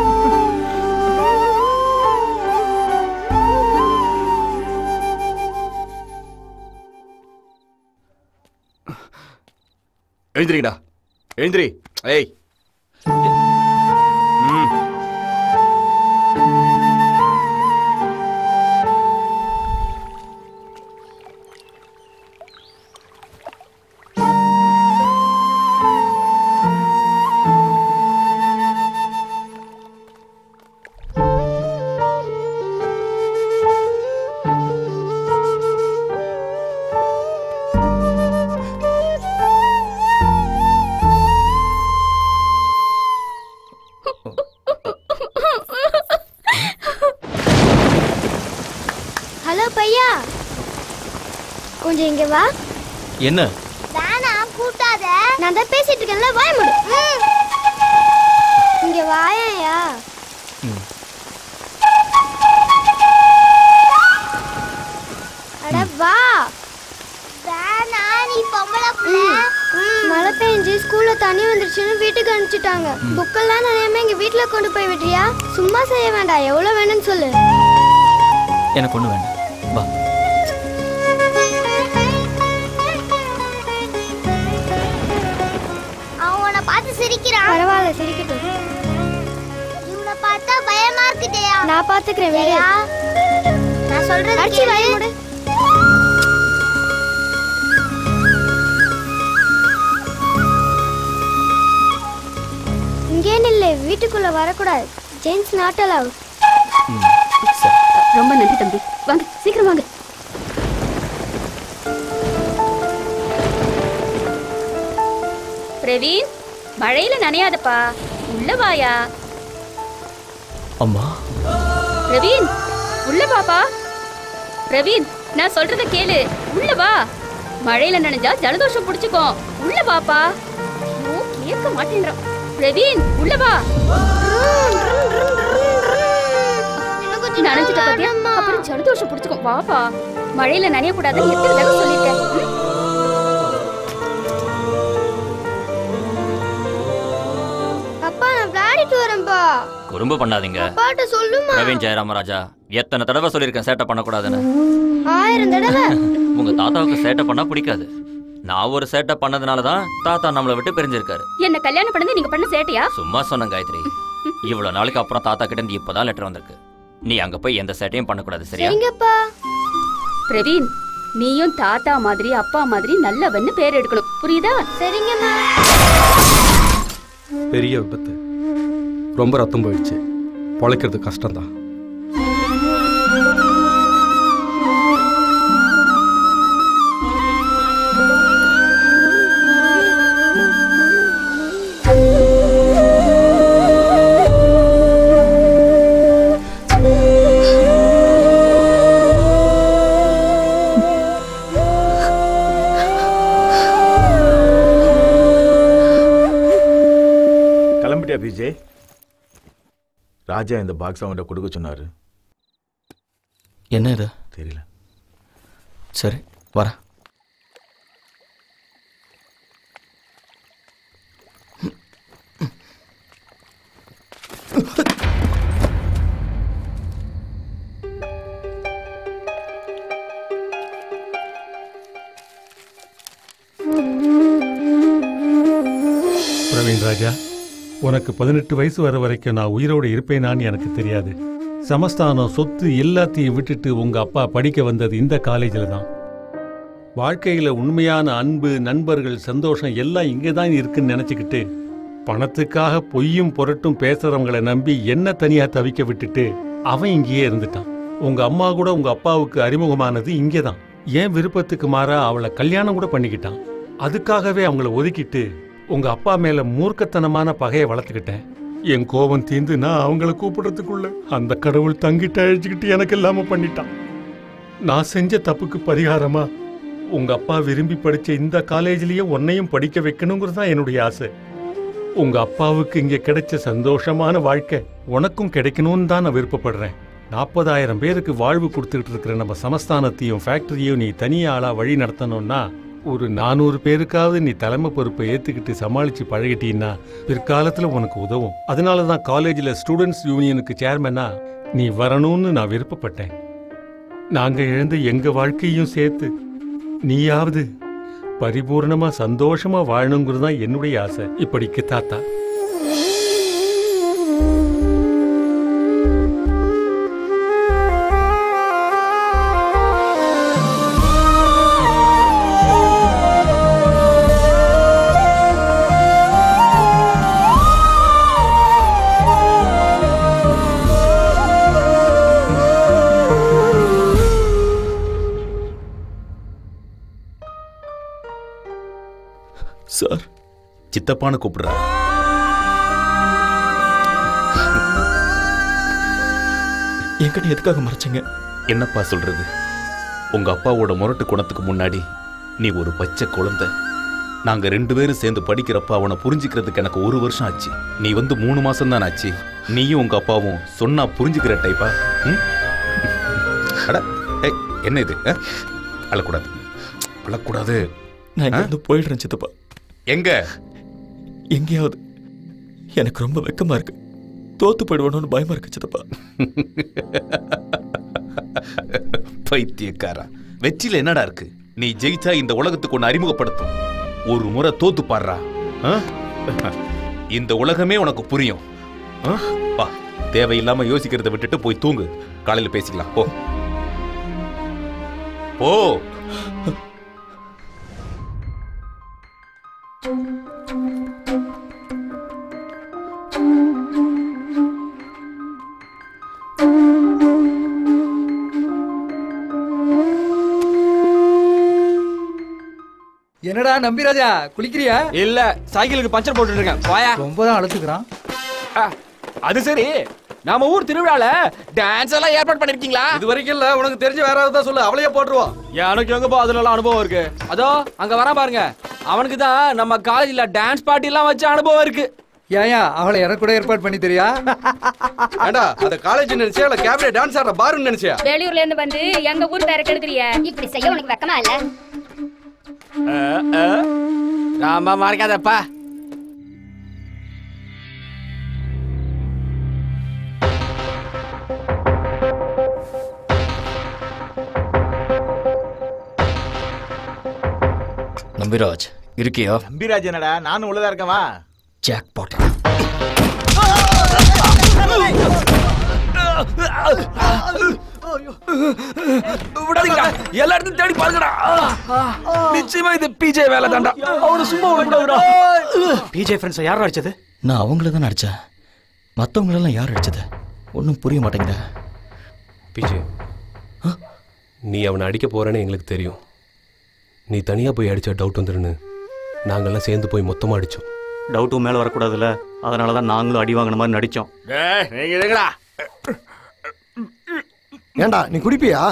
எழுந்திரிங்கடா எழுந்திரி ஏய் ம் ஹலோ பையா கொஞ்சம் இங்க வா என்ன வேணா கூட்டாத நான் தான் பேசிட்டு இருக்கேன்ல வாய முடு இங்க வாயா அட வா வேணா நீ பொம்பளை புள்ள மழை பெஞ்சு ஸ்கூல்ல தண்ணி வந்துருச்சுன்னு வீட்டுக்கு அனுப்பிச்சிட்டாங்க புக்கெல்லாம் நினையாம எங்க வீட்ல கொண்டு போய் விடுறியா சும்மா செய்ய வேண்டாம் எவ்வளவு வேணும்னு சொல்லு எனக்கு ஒண்ணு வேண்டாம் வா அவன் உன்னை பார்த்து சிரிக்கிறான் பரவாயில்ல சிரிக்கட்டும் இவனை பார்த்தா பயமா இருக்குதேயா நான் பாத்துக்கிறேன் வேலையா நான் சொல்றது அடிச்சு வாய மூடு இங்கே நில்லு வீட்டுக்குள்ள வரக்கூடாது ஜென்ஸ் நாட் அலவுட் ரொம்ப நன்றி தம்பி வாங்க சீக்கிரம் வாங்க பிரவீன் மழையில நனையாதப்பா உள்ள வாயா அம்மா பிரவீன் உள்ள வாப்பா பிரவீன் நான் சொல்றத கேளு உள்ள வா மழையில நனைஞ்சா ஜலதோஷம் புடிச்சுக்கோ உள்ள வாப்பா ஐயோ கேட்க மாட்டேங்கிறான் பிரவீன் உள்ள வா நனைஞ்சிட்ட பாத்தியா அப்புறம் ஜலதோஷம் புடிச்சுக்கோ வாப்பா மழையில நனைய கூடாதுன்னு எத்தனை தடவை சொல்லிருக்கேன் ம்? அப்பா நான் விளையாடிட்டு வரேன்பா குறும்பு பண்ணாதீங்க அப்பாட்ட சொல்லுமா பிரவீன் ஜெயராமராஜா எத்தனை தடவை சொல்லியிருக்கேன் சேட்டை பண்ணக்கூடாதுன்னு ஆயிரம் தடவை உங்க தாத்தாவுக்கு சேட்டை பண்ணா பிடிக்காது நான் ஒரு சேட்டை பண்ணதுனால தான் தாத்தா நம்மளை விட்டு பிரிஞ்சிருக்காரு என்ன கல்யாணம் பண்ணது நீங்க பண்ண சேட்டையா சும்மா சொன்ன காயத்ரி இவ்வளவு நாளைக்கு அப்புறம் தாத்தா கிட்ட இருந்து இப்பதான் லெட்டர் வந்திருக்கு நீ அங்க போய் எந்த சேட்டையும் பண்ணக்கூடாது சரியா சரிங்கப்பா பிரவீன் நீயும் தாத்தா மாதிரி அப்பா மாதிரி நல்லவன்னு பேர் எடுக்கணும் புரியுதா சரிங்கம்மா பெரிய விபத்து ரொம்ப ரத்தம் போயிடுச்சு பொழைக்கிறது கஷ்டம்தான் கிளம்பிட்டியா விஜய் ராஜா இந்த பாக்ஸ் அவன்கிட்ட கொடுக்க சொன்னாரு என்ன இது தெரியல சரி வரேன் பிரவீன் ராஜா உனக்கு பதினெட்டு வயசு வர வரைக்கும் நான் உயிரோடு இருப்பேனான்னு எனக்கு தெரியாது சமஸ்தானம் சொத்து எல்லாத்தையும் விட்டுட்டு உங்க அப்பா படிக்க வந்தது இந்த காலேஜில் தான் வாழ்க்கையில உண்மையான அன்பு நண்பர்கள் சந்தோஷம் எல்லாம் இங்கே தான் இருக்குன்னு நினச்சிக்கிட்டு பணத்துக்காக பொய்யும் புரட்டும் பேசுறவங்களை நம்பி என்ன தனியா தவிக்க விட்டுட்டு அவன் இங்கேயே இருந்துட்டான் உங்க அம்மா கூட உங்க அப்பாவுக்கு அறிமுகமானது இங்கே தான் ஏன் விருப்பத்துக்கு மாறா அவளை கல்யாணம் கூட பண்ணிக்கிட்டான் அதுக்காகவே அவங்கள ஒதுக்கிட்டு உங்க அப்பா மேல மூர்க்கத்தனமான பகையை வளர்த்துக்கிட்டேன் என் கோபம் தீர்ந்து நான் அவங்கள கூப்பிடுறதுக்குள்ள அந்த கடவுள் தங்கிட்டு அழிச்சுக்கிட்டு எனக்கு இல்லாம பண்ணிட்டான் நான் செஞ்ச தப்புக்கு பரிகாரமா உங்க அப்பா விரும்பி படிச்ச இந்த காலேஜ்லயே உன்னையும் படிக்க வைக்கணுங்கிறது தான் என்னுடைய ஆசை உங்க அப்பாவுக்கு இங்க கிடைச்ச சந்தோஷமான வாழ்க்கை உனக்கும் கிடைக்கணும்னு தான் நான் விருப்பப்படுறேன் நாற்பதாயிரம் பேருக்கு வாழ்வு கொடுத்துக்கிட்டு இருக்கிற நம்ம சமஸ்தானத்தையும் ஃபேக்டரியையும் நீ தனியா ஆளா வழி நடத்தணும்னா ஒரு நானூறு பேருக்காவது நீ தலைமை பொறுப்பை ஏத்துக்கிட்டு சமாளிச்சு பழகிட்டீன்னா பிற்காலத்துல உனக்கு உதவும் அதனால தான் காலேஜில் ஸ்டூடெண்ட்ஸ் யூனியனுக்கு சேர்மனா நீ வரணும்னு நான் விருப்பப்பட்டேன் நாங்க இழந்த எங்க வாழ்க்கையும் சேர்த்து நீயாவது பரிபூர்ணமா சந்தோஷமா வாழணுங்கிறது தான் என்னுடைய ஆசை இப்படிக்கு தாத்தா சார் சித்தப்பான்னு கூப்பிடுறா என்கிட்ட எதுக்காக மறைச்சீங்க என்னப்பா சொல்றது உங்க அப்பாவோட முரட்டு குணத்துக்கு முன்னாடி நீ ஒரு பச்சை குழந்தை நாங்க ரெண்டு பேரும் சேர்ந்து படிக்கிறப்ப அவனை புரிஞ்சுக்கிறதுக்கு எனக்கு ஒரு வருஷம் ஆச்சு நீ வந்து மூணு மாசம் தான் ஆச்சு நீயும் உங்க அப்பாவும் சொன்னா புரிஞ்சுக்கிற டைப்பா ம்? அட ஏய், என்ன இது அஹ்? அழக்கூடாது அழக்கூடாது நான் இங்க இருந்து போயிடுறேன் சித்தப்பா எங்க எங்கேயாவது எனக்கு ரொம்ப வெக்கமா இருக்கு தோத்து போயிடுவேணும்னு பயமா இருக்கு சித்தப்பா பைத்தியக்காரா வெற்றில என்னடா இருக்கு நீ ஜெயிச்சா இந்த உலகத்துக்கு ஒன்னு அறிமுகப்படுத்தும் ஒரு முறை தோத்து பாடுறா ஆ? இந்த உலகமே உனக்கு புரியும் ஆ? வா தேவையில்லாம யோசிக்கிறத விட்டுட்டு போய் தூங்கு காலையில பேசிக்கலாம் போ போ என்னடா நம்பிராஜா குளிக்கிறியா இல்ல சைக்கிளுக்கு பஞ்சர் போட்டுட்டு இருக்கேன் போயா ரொம்ப தான் அழுத்துக்கிறான் அது சரி நாம ஊர் திருவிழால டான்ஸ் எல்லாம் ஏற்பாடு பண்ணிருக்கீங்களா இது வரைக்கும் இல்ல உனக்கு தெரிஞ்ச வேற ஏதாவது சொல்லு அவளையே போட்டுருவான் எனக்கு எங்கப்பா அதுல எல்லாம் அனுபவம் இருக்கு அதோ அங்க வரான் பாருங்க அவனுக்கு தான் நம்ம காலேஜ்ல டான்ஸ் பார்ட்டி எல்லாம் வச்ச அனுபவம் இருக்கு ஏயா அவளை எனக்கு கூட ஏற்பாடு பண்ணி தெரியா ஏண்டா அத காலேஜ் நினைச்சியா இல்ல கேப்ல டான்ஸ் ஆடுற பாருன்னு நினைச்சியா வெளியூர்ல இருந்து வந்து எங்க ஊர் பேரை கெடுக்கிறிய இப்படி செய்ய உனக்கு வெக்கமா இல்ல ராமா மறைக்காதப்பா நம்பிராஜ் இருக்கியா நம்பிராஜ் என்னடா நானும் உள்ளதா இருக்கவா ஜாக் பாட் விடாதீங்கடா எல்லா இடத்தையும் தேடி பாருங்கடா நிச்சயமா இது பிஜே வேலை தான்டா அவனு சும்மா விடக்கூடாதுடா பிஜே ஃப்ரெண்ட்ஸை யார் அடிச்சது நான் அவங்கள தான் அடிச்சேன் மற்றவங்களெல்லாம் யார் அடிச்சது ஒன்றும் புரிய மாட்டேங்குதா பிஜே நீ அவனை அடிக்க போறேன்னு எங்களுக்கு தெரியும் நீ தனியா போய் அடிச்சா டவுட் வந்துருன்னு நாங்கெல்லாம் சேர்ந்து போய் மொத்தமா அடிச்சோம் டவுட்டும் மேலே வரக்கூடாதுல்ல அதனால தான் நாங்களும் அடி வாங்கின மாதிரி நடித்தோம் டேய் நீங்க இருங்கடா ஏண்டா நீ குடிப்பியா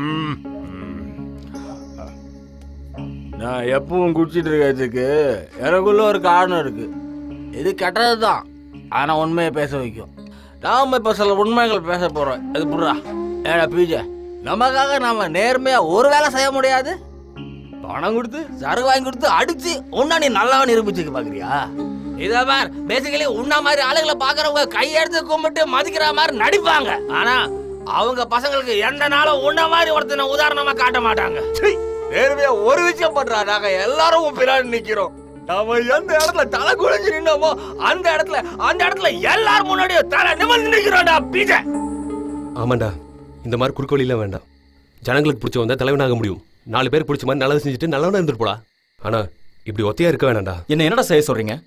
நான் எப்பவும் குடிச்சிட்டு இருக்கிறதுக்கு எனக்குள்ள ஒரு காரணம் இருக்கு இது கெட்டது தான் ஆனா உண்மையை பேச வைக்கும் நாம இப்ப சில உண்மைகள் பேச போறோம் இது புடுறா ஏடா பீஜ நமக்காக நாம நேர்மையா ஒரு வேலை செய்ய முடியாது பணம் கொடுத்து சரக்கு வாங்கி கொடுத்து அடிச்சு உன்ன நீ நல்லவா நிரூபிச்சுக்க பாக்குறியா இத பார் பேசிக்கலி உன்ன மாதிரி ஆளுங்களை பாக்குறவங்க கையெடுத்து கும்பிட்டு மதிக்கிற மாதிரி நடிப்பாங்க ஆனா அவங்க பசங்களுக்கு எந்த நாளும் உன்ன மாதிரி ஒருத்தனை உதாரணமா காட்ட மாட்டாங்க சீ, நேர்மையா ஒரு விஷயம் பண்றா நாங்க எல்லாரும் உன் பின்னாடி நிக்கிறோம் நாம எந்த இடத்துல தலை குழஞ்சு நின்னோமோ அந்த இடத்துல அந்த இடத்துல எல்லாரும் முன்னாடியும் தலை நிமிர்ந்து நிக்கிறோம்டா பீஜ ஆமாண்டா இந்த மாதிரி குறுக்கு வழியெல்லாம் வேண்டாம் ஜனங்களுக்கு பிடிச்ச வந்தா தலைவனாக முடியும் நாலு பேர் பிடிச்ச மாதிரி நல்லது செஞ்சுட்டு நல்லவனா இருந்துட்டு போடா ஆனா இப்படி ஒத்தையா இருக்க வேணாம்டா என்ன என்னடா செய்ய சொல்றீங்க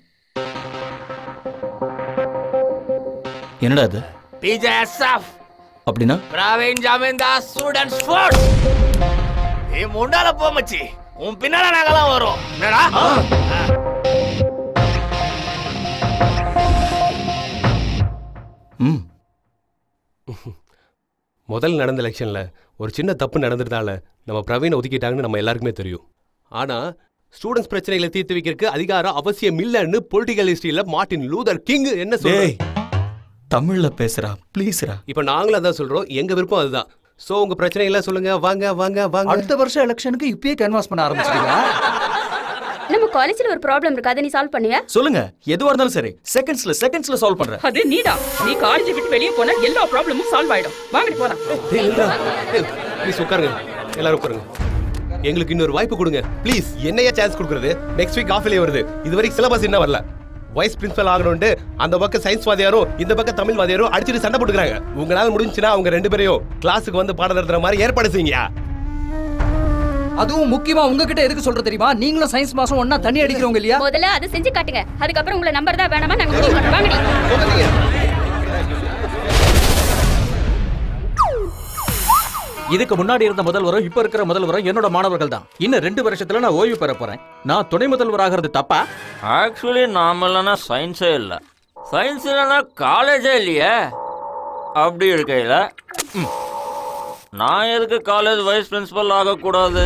என்னடா அது பீஜ எஸ்எஃப் அப்படின்னா பிரவீன் ஜாமீன்தாஸ் ஸ்டூடெண்ட்ஸ் ஃபோர்ஸ் நீ முன்னால போ மச்சி உன் பின்னால நாங்கெல்லாம் வரோம் என்னடா ம் முதல் நடந்த எலெக்ஷனில் ஒரு சின்ன தப்பு நடந்ததால நம்ம பிரவீனை ஒதுக்கிட்டாங்கன்னு நம்ம எல்லாருக்குமே தெரியும் ஆனால் ஸ்டூடெண்ட்ஸ் பிரச்சனைகளை தீர்த்து வைக்கிறதுக்கு அதிகாரம் அவசியம் இல்லைன்னு பொலிட்டிக்கல் ஹிஸ்டரியில் மார்ட்டின் லூதர் கிங் என்ன டேய், சொல்றாரு தமிழ்ல பேசுறா ப்ளீஸ்ரா இப்போ நாங்களும் அதான் சொல்றோம் எங்க விருப்பம் அதுதான் ஸோ உங்க பிரச்சனைகளை சொல்லுங்க வாங்க வாங்க வாங்க அடுத்த வருஷம் எலெக்ஷனுக்கு இப்பயே கேன்வாஸ் பண்ண ஆரம்பிச்சிட்டீங்க நம்ம காலேஜ்ல ஒரு ப்ராப்ளம் இருக்கு அதை நீ சால்வ் பண்ணுவியா சொல்லுங்க எதுவா இருந்தாலும் சரி செகண்ட்ஸ்ல செகண்ட்ஸ்ல சால்வ் பண்றேன் அது நீடா நீ காலேஜ் விட்டு வெளியே போனா எல்லா ப்ராப்ளமும் சால்வ் ஆயிடும் வாங்கடி போலாம் ப்ளீஸ் உட்காருங்க எல்லாரும் உட்காருங்க எங்களுக்கு இன்னொரு வாய்ப்பு கொடுங்க ப்ளீஸ் என்னையா சான்ஸ் கொடுக்குறது நெக்ஸ்ட் வீக் ஆஃப்லேயே வருது இது வரைக்கும் சிலபஸ் என்ன வரல வைஸ் பிரின்சிபல் ஆகணும்னு அந்த பக்கம் சயின்ஸ் வாதியாரும் இந்த பக்கம் தமிழ் வாதியாரும் அடிச்சுட்டு சண்டை போட்டுக்கிறாங்க உங்களால முடிஞ்சுன்னா அவங்க ரெண்டு பேரையும் கிளாஸுக்கு வந்து பாடம் நடத்துற மாதிரி ஏற்பாடு செய்யுங்க அதுவும் முக்கியமா உங்ககிட்ட எதுக்கு சொல்ற தெரியுமா நீங்களும் சயின்ஸ் மாசம் ஒண்ணா தண்ணி அடிக்கிறவங்க இல்லையா முதல்ல அதை செஞ்சு காட்டுங்க அதுக்கப்புறம் உங்களை நம்பர் தான் வேணாமா நாங்க முடிவு பண்றோம் வாங்கடி இதுக்கு முன்னாடி இருந்த முதல்வரும் இப்ப இருக்கிற முதல்வரும் என்னோட மாணவர்கள் தான் இன்னும் ரெண்டு வருஷத்துல நான் ஓய்வு பெற போறேன் நான் துணை முதல்வர் ஆகிறது தப்பா ஆக்சுவலி நாம இல்லைன்னா சயின்ஸே இல்லை சயின்ஸ் இல்லைன்னா காலேஜே இல்லையே அப்படி இருக்கையில் ம், நான் எதுக்கு காலேஜ் வைஸ் பிரின்சிபல் ஆகக்கூடாது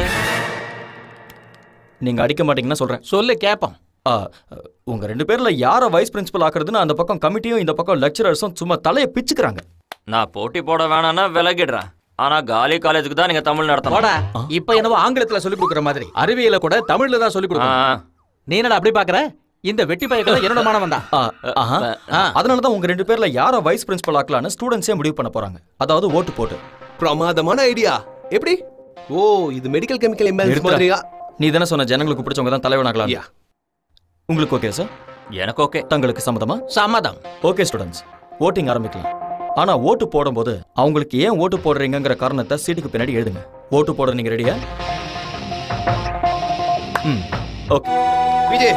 நீங்க அடிக்க மாட்டீங்கன்னா சொல்றேன் சொல்லு கேப்போம் ஆ, உங்க ரெண்டு பேர்ல யார வைஸ் பிரின்சிபல் ஆக்குறதுன்னு அந்த பக்கம் கமிட்டியும் இந்த பக்கம் லெக்சரர்ஸும் சும்மா தலையை பிச்சுக்கிறாங்க நான் போட்டி போட வேணாம்னா விலகிடுறேன் ஆனா காலி காலேஜுக்கு தான் நீங்க தமிழ் போடா நடத்தணும் இப்ப என்னவோ ஆங்கிலத்துல சொல்லி கொடுக்குற மாதிரி அறிவியல கூட தமிழ்ல தான் சொல்லி கொடுக்கணும் நீ என்னடா அப்படி பாக்குற இந்த வெட்டி பையன் என்னோட மாணவன் தான் ஆ, ஆஹா. அதனாலதான் உங்க ரெண்டு பேர்ல யார வைஸ் பிரின்சிபல் ஆக்கலாம்னு ஸ்டூடெண்ட்ஸே முடிவு பண்ண போறாங்க அதாவது ஓட்டு போட்டு பிரமாதமான ஐடியா எப்படி ஓ இது மெடிக்கல் கெமிக்கல் இம்பேலன்ஸ் மாதிரியா நீ தானே சொன்ன ஜனங்களுக்கு பிடிச்சவங்க தான் தலைவனாகலாம் உங்களுக்கு ஓகே சார் எனக்கு ஓகே தங்களுக்கு சம்மதமா சம்மதம் ஓகே ஸ்டூடெண்ட்ஸ் ஓட்டிங் ஆரம்பிக்கலாம் ஆனா ஓட்டு போடும்போது அவங்களுக்கு ஏன் ஓட்டு போடுறீங்கங்கிற காரணத்தை சீட்டுக்கு பின்னாடி எழுதுங்க ஓட்டு போட நீங்க ரெடியா ம் ஓகே விஜய்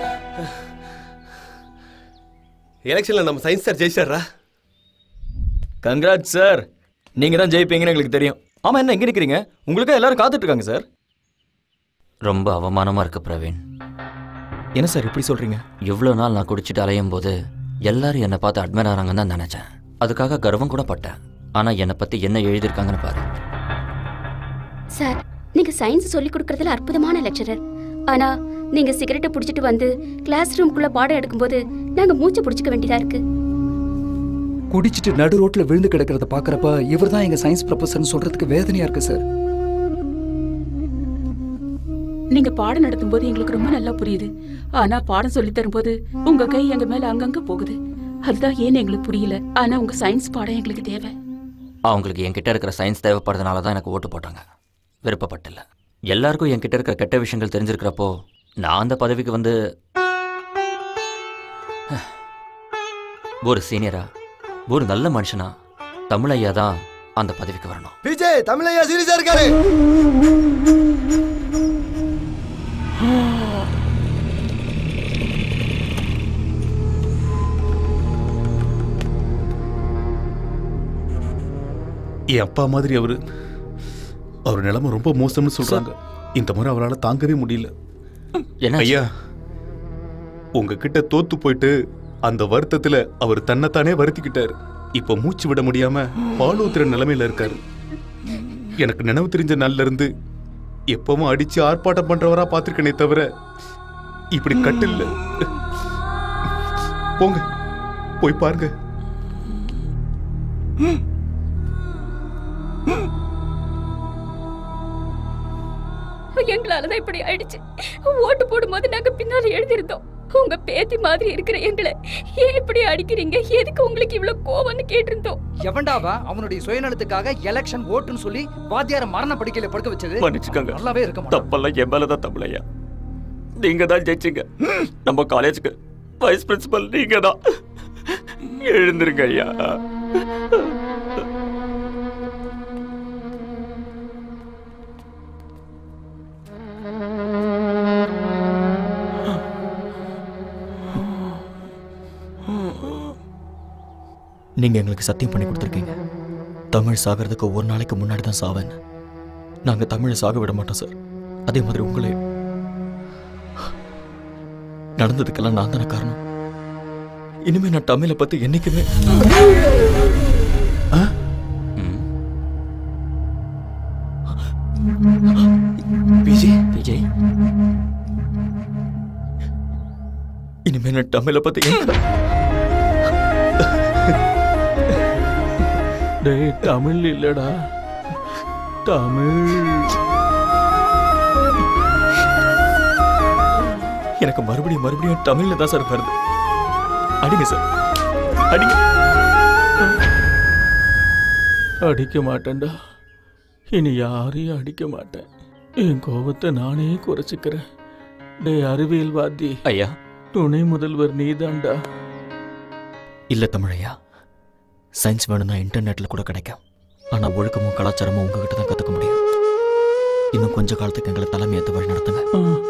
எலெக்ஷன்ல நம்ம சயின்ஸ் சார் ஜெயிச்சாரா கங்க்ராட் சார் நீங்க தான் ஜெயிப்பீங்கன்னு எங்களுக்கு தெரியும் ஆமா என்ன எங்க நிக்கிறீங்க உங்களுக்கு எல்லாரும் காத்துட்டு இருக்காங்க சார் ரொம்ப அவமானமா இருக்கு பிரவீன் என்ன சார் இப்படி சொல்றீங்க இவ்வளோ நாள் நான் குடிச்சிட்டு அலையும் போது எல்லாரும் என்னை பார்த்து அட்மைர் ஆகிறாங்கன்னு தான் நினைச்சேன் அதுக்காக கர்வம் கூட பட்டேன் ஆனா என்னை பத்தி என்ன எழுதியிருக்காங்கன்னு பாரு சார் நீங்க சயின்ஸ் சொல்லி கொடுக்கறதுல அற்புதமான லெக்சரர் ஆனா நீங்க சிகரெட்டை புடிச்சிட்டு வந்து கிளாஸ் ரூம்குள்ள பாடம் எடுக்கும்போது நாங்க மூச்சை புடிச்சுக்க வேண்டியதா இருக்கு குடிச்சிட்டு நடு ரோட்ல விழுந்து கிடக்கிறத பாக்குறப்ப இவர் தான் எங்க சயின்ஸ் ப்ரொஃபஸர்னு சொல்றதுக்கு வேதனையா இருக்கு சார் நீங்க பாடம் நடத்தும் போது எங்களுக்கு ரொம்ப நல்லா புரியுது ஆனா பாடம் சொல்லி தரும்போது உங்க கை எங்க மேல அங்கங்க போகுது அதுதான் ஏன்னு எங்களுக்கு புரியல ஆனா உங்க சயின்ஸ் பாடம் எங்களுக்கு தேவை அவங்களுக்கு என்கிட்ட இருக்கிற சயின்ஸ் தேவைப்படுறதுனால தான் எனக்கு ஓட்டு போட்டாங்க விருப்பப்பட்டில்ல எல்லாருக்கும் என்கிட்ட இருக்கிற கெட்ட விஷயங்கள் தெரிஞ்சிருக்கிறப்போ நான் அந்த பதவிக்கு வந்து ஒரு சீனியரா ஒரு நல்ல மனுஷனா தமிழையா தான் அந்த பதவிக்கு வரணும் விஜய் தமிழையா சீரியஸா இருக்காரு என் அப்பா மாதிரி அவரு அவர் நிலைமை ரொம்ப மோசம்னு சொல்றாங்க இந்த முறை அவரால் தாங்கவே முடியல என்ன ஐயா உங்ககிட்ட தோத்து போயிட்டு அந்த வருத்தத்துல அவர் தன்னைத்தானே வருத்திக்கிட்டாரு இப்ப மூச்சு விட முடியாம பால் ஊத்துற நிலைமையில இருக்காரு எனக்கு நினைவு தெரிஞ்ச நாள்ல இருந்து எப்பவும் அடிச்சு ஆர்ப்பாட்டம் பண்றவரா பார்த்திருக்கனே தவிர இப்படி கட்டில்ல போங்க போய் பாருங்க எங்களாலதான் இப்படி ஆயிடுச்சு ஓட்டு போடும்போது நாங்க பின்னால எழுதியிருந்தோம் உங்க பேத்தி மாதிரி இருக்கிற எங்களை ஏன் இப்படி அடிக்கிறீங்க எதுக்கு உங்களுக்கு இவ்வளவு கோவம்னு கேட்டிருந்தோம் எவன்டாவா அவனுடைய சுயநலத்துக்காக எலெக்ஷன் ஓட்டுன்னு சொல்லி வாத்தியார மரண படுக்கையில படுக்க வச்சது மன்னிச்சுக்கோங்க நல்லாவே இருக்க மாட்டான் தப்பெல்லாம் என் மேலதான் தமிழையா நீங்க தான் ஜெயிச்சிங்க நம்ம காலேஜுக்கு வைஸ் பிரின்சிபல் நீங்க தான் எழுந்திருங்க ஐயா நீங்க எங்களுக்கு சத்தியம் பண்ணி கொடுத்துருக்கீங்க தமிழ் சாகிறதுக்கு ஒரு நாளைக்கு முன்னாடி தான் சாவேன் நாங்க தமிழை சாக விட மாட்டோம் சார் அதே மாதிரி உங்களே நடந்ததுக்கெல்லாம் நான் தானே காரணம் இனிமே நான் தமிழை பத்தி என்னைக்குமே ஆ? விஜய் விஜய் இனிமே நான் தமிழை பத்தி என்ன டேய் தமிழ் இல்லடா தமிழ் எனக்கு மறுபடியும் மறுபடியும் தமிழ்ல தான் சார் வருது அடிங்க சார் அடிங்க அடிக்க மாட்டேன்டா இனி யாரையும் அடிக்க மாட்டேன் என் கோபத்தை நானே குறைச்சிக்கிறேன் டேய் அறிவியல் வாத்தி ஐயா துணை முதல்வர் நீதான்டா இல்ல தமிழையா சயின்ஸ் வேணும்னா இன்டர்நெட்ல கூட கிடைக்கும் ஆனா ஒழுக்கமும் கலாச்சாரமும் உங்ககிட்ட தான் கத்துக்க முடியும் இன்னும் கொஞ்ச காலத்துக்கு எங்களை தலைமை ஏற்ற வழி நடத்துங்க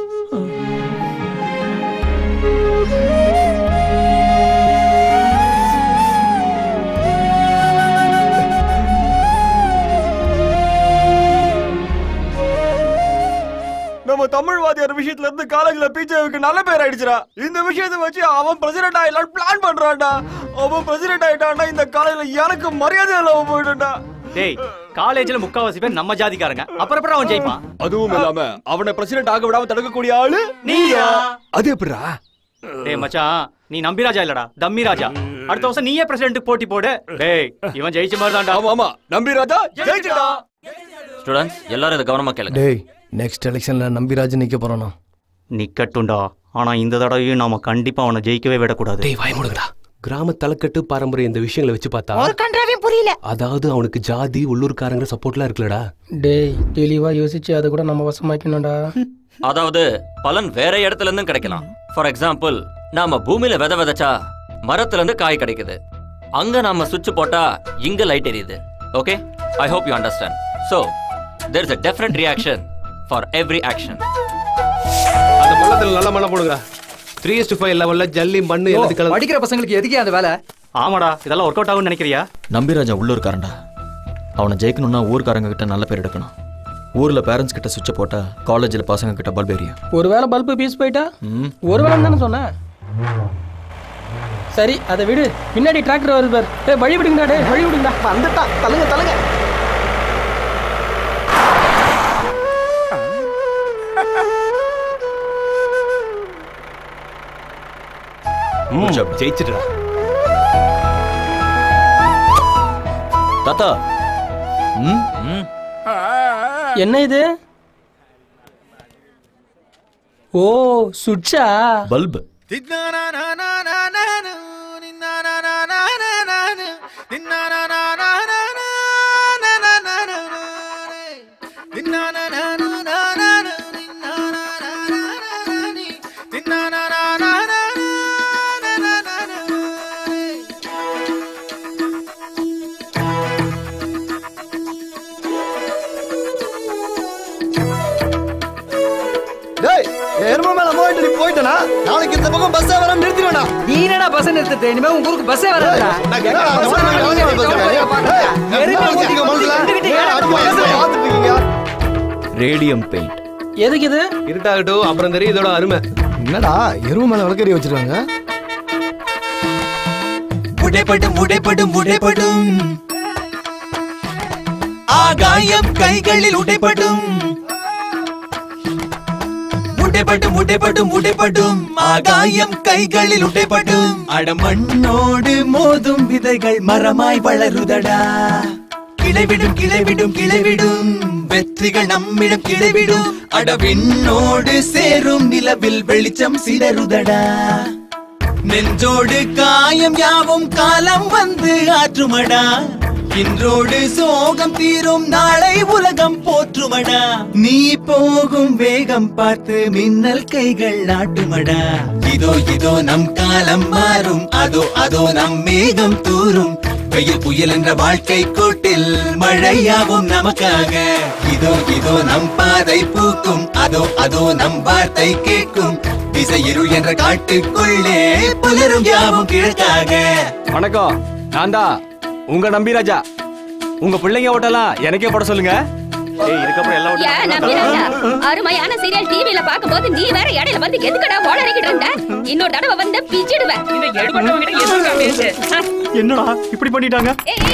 நம்ம தமிழ் வாத்தியார் விஷயத்துல இருந்து காலேஜ்ல பிஜேவுக்கு நல்ல பேர் ஆயிடுச்சுடா இந்த விஷயத்தை வச்சு அவன் பிரசிடென்ட் ஆயிடலாம் பிளான் பண்றான்டா அவன் பிரசிடென்ட் ஆயிட்டான்னா இந்த காலேஜ்ல எனக்கு மரியாதை இல்லாம போயிடும்டா டேய் காலேஜ்ல முக்காவாசி பேர் நம்ம ஜாதிக்காரங்க அப்புறம் எப்படி அவன் ஜெயிப்பான் அதுவும் இல்லாம அவனை பிரசிடென்ட் ஆக விடாம தடுக்கக்கூடிய ஆளு நீயா? அது எப்படிடா டேய் மச்சான் நீ நம்பி ராஜா இல்லடா தம்மி ராஜா அடுத்த வருஷம் நீயே பிரசிடென்ட் போட்டி போடு டேய் இவன் ஜெயிச்ச மாதிரி தான்டா ஆமா ஆமா நம்பி ராஜா ஜெயிச்சிடா ஸ்டூடெண்ட்ஸ் எல்லாரும் இதை கவனமா கேளுங்க டேய் நெக்ஸ்ட் எலெக்ஷன்ல நம்பிராஜ் நிக்க போறானா நிக்கட்டும்டா ஆனா இந்த தடவையும் நாம கண்டிப்பா அவனை ஜெயிக்கவே விடக்கூடாது டேய் வாய் மூடுங்கடா கிராம தலைக்கட்டு பாரம்பரிய இந்த விஷயங்களை வச்சு பார்த்தா ஒரு கன்றாவையும் புரியல அதாவது அவனுக்கு ஜாதி உள்ளூர்காரங்க சப்போர்ட்லாம் இருக்குல்லடா டேய் தெளிவா யோசிச்சு அதை கூட நம்ம வசமாக்கணும்டா அதாவது பலன் வேற இடத்துல இருந்தும் கிடைக்கலாம் ஃபார் எக்ஸாம்பிள் நாம பூமியில விதை விதைச்சா மரத்துல இருந்து காய் கிடைக்குது அங்க நாம சுவிட்ச் போட்டா இங்க லைட் எரியுது okay I hope you understand so there is a different reaction for every action அந்த பள்ளத்துல நல்ல மழை போடுங்க த்ரீ இஸ்டு ஃபைவ் லெவல்ல ஜல்லி மண்ணு எல்லாத்து கலந்து படிக்கிற பசங்களுக்கு எதுக்கே அந்த வேலை ஆமாடா இதெல்லாம் ஒர்க் அவுட் ஆகும்னு நினைக்கிறியா நம்பிராஜா உள்ளூர்காரன்டா அவனை ஜெயிக்கணும்னா ஊர்க்காரங்க கிட்ட நல்ல பேர் எடுக்கணும் ஊர்ல பேரண்ட்ஸ் கிட்ட சுவிட்ச போட்டா காலேஜ்ல பசங்க கிட்ட பல்ப் எரியும் ஒருவேளை பல்பு பீஸ் போயிட்டா ம். ஒருவேளை தானே சொன்னேன் சரி அதை விடு பின்னாடி டிராக்டர் வருது பார் டேய் வழி விடுங்கடா டேய் வழி விடுங்கடா வந்துட்டா தள்ளுங்க தள்ளுங்க ஜெயிச்சிட்டுடா தாத்தா ம் என்ன இது ஓ சுட்சா பல்ப் டேய் எருமை மேல போயிட்டு நீ போயிட்டனா நாளைக்கு இந்த பக்கம் பஸ்ஸே வர நிறுத்திடுவேனா நீ என்னடா பஸ் நிறுத்தது இனிமே உங்க ஊருக்கு பஸ்ஸே வராதுடா ரேடியம் பெயிண்ட் எதுக்கு இது இருட்டாகட்டும் அப்புறம் தெரியும் இதோட அருமை என்னடா எருமை மேல விளக்கறி வச்சிருக்காங்க உடைப்படும் உடைப்படும் உடைப்படும் ஆகாயம் கைகளில் உடைப்படும் உடைப்படும் உடைப்படும் உடைப்படும் ஆகாயம் கைகளில் உடைப்படும் அடமண்ணோடு மோதும் விதைகள் மரமாய் வளருதடா கிளைவிடும் கிளைவிடும் கிளைவிடும் வெற்றிகள் நம்மிடம் கிளைவிடும் அடவிண்ணோடு சேரும் நிலவில் வெளிச்சம் சிதறுதடா நெஞ்சோடு காயம் யாவும் காலம் வந்து ஆற்றுமடா இன்றோடு சோகம் தீரும் நாளை உலகம் போற்றுமடா நீ போகும் வேகம் பார்த்து மின்னல் கைகள் நாட்டுமடா இதோ இதோ நம் காலம் மாறும் அதோ அதோ நம் மேகம் தூரும் வெயில் புயல் என்ற வாழ்க்கை கூட்டில் மழையாவும் நமக்காக இதோ இதோ நம் பாதை பூக்கும் அதோ அதோ நம் வார்த்தை கேட்கும் திசை இருள் என்ற காட்டுக்குள்ளே புலரும் யாவும் கிழக்காக வணக்கம் நான் தான் உங்க நம்பி ராஜா உங்க பிள்ளைங்க ஓட்டலாம் எனக்கே போட சொல்லுங்க ஏய் இதுக்கப்புறம் எல்லாம் விட்டு ஏன் நம்பிராஜா அருமையான சீரியல் டிவில பாக்கும்போது நீ வேற இடையில வந்து எதுக்கடா ஓடறிக்கிட்டு இருந்த இன்னொரு தடவை வந்து பிச்சிடுவேன் இந்த எடுபட்டவங்கிட்ட எதுக்கா பேசு என்னடா இப்படி பண்ணிட்டாங்க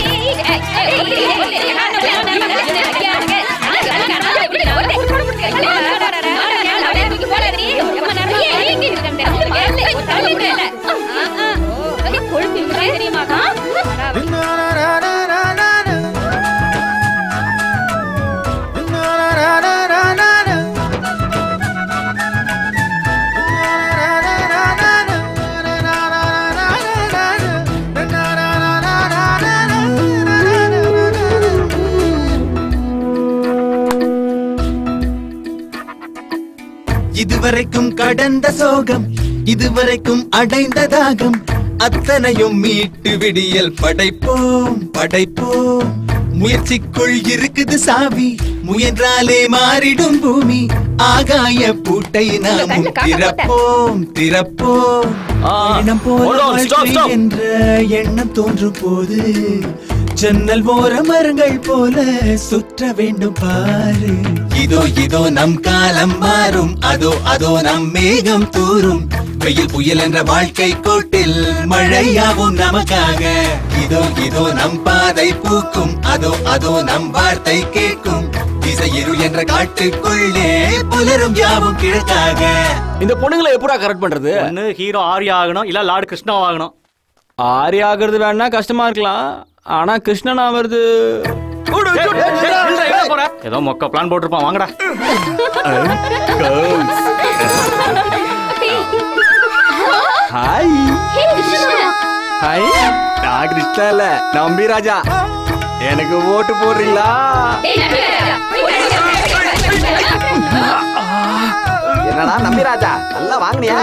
இதுவரைக்கும் கடந்த சோகம் இதுவரைக்கும் அடைந்த தாகம் அத்தனையும் மீட்டு விடியல் படைப்போம் படைப்போம் முயற்சிக்குள் இருக்குது சாவி முயன்றாலே மாறிடும் பூமி ஆகாய பூட்டை நாமும் திறப்போம் திறப்போம் எண்ணம் போல hold on, stop, வாழ்க்கை stop. என்ற எண்ணம் தோன்றும் போது ஜன்னல் ஓர மரங்கள் போல சுற்ற வேண்டும் பாரு இதோ இதோ நம் காலம் மாறும் அதோ அதோ நம் மேகம் தூரும் வெயில் புயல் என்ற வாழ்க்கை கோட்டில் மழையாவும் நமக்காக இதோ இதோ நம் பாதை பூக்கும் அதோ அதோ நம் வார்த்தை கேட்கும் திசையிரு என்ற காட்டுக்குள்ளே புலரும் யாவும் கிழக்காக இந்த பொண்ணுங்களை எப்படா கரெக்ட் பண்றது ஒன்னு ஹீரோ ஆர்யா ஆகணும் இல்ல லார்டு கிருஷ்ணா ஆகணும் ஆரி ஆகுறது வேணா கஷ்டமா இருக்கலாம் ஆனா கிருஷ்ணன் ஆவறது ஏதோ மொக்க பிளான் போட்டிருப்பான் வாங்கடா ஹாய் ஹாய் நான் கிருஷ்ணா இல்ல நம்பி ராஜா எனக்கு ஓட்டு போடுறீங்களா என்னடா நம்பிராஜா நல்லா வாங்குனியா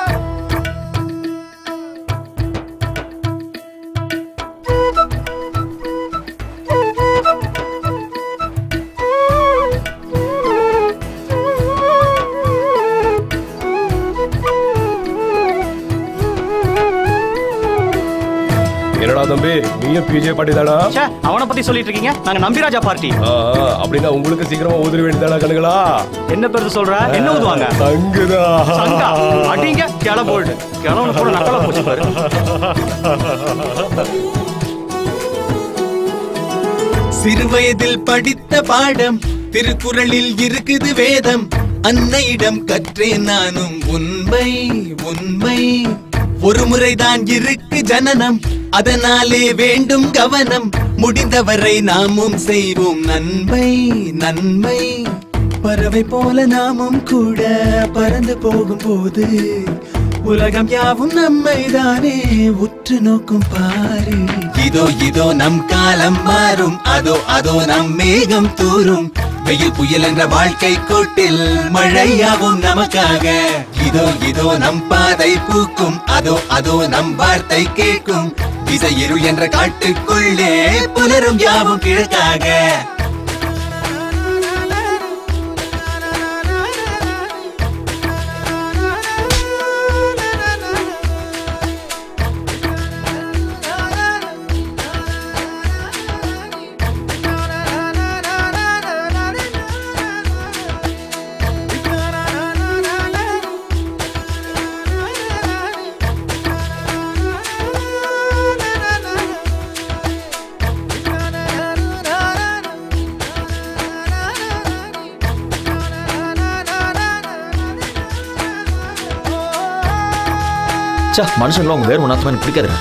என்னடா தம்பி நீயும் பிஜே பாட்டி தானா ச்சே, அவனை பத்தி சொல்லிட்டு இருக்கீங்க நாங்க நம்பிராஜா பார்ட்டி அப்படின்னா உங்களுக்கு சீக்கிரமா ஊதிர வேண்டியதாடா கணுங்களா என்ன பெருசு சொல்ற என்ன ஊதுவாங்க தங்குதா சங்கா அடிங்க கிள போல்டு கிளவனு கூட நக்கலா போச்சு பாரு சிறுவயதில் படித்த பாடம் திருக்குறளில் இருக்குது வேதம் அன்னையிடம் கற்றேன் நானும் உண்மை உண்மை ஒரு முறைதான் இருக்கு ஜனனம் அதனாலே வேண்டும் கவனம் முடிந்தவரை நாமும் செய்வோம் நன்மை நன்மை பறவை போல நாமும் கூட பறந்து போகும் போது உலகம் யாவும் நம்மை தானே உற்று நோக்கும் பாரு இதோ இதோ நம் காலம் மாறும் அதோ அதோ நம் மேகம் தூரும் வெயில் புயல் என்ற வாழ்க்கை கோட்டில் மழையாவும் நமக்காக இதோ இதோ நம் பாதை பூக்கும் அதோ அதோ நம் வார்த்தை கேட்கும் திசை இருள் என்ற காட்டுக்குள்ளே புலரும் யாவும் கிழக்காக சே மனுஷன்லாம் உங்க வேறு மனசுமா எனக்கு பிடிக்காதுடா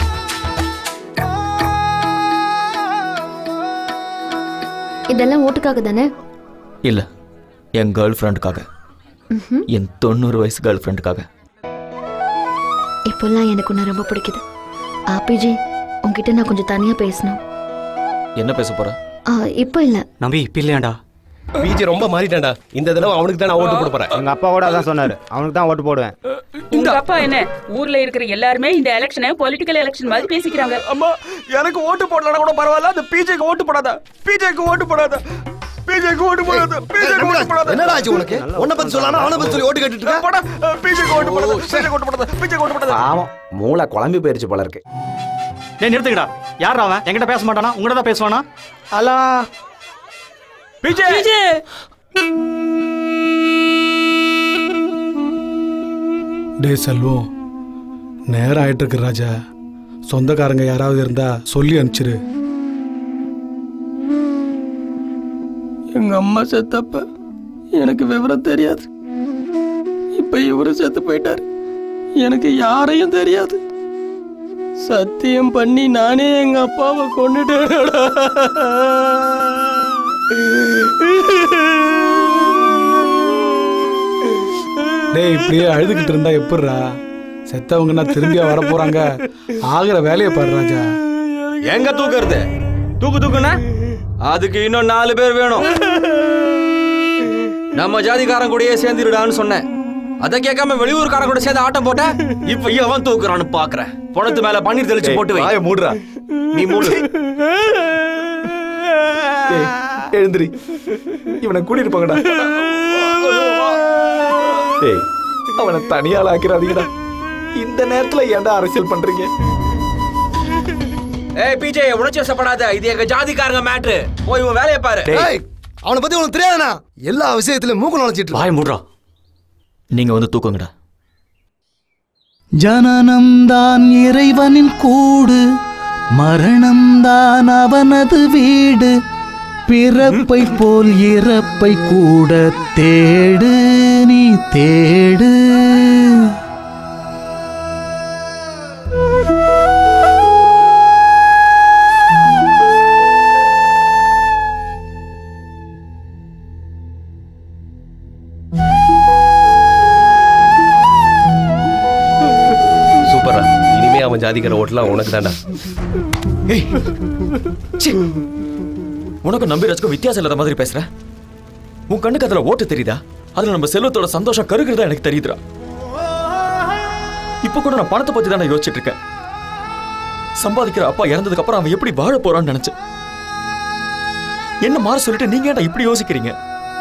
இதெல்லாம் ஓட்டுக்காக தானே இல்ல என் கேர்ள் ஃப்ரெண்டுக்காக ம்ஹும். என் தொண்ணூறு வயசு கேர்ள் ஃப்ரெண்டுக்காக இப்போல்லாம் எனக்கு உன்னை ரொம்ப பிடிக்குது ஆபிஜி உன்கிட்ட நான் கொஞ்சம் தனியா பேசணும் என்ன பேச போற ஆ, இப்போ இல்ல நம்பி இப்ப இல்லையாண்டா பிஜே ரொம்ப மாறிட்டான்டா இந்த தடவை அவனுக்கு தான் நான் ஓட்டு போட போறேன் எங்க அப்பா கூட அதான் சொன்னாரு அவனுக்கு தான் ஓட்டு போடுவேன் உங்க அப்பா என்ன ஊர்ல இருக்கிற எல்லாருமே இந்த எலெக்ஷனை பொலிட்டிக்கல் எலெக்ஷன் மாதிரி பேசிக்கிறாங்க அம்மா எனக்கு ஓட்டு போடலனா கூட பரவாயில்ல அந்த பிஜேக்கு ஓட்டு போடாத பிஜேக்கு ஓட்டு போடாத பிஜேக்கு ஓட்டு போடாத பிஜேக்கு ஓட்டு போடாத என்னடா ஆச்சு உனக்கு உன்னை பத்தி சொல்லாம அவனை பத்தி சொல்லி ஓட்டு கேட்டுட்டு இருக்க போடா பிஜேக்கு ஓட்டு போடாத பிஜேக்கு ஓட்டு போடாத பிஜேக்கு ஓட்டு போடாத பாவம் மூளை குழம்பி போயிருச்சு போல இருக்கு டேய் நிறுத்துக்கடா யார் அவன் என்கிட்ட பேச மாட்டானா உங்ககிட்ட தான் பேசுவானா ஹலோ பிஜே டே செல்வம் நேரம் ஆயிட்டு இருக்கு ராஜா சொந்தக்காரங்க யாராவது இருந்தா சொல்லி அனுப்பிச்சிரு எங்க அம்மா செத்தப்ப எனக்கு விவரம் தெரியாது இப்ப இவரு செத்து போயிட்டாரு எனக்கு யாரையும் தெரியாது சத்தியம் பண்ணி நானே எங்க அப்பாவை கொண்டுட்டேனடா டேய் இப்படியே அழுதுகிட்டு இருந்தா எப்படிரா செத்தவங்கன்னா திரும்பியா வர போறாங்க ஆகிற வேலையை பாரு ராஜா எங்க தூக்குறது தூக்கு தூக்குனா அதுக்கு இன்னும் நாலு பேர் வேணும் நம்ம ஜாதிக்காரன் கூடயே சேர்ந்துடுடான்னு சொன்னேன் அதை கேட்காம வெளியூர்காரன் கூட சேர்ந்து ஆட்டம் போட்ட இப்ப எவன் தூக்குறான்னு பாக்குறேன் பணத்து மேல பன்னீர் தெளிச்சு போட்டு வை வாய மூடுறா நீ மூடு டேய், எழுந்திரி இவனை கூட்டிட்டு போங்கடா டேய் அவனை தனியால் ஆக்கிறாதீங்கடா இந்த நேரத்துல ஏன்டா அரசியல் பண்றீங்க ஏய் பிஜே உணர்ச்சி வசப்படாத இது எங்க ஜாதிக்காரங்க மேட்ரு போய் உன் வேலையை பாரு டேய், அவனை பத்தி உனக்கு தெரியாதுண்ணா எல்லா விஷயத்திலும் மூக்கு நுழைச்சிட்டு வாய மூடுறா நீங்க வந்து தூக்குங்கடா ஜனனம்தான் இறைவனின் கூடு மரணம்தான் அவனது வீடு பிறப்பை போல் இறப்பை கூட தேடு நீ தேடு சூப்பரா இனிமே அவன் ஜாதிக்கார ஓட்டலாம் உனக்கு தான்டா ச்சீ. உனக்கு நம்பி ரசிக்கும் வித்தியாசம் இல்லாத மாதிரி பேசுற உன் கண்ணுக்கு அதுல ஓட்டு தெரியுதா அதுல நம்ம செல்வத்தோட சந்தோஷம் கருகிறதா எனக்கு தெரியுதுடா இப்ப கூட நான் பணத்தை பத்தி தான் யோசிச்சுட்டு இருக்கேன் சம்பாதிக்கிற அப்பா இறந்ததுக்கு அப்புறம் அவன் எப்படி வாழ போறான்னு நினைச்சேன் என்ன மாற சொல்லிட்டு நீங்க ஏன்டா இப்படி யோசிக்கிறீங்க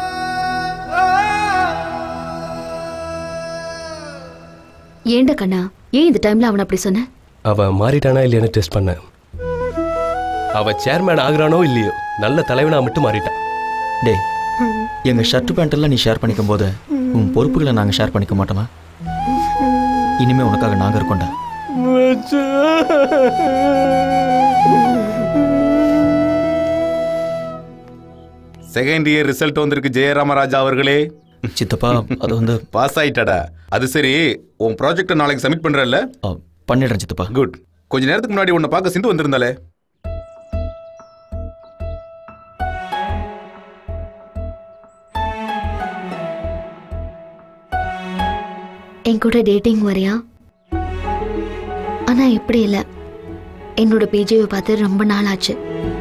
ஏண்ட கண்ணா ஏன் இந்த டைம்ல அவன் அப்படி சொன்ன அவன் மாறிட்டானா இல்லையான்னு டெஸ்ட் பண்ணேன் அவன் சேர்மேன் ஆகுறானோ இல்லையோ நல்ல தலைவனா மட்டும் மாறிட்டான் டேய் எங்க ஷர்ட் பேண்ட் எல்லாம் நீ ஷேர் பண்ணிக்கும் போது உன் பொறுப்புகளை நாங்க ஷேர் பண்ணிக்க மாட்டோமா இனிமே உனக்காக நாங்க இருக்கோம்டா செகண்ட் இயர் ரிசல்ட் வந்திருக்கு ஜெயராமராஜா அவர்களே சித்தப்பா அது வந்து பாஸ் ஆயிட்டாடா அது சரி உன் ப்ராஜெக்ட் நாளைக்கு சப்மிட் பண்றல்ல பண்ணிடுறேன் சித்தப்பா குட் கொஞ்ச நேரத்துக்கு முன்னாடி உன்னை பார்க்க சிந்து வந்திருந்தாலே என் கூட டேட்டிங் வரியா ஆனா இப்படி இல்ல என்னோட பிஜேவை பார்த்து ரொம்ப நாள் ஆச்சு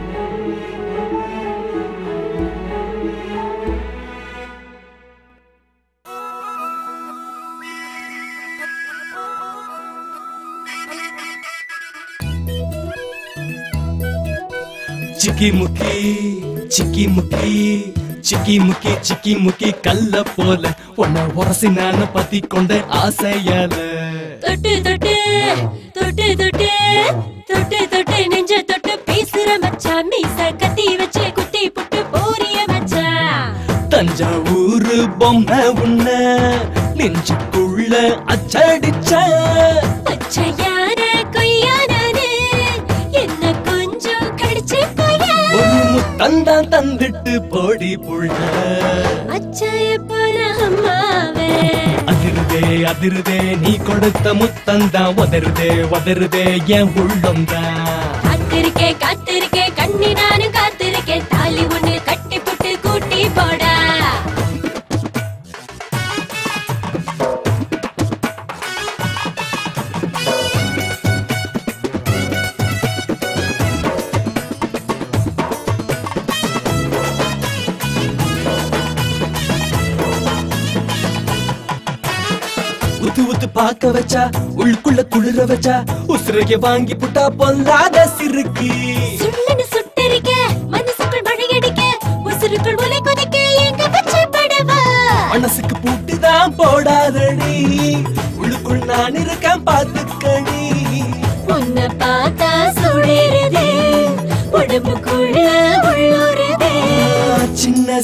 சிக்கி முக்கி சிக்கி முக்கி சிக்கி முக்கி சிக்கி முக்கி கல்ல போல உன்னை உரசி நான் பத்தி கொண்ட ஆசையால தொட்டு தொட்டு தொட்டு தொட்டு தொட்டு தொட்டு நெஞ்ச தொட்டு பேசுற மச்சான் மீச கத்தி வச்சு குத்தி புட்டு போறிய மச்சான் தஞ்சாவூர் பொம்மை உன்ன நெஞ்சுக்குள்ள அச்சடிச்ச பச்சையான கொய்யானு என்ன கொஞ்சம் கடிச்சு கொய்யா ஒரு முத்தந்தான் தந்துட்டு போடி புள்ள அச்சாய போல அம்மாவே அதிருதே அதிருதே நீ கொடுத்த முத்தந்தான் உதருதே உதருதே என் உள்ளம்தான் காத்திருக்கேன் காத்திருக்கேன் கண்ணி நானும் காத்திருக்கேன் தாலி ஒண்ணு கட்டி புட்டு கூட்டி போடா உத்து உத்து பார்க்க வச்சா உள்ளுக்குள்ள குளிர வச்சா உசுரைய வாங்கி புட்டா பொல்லாத சிறுக்கு சுள்ளனு சுட்டரிக்க மனசுக்குள் மழையடிக்க உசுருக்குள் உலை கொதிக்க எங்க வச்சு படவா மனசுக்கு பூட்டுதான் போடாதடி உள்ளுக்குள் நான் இருக்கேன் பாத்துக்கடி உன்னை பார்த்தா சுடருது உடம்புக்குள்ள உள்ளுருது சின்ன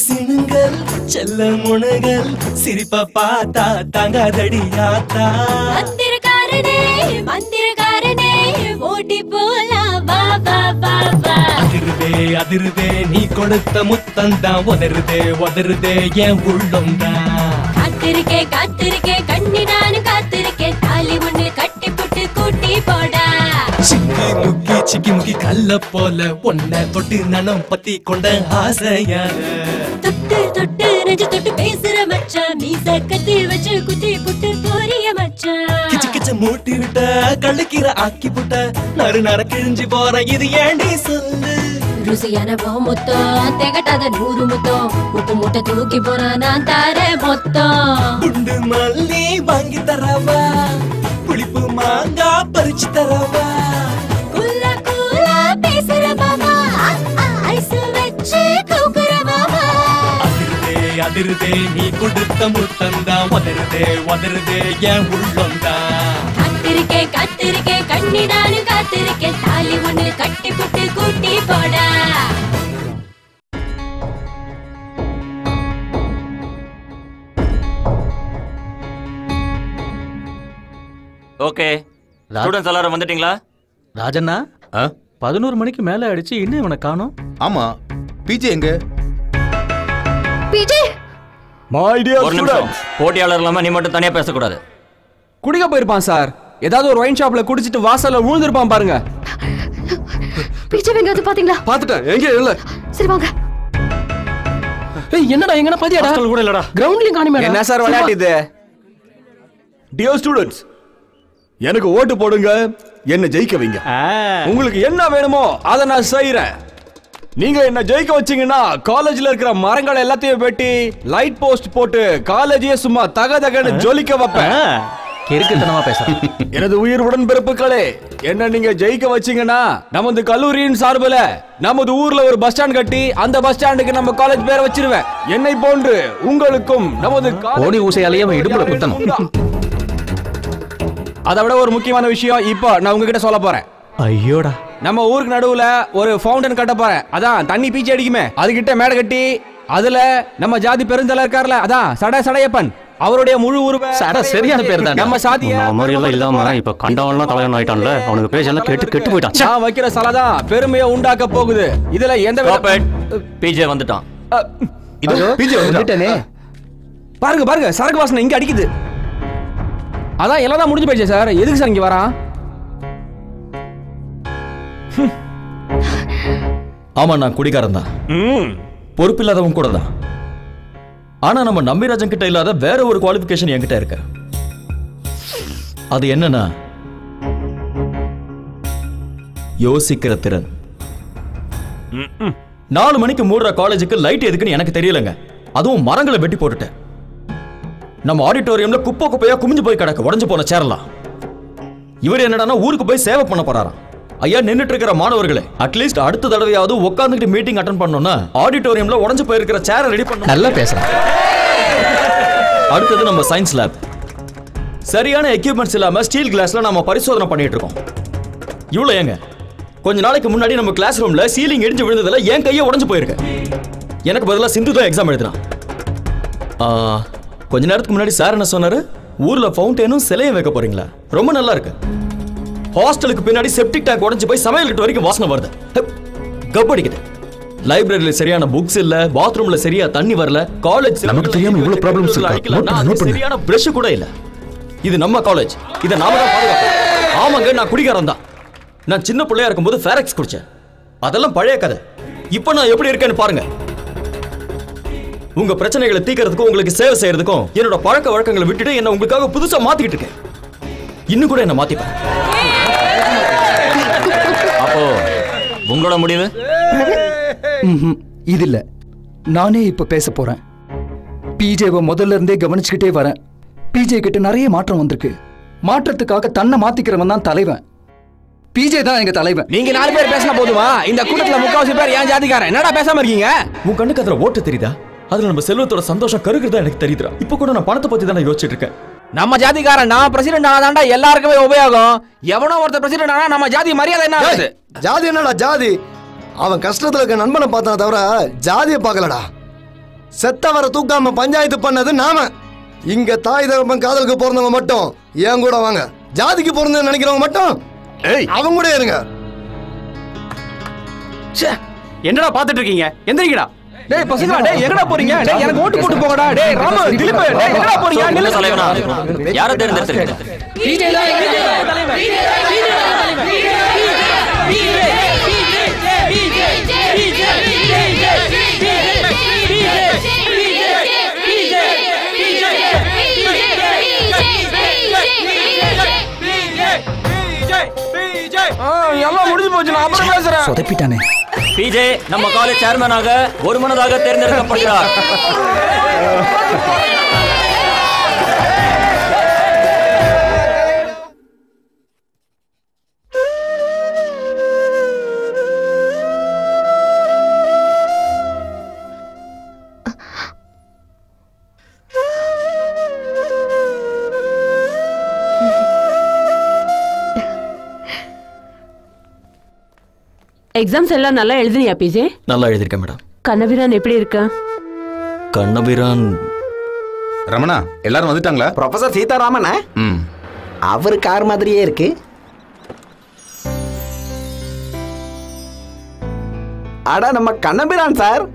செல்ல முனகல் சிரிப்ப பார்த்தா தாங்காதடி ஆத்தா மந்திரக்காரனே மந்திரக்காரனே ஓடி போலாம் வா வா வா வா அதிருதே அதிருதே நீ கொடுத்த முத்தந்தான் உதருதே உதருதே என் உள்ளம்தான் காத்திருக்கேன் காத்திருக்கேன் கண்ணி நானும் காத்திருக்கேன் தாலி ஒண்ணு கட்டி புட்டு கூட்டி போடா சிக்கி முக்கி சிக்கி முக்கி கல்ல போல உன்னை தொட்டு நனம் பத்தி கொண்ட ஆசையான தொட்டு தொட்டு நெஞ்சு தொட்டு பேசுற மச்சான் மீச கத்தி வச்சு குத்தி புட்டு போறிய மச்சான் கிச்சு கிச்சு மூட்டி விட்ட கள்ளுக்கீரை ஆக்கி புட்ட நறு நர கிழிஞ்சு போற இது ஏண்டி சொல்லு ருசியான போ முத்தம் திகட்டாத நூறு முத்தம் உப்பு மூட்டை தூக்கி போனா நான் தாரேன் மொத்தம் குண்டு மல்லி வாங்கி தரவா புளிப்பு மாங்கா பறிச்சு தரவா குல்ல கூல பேசுற மாமா ஐஸ் வச்சு கூக்குற மாமா அதிருதே அதிருதே நீ கொடுத்த முத்தந்தான் உதருதே உதருதே என் உள்ளம்தான் காத்திருக்கேன் காத்திருக்கேன் கண்ணி நானும் காத்திருக்கேன் தாலி ஒண்ணு கட்டி புட்டு கூட்டி போடா ஓகே ஸ்டூடெண்ட்ஸ் எல்லாரும் வந்துட்டீங்களா ராஜண்ணா பதினோரு மணிக்கு மேல அடிச்சு இன்னும் இவனை காணோம் ஆமா பிஜே எங்க பிஜே மை ஒரு நிமிஷம் போட்டியாளர் இல்லாம நீ மட்டும் தனியா பேசக்கூடாது குடிக்க போயிருப்பான் சார் ஏதாவது ஒரு ஒயின் ஷாப்ல குடிச்சிட்டு வாசல்ல விழுந்திருப்பான் பாருங்க பிஜே எங்காவது பாத்தீங்களா பாத்துட்டேன் எங்க இல்ல சரி வாங்க ஏய் என்னடா எங்கன பாதியாடா கூட இல்லடா கிரவுண்ட்லயும் காணுமே என்ன சார் விளையாட்டு இது டியர் ஸ்டூடெண்ட்ஸ் எனக்கு ஓட்டு போடுங்க என்ன ஜெயிக்க வைங்க உங்களுக்கு என்ன வேணுமோ அதை நான் செய்யறேன் நீங்க என்ன ஜெயிக்க வச்சீங்கன்னா காலேஜ்ல இருக்கிற மரங்கள் எல்லாத்தையும் வெட்டி லைட் போஸ்ட் போட்டு காலேஜையே சும்மா தக தகன்னு ஜொலிக்க வைப்பேன் கிறுக்குத்தனமா பேசுறேன் எனது உயிர் உடன் பிறப்புகளே என்ன நீங்க ஜெயிக்க வச்சீங்கன்னா நமது கல்லூரியின் சார்பில் நமது ஊர்ல ஒரு பஸ் ஸ்டாண்ட் கட்டி அந்த பஸ் ஸ்டாண்டுக்கு நம்ம காலேஜ் பேரை வச்சிருவேன் என்னை போன்று உங்களுக்கும் நமது ஓடி ஊசையாலேயே அவன் இடுப்புல குத்தணும் அதை விட ஒரு முக்கியமான விஷயம் இப்போ நான் உங்ககிட்ட சொல்ல போறேன் ஐயோடா நம்ம ஊருக்கு நடுவுல ஒரு ஃபவுண்டன் கட்ட போறேன் அதான் தண்ணி பீச்சி அடிக்குமே அதுகிட்ட மேடை கட்டி அதுல நம்ம ஜாதி பெருந்தலை இருக்கார்ல அதான் சட சடையப்பன் அவருடைய முழு உருவ சட சரியான பேர் தான் நம்ம சாத்திய மாதிரி எல்லாம் இல்லாம இப்ப கண்டவன்லாம் தலைவன் ஆயிட்டான்ல அவனுக்கு பேச்செல்லாம் கெட்டு கெட்டு போயிட்டான் ச்சே. நான் வைக்கிற சலதான் பெருமையை உண்டாக்க போகுது இதுல எந்த வித- பிஜே வந்துட்டான் இது பிஜே வந்துட்டானே பாருங்க பாருங்க சரக்கு வாசனை இங்க அடிக்குது அதான் எல்லாம் தான் முடிஞ்சு போயிடுச்சு சார் எதுக்கு சார் இங்க வரான் ஆமா நான் குடிகாரன் தான் பொறுப்பில்லாதவன் கூட தான் ஆனா நம்ம நம்பிராஜன் கிட்ட இல்லாத வேற ஒரு குவாலிஃபிகேஷன் என்கிட்ட இருக்கு அது என்னன்னா யோசிக்கிற திறன் நாலு மணிக்கு மூடுற காலேஜுக்கு லைட் எதுக்குன்னு எனக்கு தெரியலங்க அதுவும் மரங்களை வெட்டி போட்டுட்டேன் நம்ம ஆடிட்டோரியம்ல குப்பை குப்பையா குமிஞ்சு போய் கிடக்கு உடஞ்சு போன சேரலாம் இவர் என்னடான்னா ஊருக்கு போய் சேவை பண்ண போறாராம் ஐயா நின்னுட்டு இருக்கிற மாணவர்களே அட்லீஸ்ட் அடுத்த தடவையாவது உட்காந்துட்டு மீட்டிங் அட்டன் பண்ணோம்னா ஆடிட்டோரியம்ல உடஞ்சு போயிருக்கிற சேரை ரெடி பண்ண நல்லா பேசுறேன் அடுத்தது நம்ம சயின்ஸ் லேப் சரியான எக்யூப்மெண்ட்ஸ் இல்லாம ஸ்டீல் கிளாஸ்ல நம்ம பரிசோதனை பண்ணிட்டு இருக்கோம் இவ்வளவு ஏங்க கொஞ்ச நாளைக்கு முன்னாடி நம்ம கிளாஸ் ரூம்ல சீலிங் இடிஞ்சு விழுந்ததுல என் கையை உடைஞ்சு போயிருக்கு எனக்கு பதிலா சிந்து தான் எக்ஸாம் எழுதுறான் ஆ, கொஞ்ச நேரத்துக்கு முன்னாடி சார் என்ன சொன்னாரு ஊர்ல ஃபவுண்டனும் சிலையும் வைக்க போறீங்களா ரொம்ப நல்லா இருக்கு ஹாஸ்டலுக்கு பின்னாடி செப்டிக் டேங்க் உடைஞ்சு போய் சமையல் கட்டு வரைக்கும் வாசனை வருது ஹப், கப்படிக்குது லைப்ரரியில சரியான புக்ஸ் இல்ல பாத்ரூம்ல சரியா தண்ணி வரல காலேஜ் நமக்கு தெரியாம இவ்வளவு problems இருக்கா? Note பண்ணு, note பண்ணு. சரியான பிரஷ் கூட இல்ல இது நம்ம காலேஜ் இதை நாம தான் பாதுகாப்போம் ஆமாங்க நான் குடிகாரன் தான் நான் சின்ன பிள்ளையா இருக்கும்போது ஃபேரக்ஸ் குடிச்சேன் அதெல்லாம் பழைய கதை இப்போ நான் எப்படி இருக்கேன்னு பாருங்க உங்க பிரச்சனைகளை தீர்க்கறதுக்கும் உங்களுக்கு சேவை செய்யறதுக்கும் என்னோட பழக்க வழக்கங்களை விட்டுட்டு என்ன உங்களுக்காக புதுசா மாத்திக்கிட்டு இருக்கேன் இன்னும் கூட என்ன மாத்திப்பேன் அப்போ உங்களோட முடிவு ம்ஹும். இது இல்ல நானே இப்ப பேச போறேன் பிஜேவை முதல்ல இருந்தே கவனிச்சுக்கிட்டே வரேன் பிஜே கிட்ட நிறைய மாற்றம் வந்திருக்கு மாற்றத்துக்காக தன்னை மாத்திக்கிறவன் தான் தலைவன் பிஜே தான் எங்க தலைவன் நீங்க நாலு பேர் பேசினா போதுமா இந்த கூட்டத்துல முக்காவாசி பேர் ஏன் ஜாதிக்காரன் என்னடா பேசாம இருக்கீங்க உன் கண்ணுக்கு அதுல ஓட்டு தெரியுதா அதுல நம்ம செல்வத்தோட சந்தோஷம் கருக்குறதா எனக்கு தெரியுதுடா இப்போ கூட நான் பணத்தை பத்தி தானே யோசிச்சுட்டு இருக்கேன் நம்ம ஜாதிக்காரன் நான் பிரசிடென்ட் ஆனாதாண்டா எல்லாருக்குமே உபயோகம் எவனோ ஒருத்தர் பிரசிடென்ட் ஆனா நம்ம ஜாதி மரியாதை என்ன ஆகுது ஜாதி என்னடா ஜாதி அவன் கஷ்டத்துல இருக்க நண்பனை பார்த்தான தவிர ஜாதியை பார்க்கலடா செத்தவரை தூக்காம பஞ்சாயத்து பண்ணது நாம இங்க தாய் தகப்பன் காதலுக்கு பிறந்தவங்க மட்டும் என் கூட வாங்க ஜாதிக்கு பிறந்தது நினைக்கிறவங்க மட்டும் அவங்க கூட இருங்க என்னடா பாத்துட்டு இருக்கீங்க எந்திரிங்கடா டேய் பசங்களா டேய் எங்கடா போறீங்க டேய் எனக்கு ஓட்டு போட்டு போங்கடா டேய் ராமு திலீப் டேய் எங்கடா போறீங்க நில்லு தலைவனா யாரை தேர்ந்தெடுத்திருக்கீங்க எல்லாம் முடிஞ்சு போச்சு நான் அப்புறம் பேசுறேன் சொதப்பிட்டானே பிஜே நம்ம காலேஜ் சேர்மனாக ஒரு மனதாக தேர்ந்தெடுக்கப்படுகிறார் எக்ஸாம்ஸ் எல்லாம் நல்லா எழுதுனியா பிஜே நல்லா எழுதியிருக்கேன் மேடம் கண்ணபிரான் எப்படி இருக்கா கண்ணபிரான் ரமணா எல்லாரும் வந்துட்டாங்களா ப்ரொஃபசர் சீதாராமன் ம் அவர் கார் மாதிரியே இருக்கு அட நம்ம கண்ணபிரான் சார்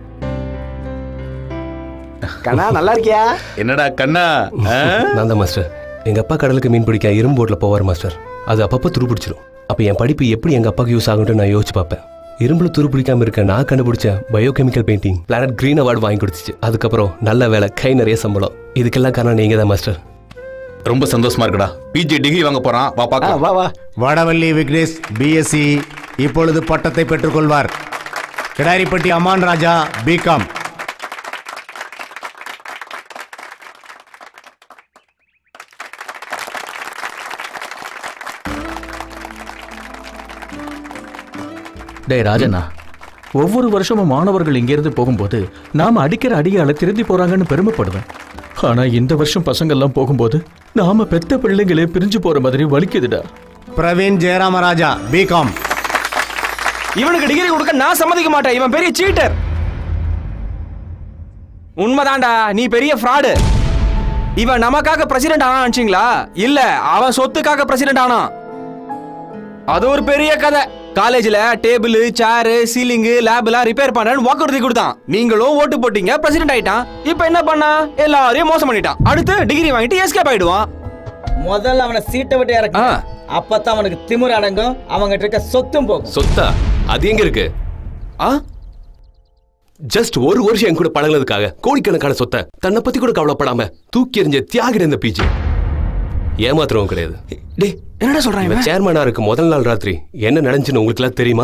கண்ணா நல்லா இருக்கியா என்னடா கண்ணா நான் தான் மாஸ்டர் எங்க அப்பா கடலுக்கு மீன் பிடிக்க இரும்பு போட்ல போவார் மாஸ்டர் அது அப்பப்போ துரு பிடிச்சிரும் அப்ப என் படிப்பு எப்படி எங்க அப்பாவுக்கு யூஸ் ஆகும்னு நான் யோசிச்சு பார்ப்பேன் இரும்புல துரு பிடிக்காம இருக்க நான் கண்டுபிடிச்ச biochemical painting planet green award வாங்கி கொடுத்துச்சு அதுக்கப்புறம் நல்ல வேலை கை நிறைய சம்பளம் இதுக்கெல்லாம் காரணம் நீங்க தான் மாஸ்டர் ரொம்ப சந்தோஷமா இருக்குடா பிஜி டிகிரி வாங்க போறான் வா பாக்கலாம் வா வா வடவள்ளி விக்னேஷ் பிஎஸ்சி இப்பொழுது பட்டத்தை பெற்றுக்கொள்வார் கிடாரிப்பட்டி அம்மான் ராஜா பிகாம் டேய் ராஜண்ணா ஒவ்வொரு வருஷமும் மாணவர்கள் இங்கிருந்து போகும்போது நாம அடிக்கிற அடியால திருந்தி போறாங்கன்னு பெருமைப்படுவேன் ஆனா இந்த வருஷம் பசங்கெல்லாம் போகும்போது நாம பெத்த பிள்ளைங்களே பிரிஞ்சு போற மாதிரி வலிக்குதுடா பிரவீன் ஜெயராமராஜா பிகாம் இவனுக்கு டிகிரி கொடுக்க நான் சம்மதிக்க மாட்டேன் இவன் பெரிய சீட்டர் உண்மைதான்டா நீ பெரிய ஃப்ராடு இவன் நமக்காக பிரசிடென்ட் ஆனா நினைச்சீங்களா இல்ல அவன் சொத்துக்காக பிரசிடென்ட் ஆனான் அது ஒரு பெரிய கதை காலேஜ்ல டேபிள் சேரு சீலிங்கு லேப்லாம் ரிப்பேர் பண்ணு வாக்குறுதி கொடுத்தான் நீங்களும் ஓட்டு போட்டீங்க பிரசிடென்ட் ஆயிட்டான் இப்போ என்ன பண்ணா எல்லாரையும் மோசம் பண்ணிட்டான் அடுத்து டிகிரி வாங்கிட்டு எஸ்கேப் ஆயிடுவான் முதல்ல அவனை சீட்டை விட்டு இறக்க அப்பதான் அவனுக்கு திமிரு அடங்கும் அவங்கிட்ட இருக்க சொத்தும் போகும் சொத்தா அது எங்க இருக்கு ஆ ஜஸ்ட் ஒரு வருஷம் என் கூட பழகுனதுக்காக கோடிக்கணக்கான சொத்தை தன்னை பத்தி கூட கவலைப்படாம தூக்கி எறிஞ்ச தியாகிட இந்த பிஜி ஏமாத்துறவங்க கிடையாது டேய் என்னடா சொல்றான் இவன் சேர்மனா இருக்கு முதல் நாள் ராத்திரி என்ன நடந்துச்சுன்னு உங்களுக்கு எல்லாம் தெரியுமா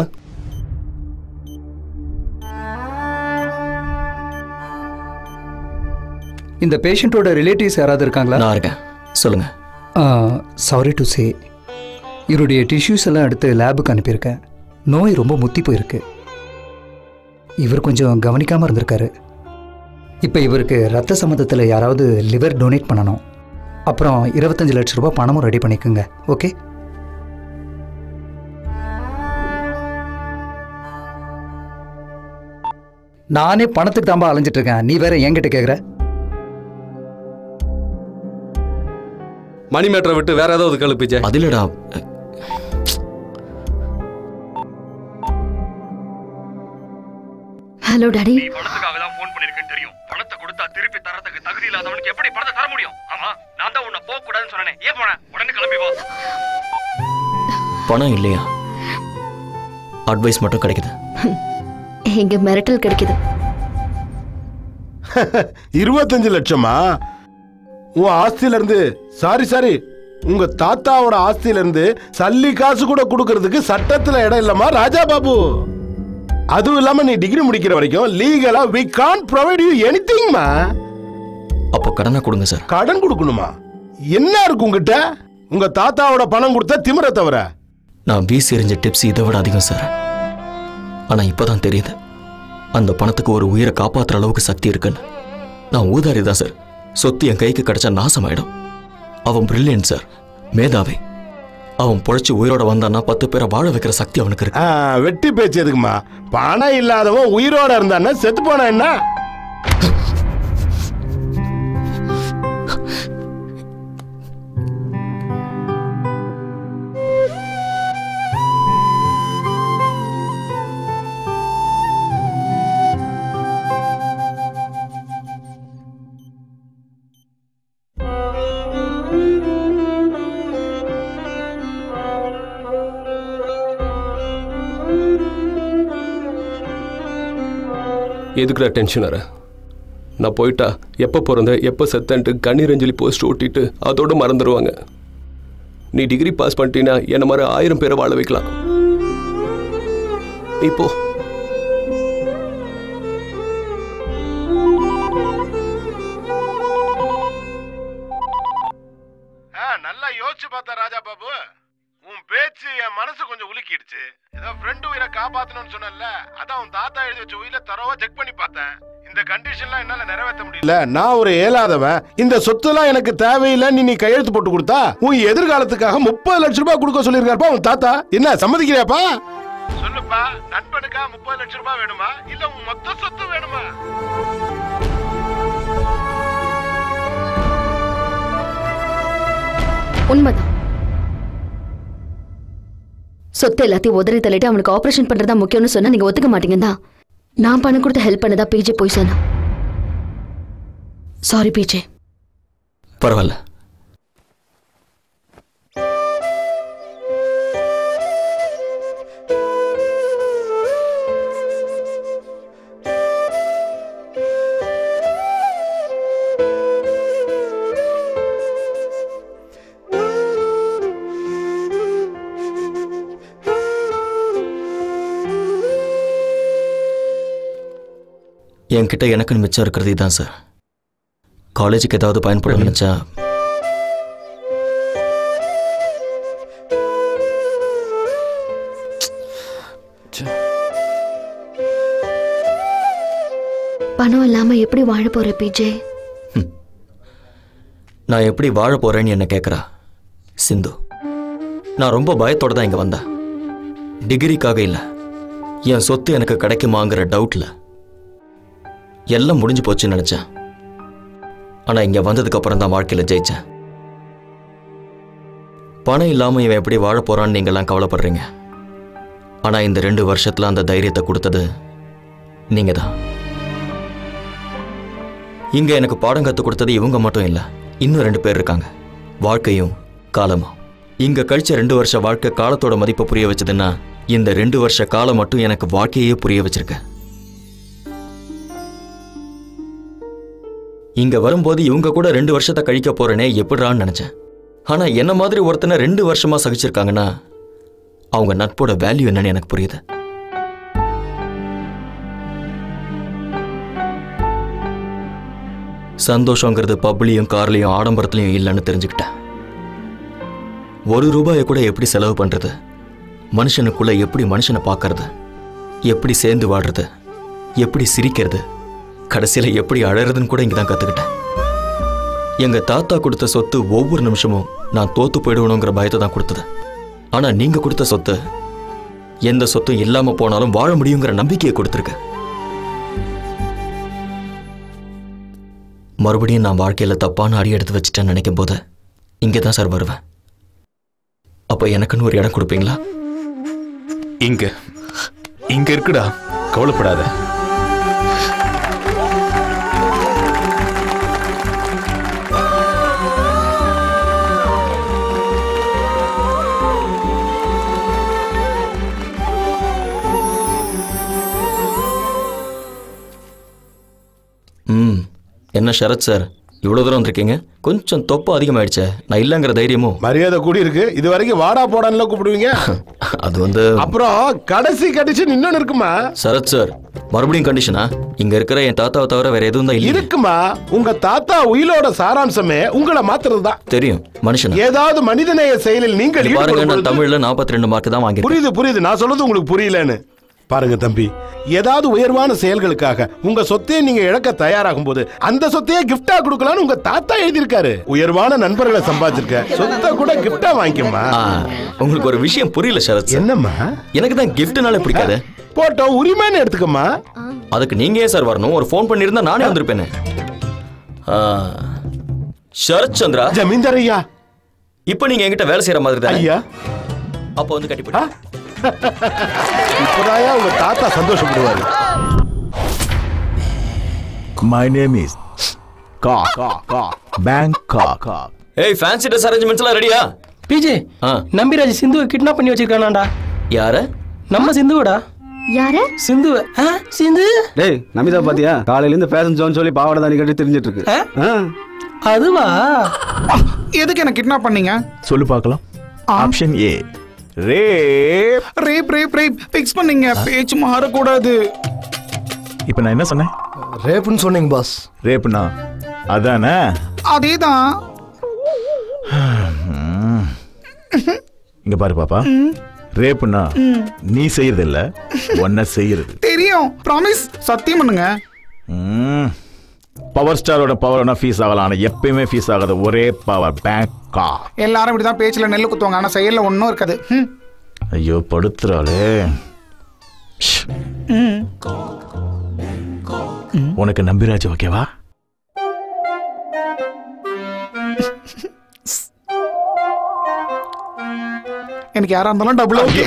இந்த பேஷண்ட்டோட ரிலேட்டிவ்ஸ் யாராவது இருக்காங்களா நான் இருக்கேன் சொல்லுங்க சாரி டு சே இவருடைய டிஷ்யூஸ் எல்லாம் எடுத்து லேபுக்கு அனுப்பியிருக்கேன் நோய் ரொம்ப முத்தி போயிருக்கு இவர் கொஞ்சம் கவனிக்காமல் இருந்திருக்காரு இப்போ இவருக்கு ரத்த சம்மந்தத்தில் யாராவது லிவர் டொனேட் பண்ணணும் அப்புறம் இருபத்தஞ்சு லட்ச ரூபாய் பணமும் ரெடி பண்ணிக்கோங்க ஓகே நானே பணத்துக்கு தாம்பா அலைஞ்சிட்டு இருக்கேன் நீ வேற என்கிட்ட கேட்குற மணி மேட்டரை விட்டு வேற ஏதாவது கேளு பிஜே அதிலடா ஹலோ டாடி பணத்துக்காக தான் ஃபோன் பண்ணிருக்கேன்னு தெரியும் பணத்தை கொடுத்தா திருப்பி தரத்துக்கு தகுதி இல்லாதவனுக்கு எப்படி பணத்தை தர முடியும் ஆமா நான் தான் உன்னை போக கூடாதுன்னு சொன்னேனே ஏன் போன உடனே கிளம்பி வா பணம் இல்லையா அட்வைஸ் மட்டும் கிடைக்குது இங்க மிரட்டல் கிடைக்குது இருபத்தஞ்சு லட்சமா உன் ஆஸ்தியில இருந்து சாரி சாரி உங்க தாத்தாவோட ஆஸ்தியில இருந்து சல்லி காசு கூட கொடுக்கறதுக்கு சட்டத்துல இடம் இல்லம்மா ராஜா பாபு அதுவும் இல்லாம நீ டிகிரி முடிக்கிற வரைக்கும் legally we can provide you எனிதிங்மா அப்போ கடனை கொடுங்க சார் கடன் கொடுக்கணுமா என்ன இருக்கு உங்ககிட்ட உங்க தாத்தாவோட பணம் கொடுத்த திமிர தவிர நான் வீசி எறிஞ்ச டிப்ஸ் இதை விட அதிகம் சார் ஆனா இப்பதான் தெரியுது அந்த பணத்துக்கு ஒரு உயிரை காப்பாத்துற அளவுக்கு சக்தி இருக்குன்னு நான் ஊதாரி தான் சார் சொத்து என் கைக்கு கிடைச்சா நாசமாயிடும் அவன் பிரில்லியன்ட் சார் மேதாவி அவன் பொழைச்சு உயிரோட வந்தான்னா பத்து பேரை வாழ வைக்கிற சக்தி அவனுக்கு இருக்கு ஆ, வெட்டி பேச்சு எதுக்குமா பணம் இல்லாதவன் உயிரோட இருந்தான்னா செத்து போனா என்ன எதுக்குடா டென்ஷன் ஆற நான் போயிட்டா எப்போ பிறந்த எப்போ செத்தன்ட்டு கண்ணீர் அஞ்சலி போஸ்ட் ஓட்டிட்டு அதோட மறந்துடுவாங்க நீ டிகிரி பாஸ் பண்ணிட்டீன்னா என்ன மாதிரி ஆயிரம் பேரை வாழ வைக்கலாம் நீ போ ஆ, நல்லா யோசிச்சு பார்த்தா ராஜா பாபு உன் பேச்சு என் மனசு கொஞ்சம் உலுக்கிடுச்சு ஏதோ ஃப்ரெண்டு உயிரை காப்பாத்தணும்னு சொன்னல அதான் உன் தாத்தா எழுதி வச்ச உயிரை தரவா செக் பண்ணி பார்த்தேன் இந்த கண்டிஷன்லாம் என்னால நிறைவேற்ற முடியல நான் ஒரு ஏலாதவன் இந்த சொத்துலாம் எனக்கு தேவையில்லைன்னு நீ கையெழுத்து போட்டு கொடுத்தா உன் எதிர்காலத்துக்காக முப்பது லட்சம் ரூபாய் கொடுக்க சொல்லியிருக்காருப்பா உன் தாத்தா என்ன சம்மதிக்கிறியாப்பா சொல்லுப்பா நண்பனுக்கா முப்பது லட்சம் ரூபாய் வேணுமா இல்ல உன் மொத்த சொத்து வேணுமா உண்மைதான் சொத்து எல்லாத்தையும் உதறி தள்ளிட்டு அவனுக்கு ஆபரேஷன் பண்றதா முக்கியம்னு சொன்னா நீங்க ஒத்துக்க மாட்டீங்கன்னா நான் பணம் கொடுத்து ஹெல்ப் பண்ணதா பிஜே போய் சொன்னா சாரி பிஜே பரவாயில்ல என்கிட்ட எனக்குன்னு மிச்சம் இருக்கிறது இதான் சார் காலேஜுக்கு ஏதாவது பயன்படும் நினைச்சா பணம் இல்லாம எப்படி வாழ போற பிஜே நான் எப்படி வாழ போறேன்னு என்ன கேட்குறா சிந்து நான் ரொம்ப பயத்தோட தான் இங்கே வந்தேன் டிகிரிக்காக இல்லை என் சொத்து எனக்கு கிடைக்குமாங்கிற டவுட்ல எல்லாம் முடிஞ்சு போச்சுன்னு நினச்சேன் ஆனால் இங்கே வந்ததுக்கு அப்புறம் தான் வாழ்க்கையில் ஜெயிச்சேன் பணம் இல்லாமல் இவன் எப்படி வாழ போறான்னு நீங்கள்லாம் கவலைப்படுறீங்க ஆனால் இந்த ரெண்டு வருஷத்தில் அந்த தைரியத்தை கொடுத்தது நீங்கள் தான் இங்க எனக்கு பாடம் கற்றுக் கொடுத்தது இவங்க மட்டும் இல்ல இன்னும் ரெண்டு பேர் இருக்காங்க வாழ்க்கையும் காலமும் இங்க கழிச்ச ரெண்டு வருஷ வாழ்க்கை காலத்தோட மதிப்பை புரிய வச்சதுன்னா இந்த ரெண்டு வருஷ காலம் மட்டும் எனக்கு வாழ்க்கையே புரிய வச்சிருக்க இங்க வரும்போது இவங்க கூட ரெண்டு வருஷத்தை கழிக்க போறேனே எப்படிறான்னு நினைச்சேன் ஆனா என்ன மாதிரி ஒருத்தனை ரெண்டு வருஷமா சகிச்சிருக்காங்கன்னா அவங்க நட்போட வேல்யூ என்னன்னு எனக்கு புரியுது சந்தோஷங்கிறது பப்லையும் கார்லையும் ஆடம்பரத்துலையும் இல்லைன்னு தெரிஞ்சுக்கிட்டேன் ஒரு ரூபாயை கூட எப்படி செலவு பண்றது மனுஷனுக்குள்ள எப்படி மனுஷனை பார்க்கறது எப்படி சேர்ந்து வாடுறது எப்படி சிரிக்கிறது கடைசியில எப்படி அழறதுன்னு கூட இங்க தான் கத்துக்கிட்டேன் எங்க தாத்தா கொடுத்த சொத்து ஒவ்வொரு நிமிஷமும் நான் தோத்து போயிடுவணுங்கிற பயத்தை தான் கொடுத்தது ஆனா நீங்க கொடுத்த சொத்து எந்த சொத்தும் இல்லாம போனாலும் வாழ முடியுங்கிற நம்பிக்கையை கொடுத்துருக்கு மறுபடியும் நான் வாழ்க்கையில தப்பான அடி எடுத்து வச்சுட்டேன்னு நினைக்கும் போது இங்கே தான் சார் வருவேன் அப்ப எனக்குன்னு ஒரு இடம் கொடுப்பீங்களா இங்க இங்க இருக்குடா கவலைப்படாத ம் என்ன சரத் சார் இவ்வளோ தூரம் வந்திருக்கீங்க கொஞ்சம் தொப்பு அதிகமாயிடுச்சே நான் இல்லைங்கிற தைரியமும் மரியாதை கூடி இருக்கு இது வரைக்கும் வாடா போடான்ல கூப்பிடுவீங்க அது வந்து அப்புறம் கடைசி கண்டிஷன் இன்னொன்னு இருக்குமா சரத் சார் மறுபடியும் கண்டிஷனா இங்க இருக்கிற என் தாத்தாவை தவிர வேற எதுவும் தான் இல்லை இருக்குமா உங்க தாத்தா உயிலோட சாராம்சமே உங்களை மாத்துறதுதான் தெரியும் மனுஷன் ஏதாவது மனிதநேய செயலில் நீங்கள் பாருங்க ஈடுபடும் நான் பொழுது- தமிழ்ல நாற்பத்தி ரெண்டு மார்க் தான் வாங்கியிருக்கேன் புரியுது புரியுது நான் சொல்றது உங்களுக்கு புரியலன்னு பாருங்க தம்பி ஏதாவது உயர்வான செயல்களுக்காக உங்க சொத்தையே நீங்க இழக்க தயாராகும் போது அந்த சொத்தையே கிஃப்டா கொடுக்கலாம்னு உங்க தாத்தா எழுதியிருக்காரு உயர்வான நண்பர்களை சம்பாதிச்சிருக்க சொத்தை கூட கிஃப்டா வாங்கிக்கமா ஆ, உங்களுக்கு ஒரு விஷயம் புரியல சரத் என்னம்மா எனக்கு தான் கிஃப்ட்னால பிடிக்காது போட்டோம் உரிமைன்னு எடுத்துக்கமா அதுக்கு நீங்க ஏன் சார் வரணும் ஒரு ஃபோன் பண்ணியிருந்தா நானே வந்திருப்பேனே ஆ, சரத் சந்திரா ஜமீன்தார் ஐயா இப்போ நீங்க என்கிட்ட வேலை செய்யற மாதிரி தான் ஐயா அப்போ வந்து கட்டிப்பிடி இப்பதாயா உங்க தாத்தா சந்தோஷப்படுவாரு My name is Cock. Bangkok. ஏய் ஃபேன்சி ட்ரெஸ் அரேஞ்ச்மெண்ட்ஸ் எல்லாம் ரெடியா பிஜே நம்பிராஜ் சிந்துவை கிட்னாப் பண்ணி வச்சிருக்கானாடா யார நம்ம சிந்துவடா யார சிந்துவ சிந்து டேய் நமிதா பாத்தியா காலையில இருந்து ஃபேஷன் ஷோன்னு சொல்லி பாவாடை தானி கட்டி தெரிஞ்சிட்டு இருக்கு ஆ. அதுவா எதுக்கு என்ன கிட்னாப் பண்ணீங்க சொல்லு பார்க்கலாம் option A rape rape rape rape fix பண்ணீங்க பேச்சு மாறக்கூடாது இப்போ நான் என்ன சொன்னேன் ரேப்புன்னு சொன்னீங்க பாஸ் ரேப்னா அதானே அதேதான் ம். இங்க பாரு பாப்பா ரேப்னா ம். நீ செய்யறது இல்ல ஒன்ன செய்யறது தெரியும் ப்ராமிஸ் சத்தியம் பண்ணுங்க பவர் ஸ்டாரோட பவர் ஃபீஸ் ஆகலாம் ஆனா எப்பயுமே ஃபீஸ் ஆகாத ஒரே பவர் பேங்கா எல்லாரும் இப்படிதான் பேச்சுல நெல்லு குத்துவாங்க ஆனா செயல்ல ஒன்றும் இருக்காது ம். ஐயோ படுத்துறாளே ம். உனக்கு நம்பிராஜ் ஓகேவா எனக்கு யாரா இருந்தாலும் டபுள் ஓகே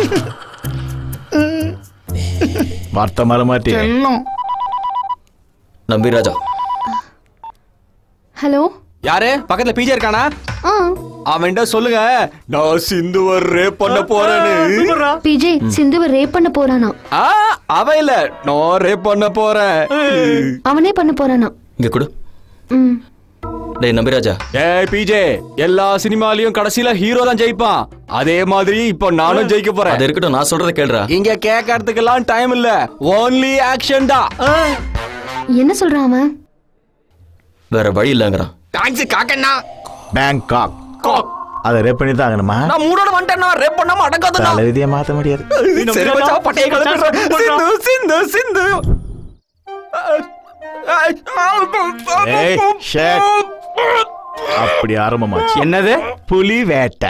வார்த்தை மாற மாட்டே செல்லம் நம்பிராஜா ஹலோ யாரு பக்கத்துல பிஜே இருக்கானா ஆ அவன்கிட்ட சொல்லுங்க நான் சிந்துவர் ரேப் பண்ண போறேன்னு பிஜே சிந்துவை ரேப் பண்ண போறானா ஆ அவ இல்ல நான் ரேப் பண்ண போறேன் அவனே பண்ண போறானா இங்க கொடு ம் டேய் நம்பிராஜா ஏய் பிஜே எல்லா சினிமாலயும் கடைசியில ஹீரோ தான் ஜெயிப்பான் அதே மாதிரி இப்போ நானும் ஜெயிக்க போறேன் அது இருக்கட்டும் நான் சொல்றத கேளுடா இங்க கேட்கறதுக்கெல்லாம் டைம் இல்ல ஓன்லி ஆக்ஷன் தான் என்ன சொல்றான் அவன் வேற வழி இல்லைங்கிறான் தேங்க்ஸ் காக்கண்ணா பேங்காக் அதை ரேப் பண்ணி தான் ஆகணுமா நான் மூடோட வந்துட்டேன்னா ரேப் பண்ணாம அடக்காதண்ணா தலை விதியை மாத்த முடியாது சரி மச்சான், பட்டையை கிளப்பிடுறேன். சிந்து சிந்து சிந்து ஏய், shit. அப்படி ஆரம்பமாச்சு என்னது புலி வேட்டை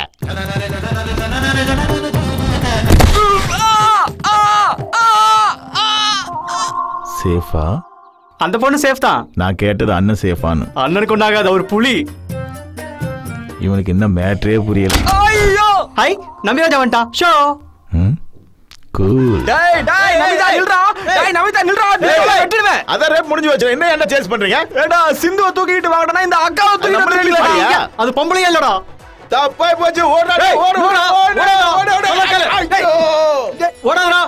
சேஃபா அந்த பொண்ணு சேஃப் தான் நான் கேட்டது அண்ணன் சேஃபான்னு அண்ணனுக்கு ஒன்றாகாது அவர் புலி இவனுக்கு இன்னும் மேட்ரே புரியல ஐயோ ஹை நம்பிராஜா வந்துட்டான் ஷோ கூல் டேய் டேய் நமிதா நில்றா டேய் நமிதா நில்றா நில்றா வெட்டிடுவேன் அத ரேப் முடிஞ்சு வச்சு என்ன என்ன சேஸ் பண்றீங்க ஏடா சிந்துவை தூக்கிட்டு வாங்கடா இந்த அக்காவை தூக்கிட்டு வந்துருக்கீங்களா அது பொம்பளையே இல்லடா தப்பா போச்சு ஓடுறா டேய், ஓடு ஓடு ஓடுடா, ஓடு ஓடுடா, ஓடு ஓடு சொல்ல கேளு. ஐயோ ஓடாதடா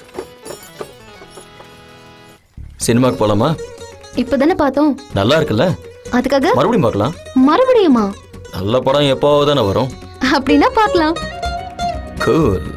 சினிமாக்கு போலாமா இப்பதானே பார்த்தோம் நல்லா இருக்குல்ல அதுக்காக மறுபடியும் பார்க்கலாம் மறுபடியுமா நல்ல படம் எப்போ தானே வரும் அப்படின்னா பார்க்கலாம் கூல்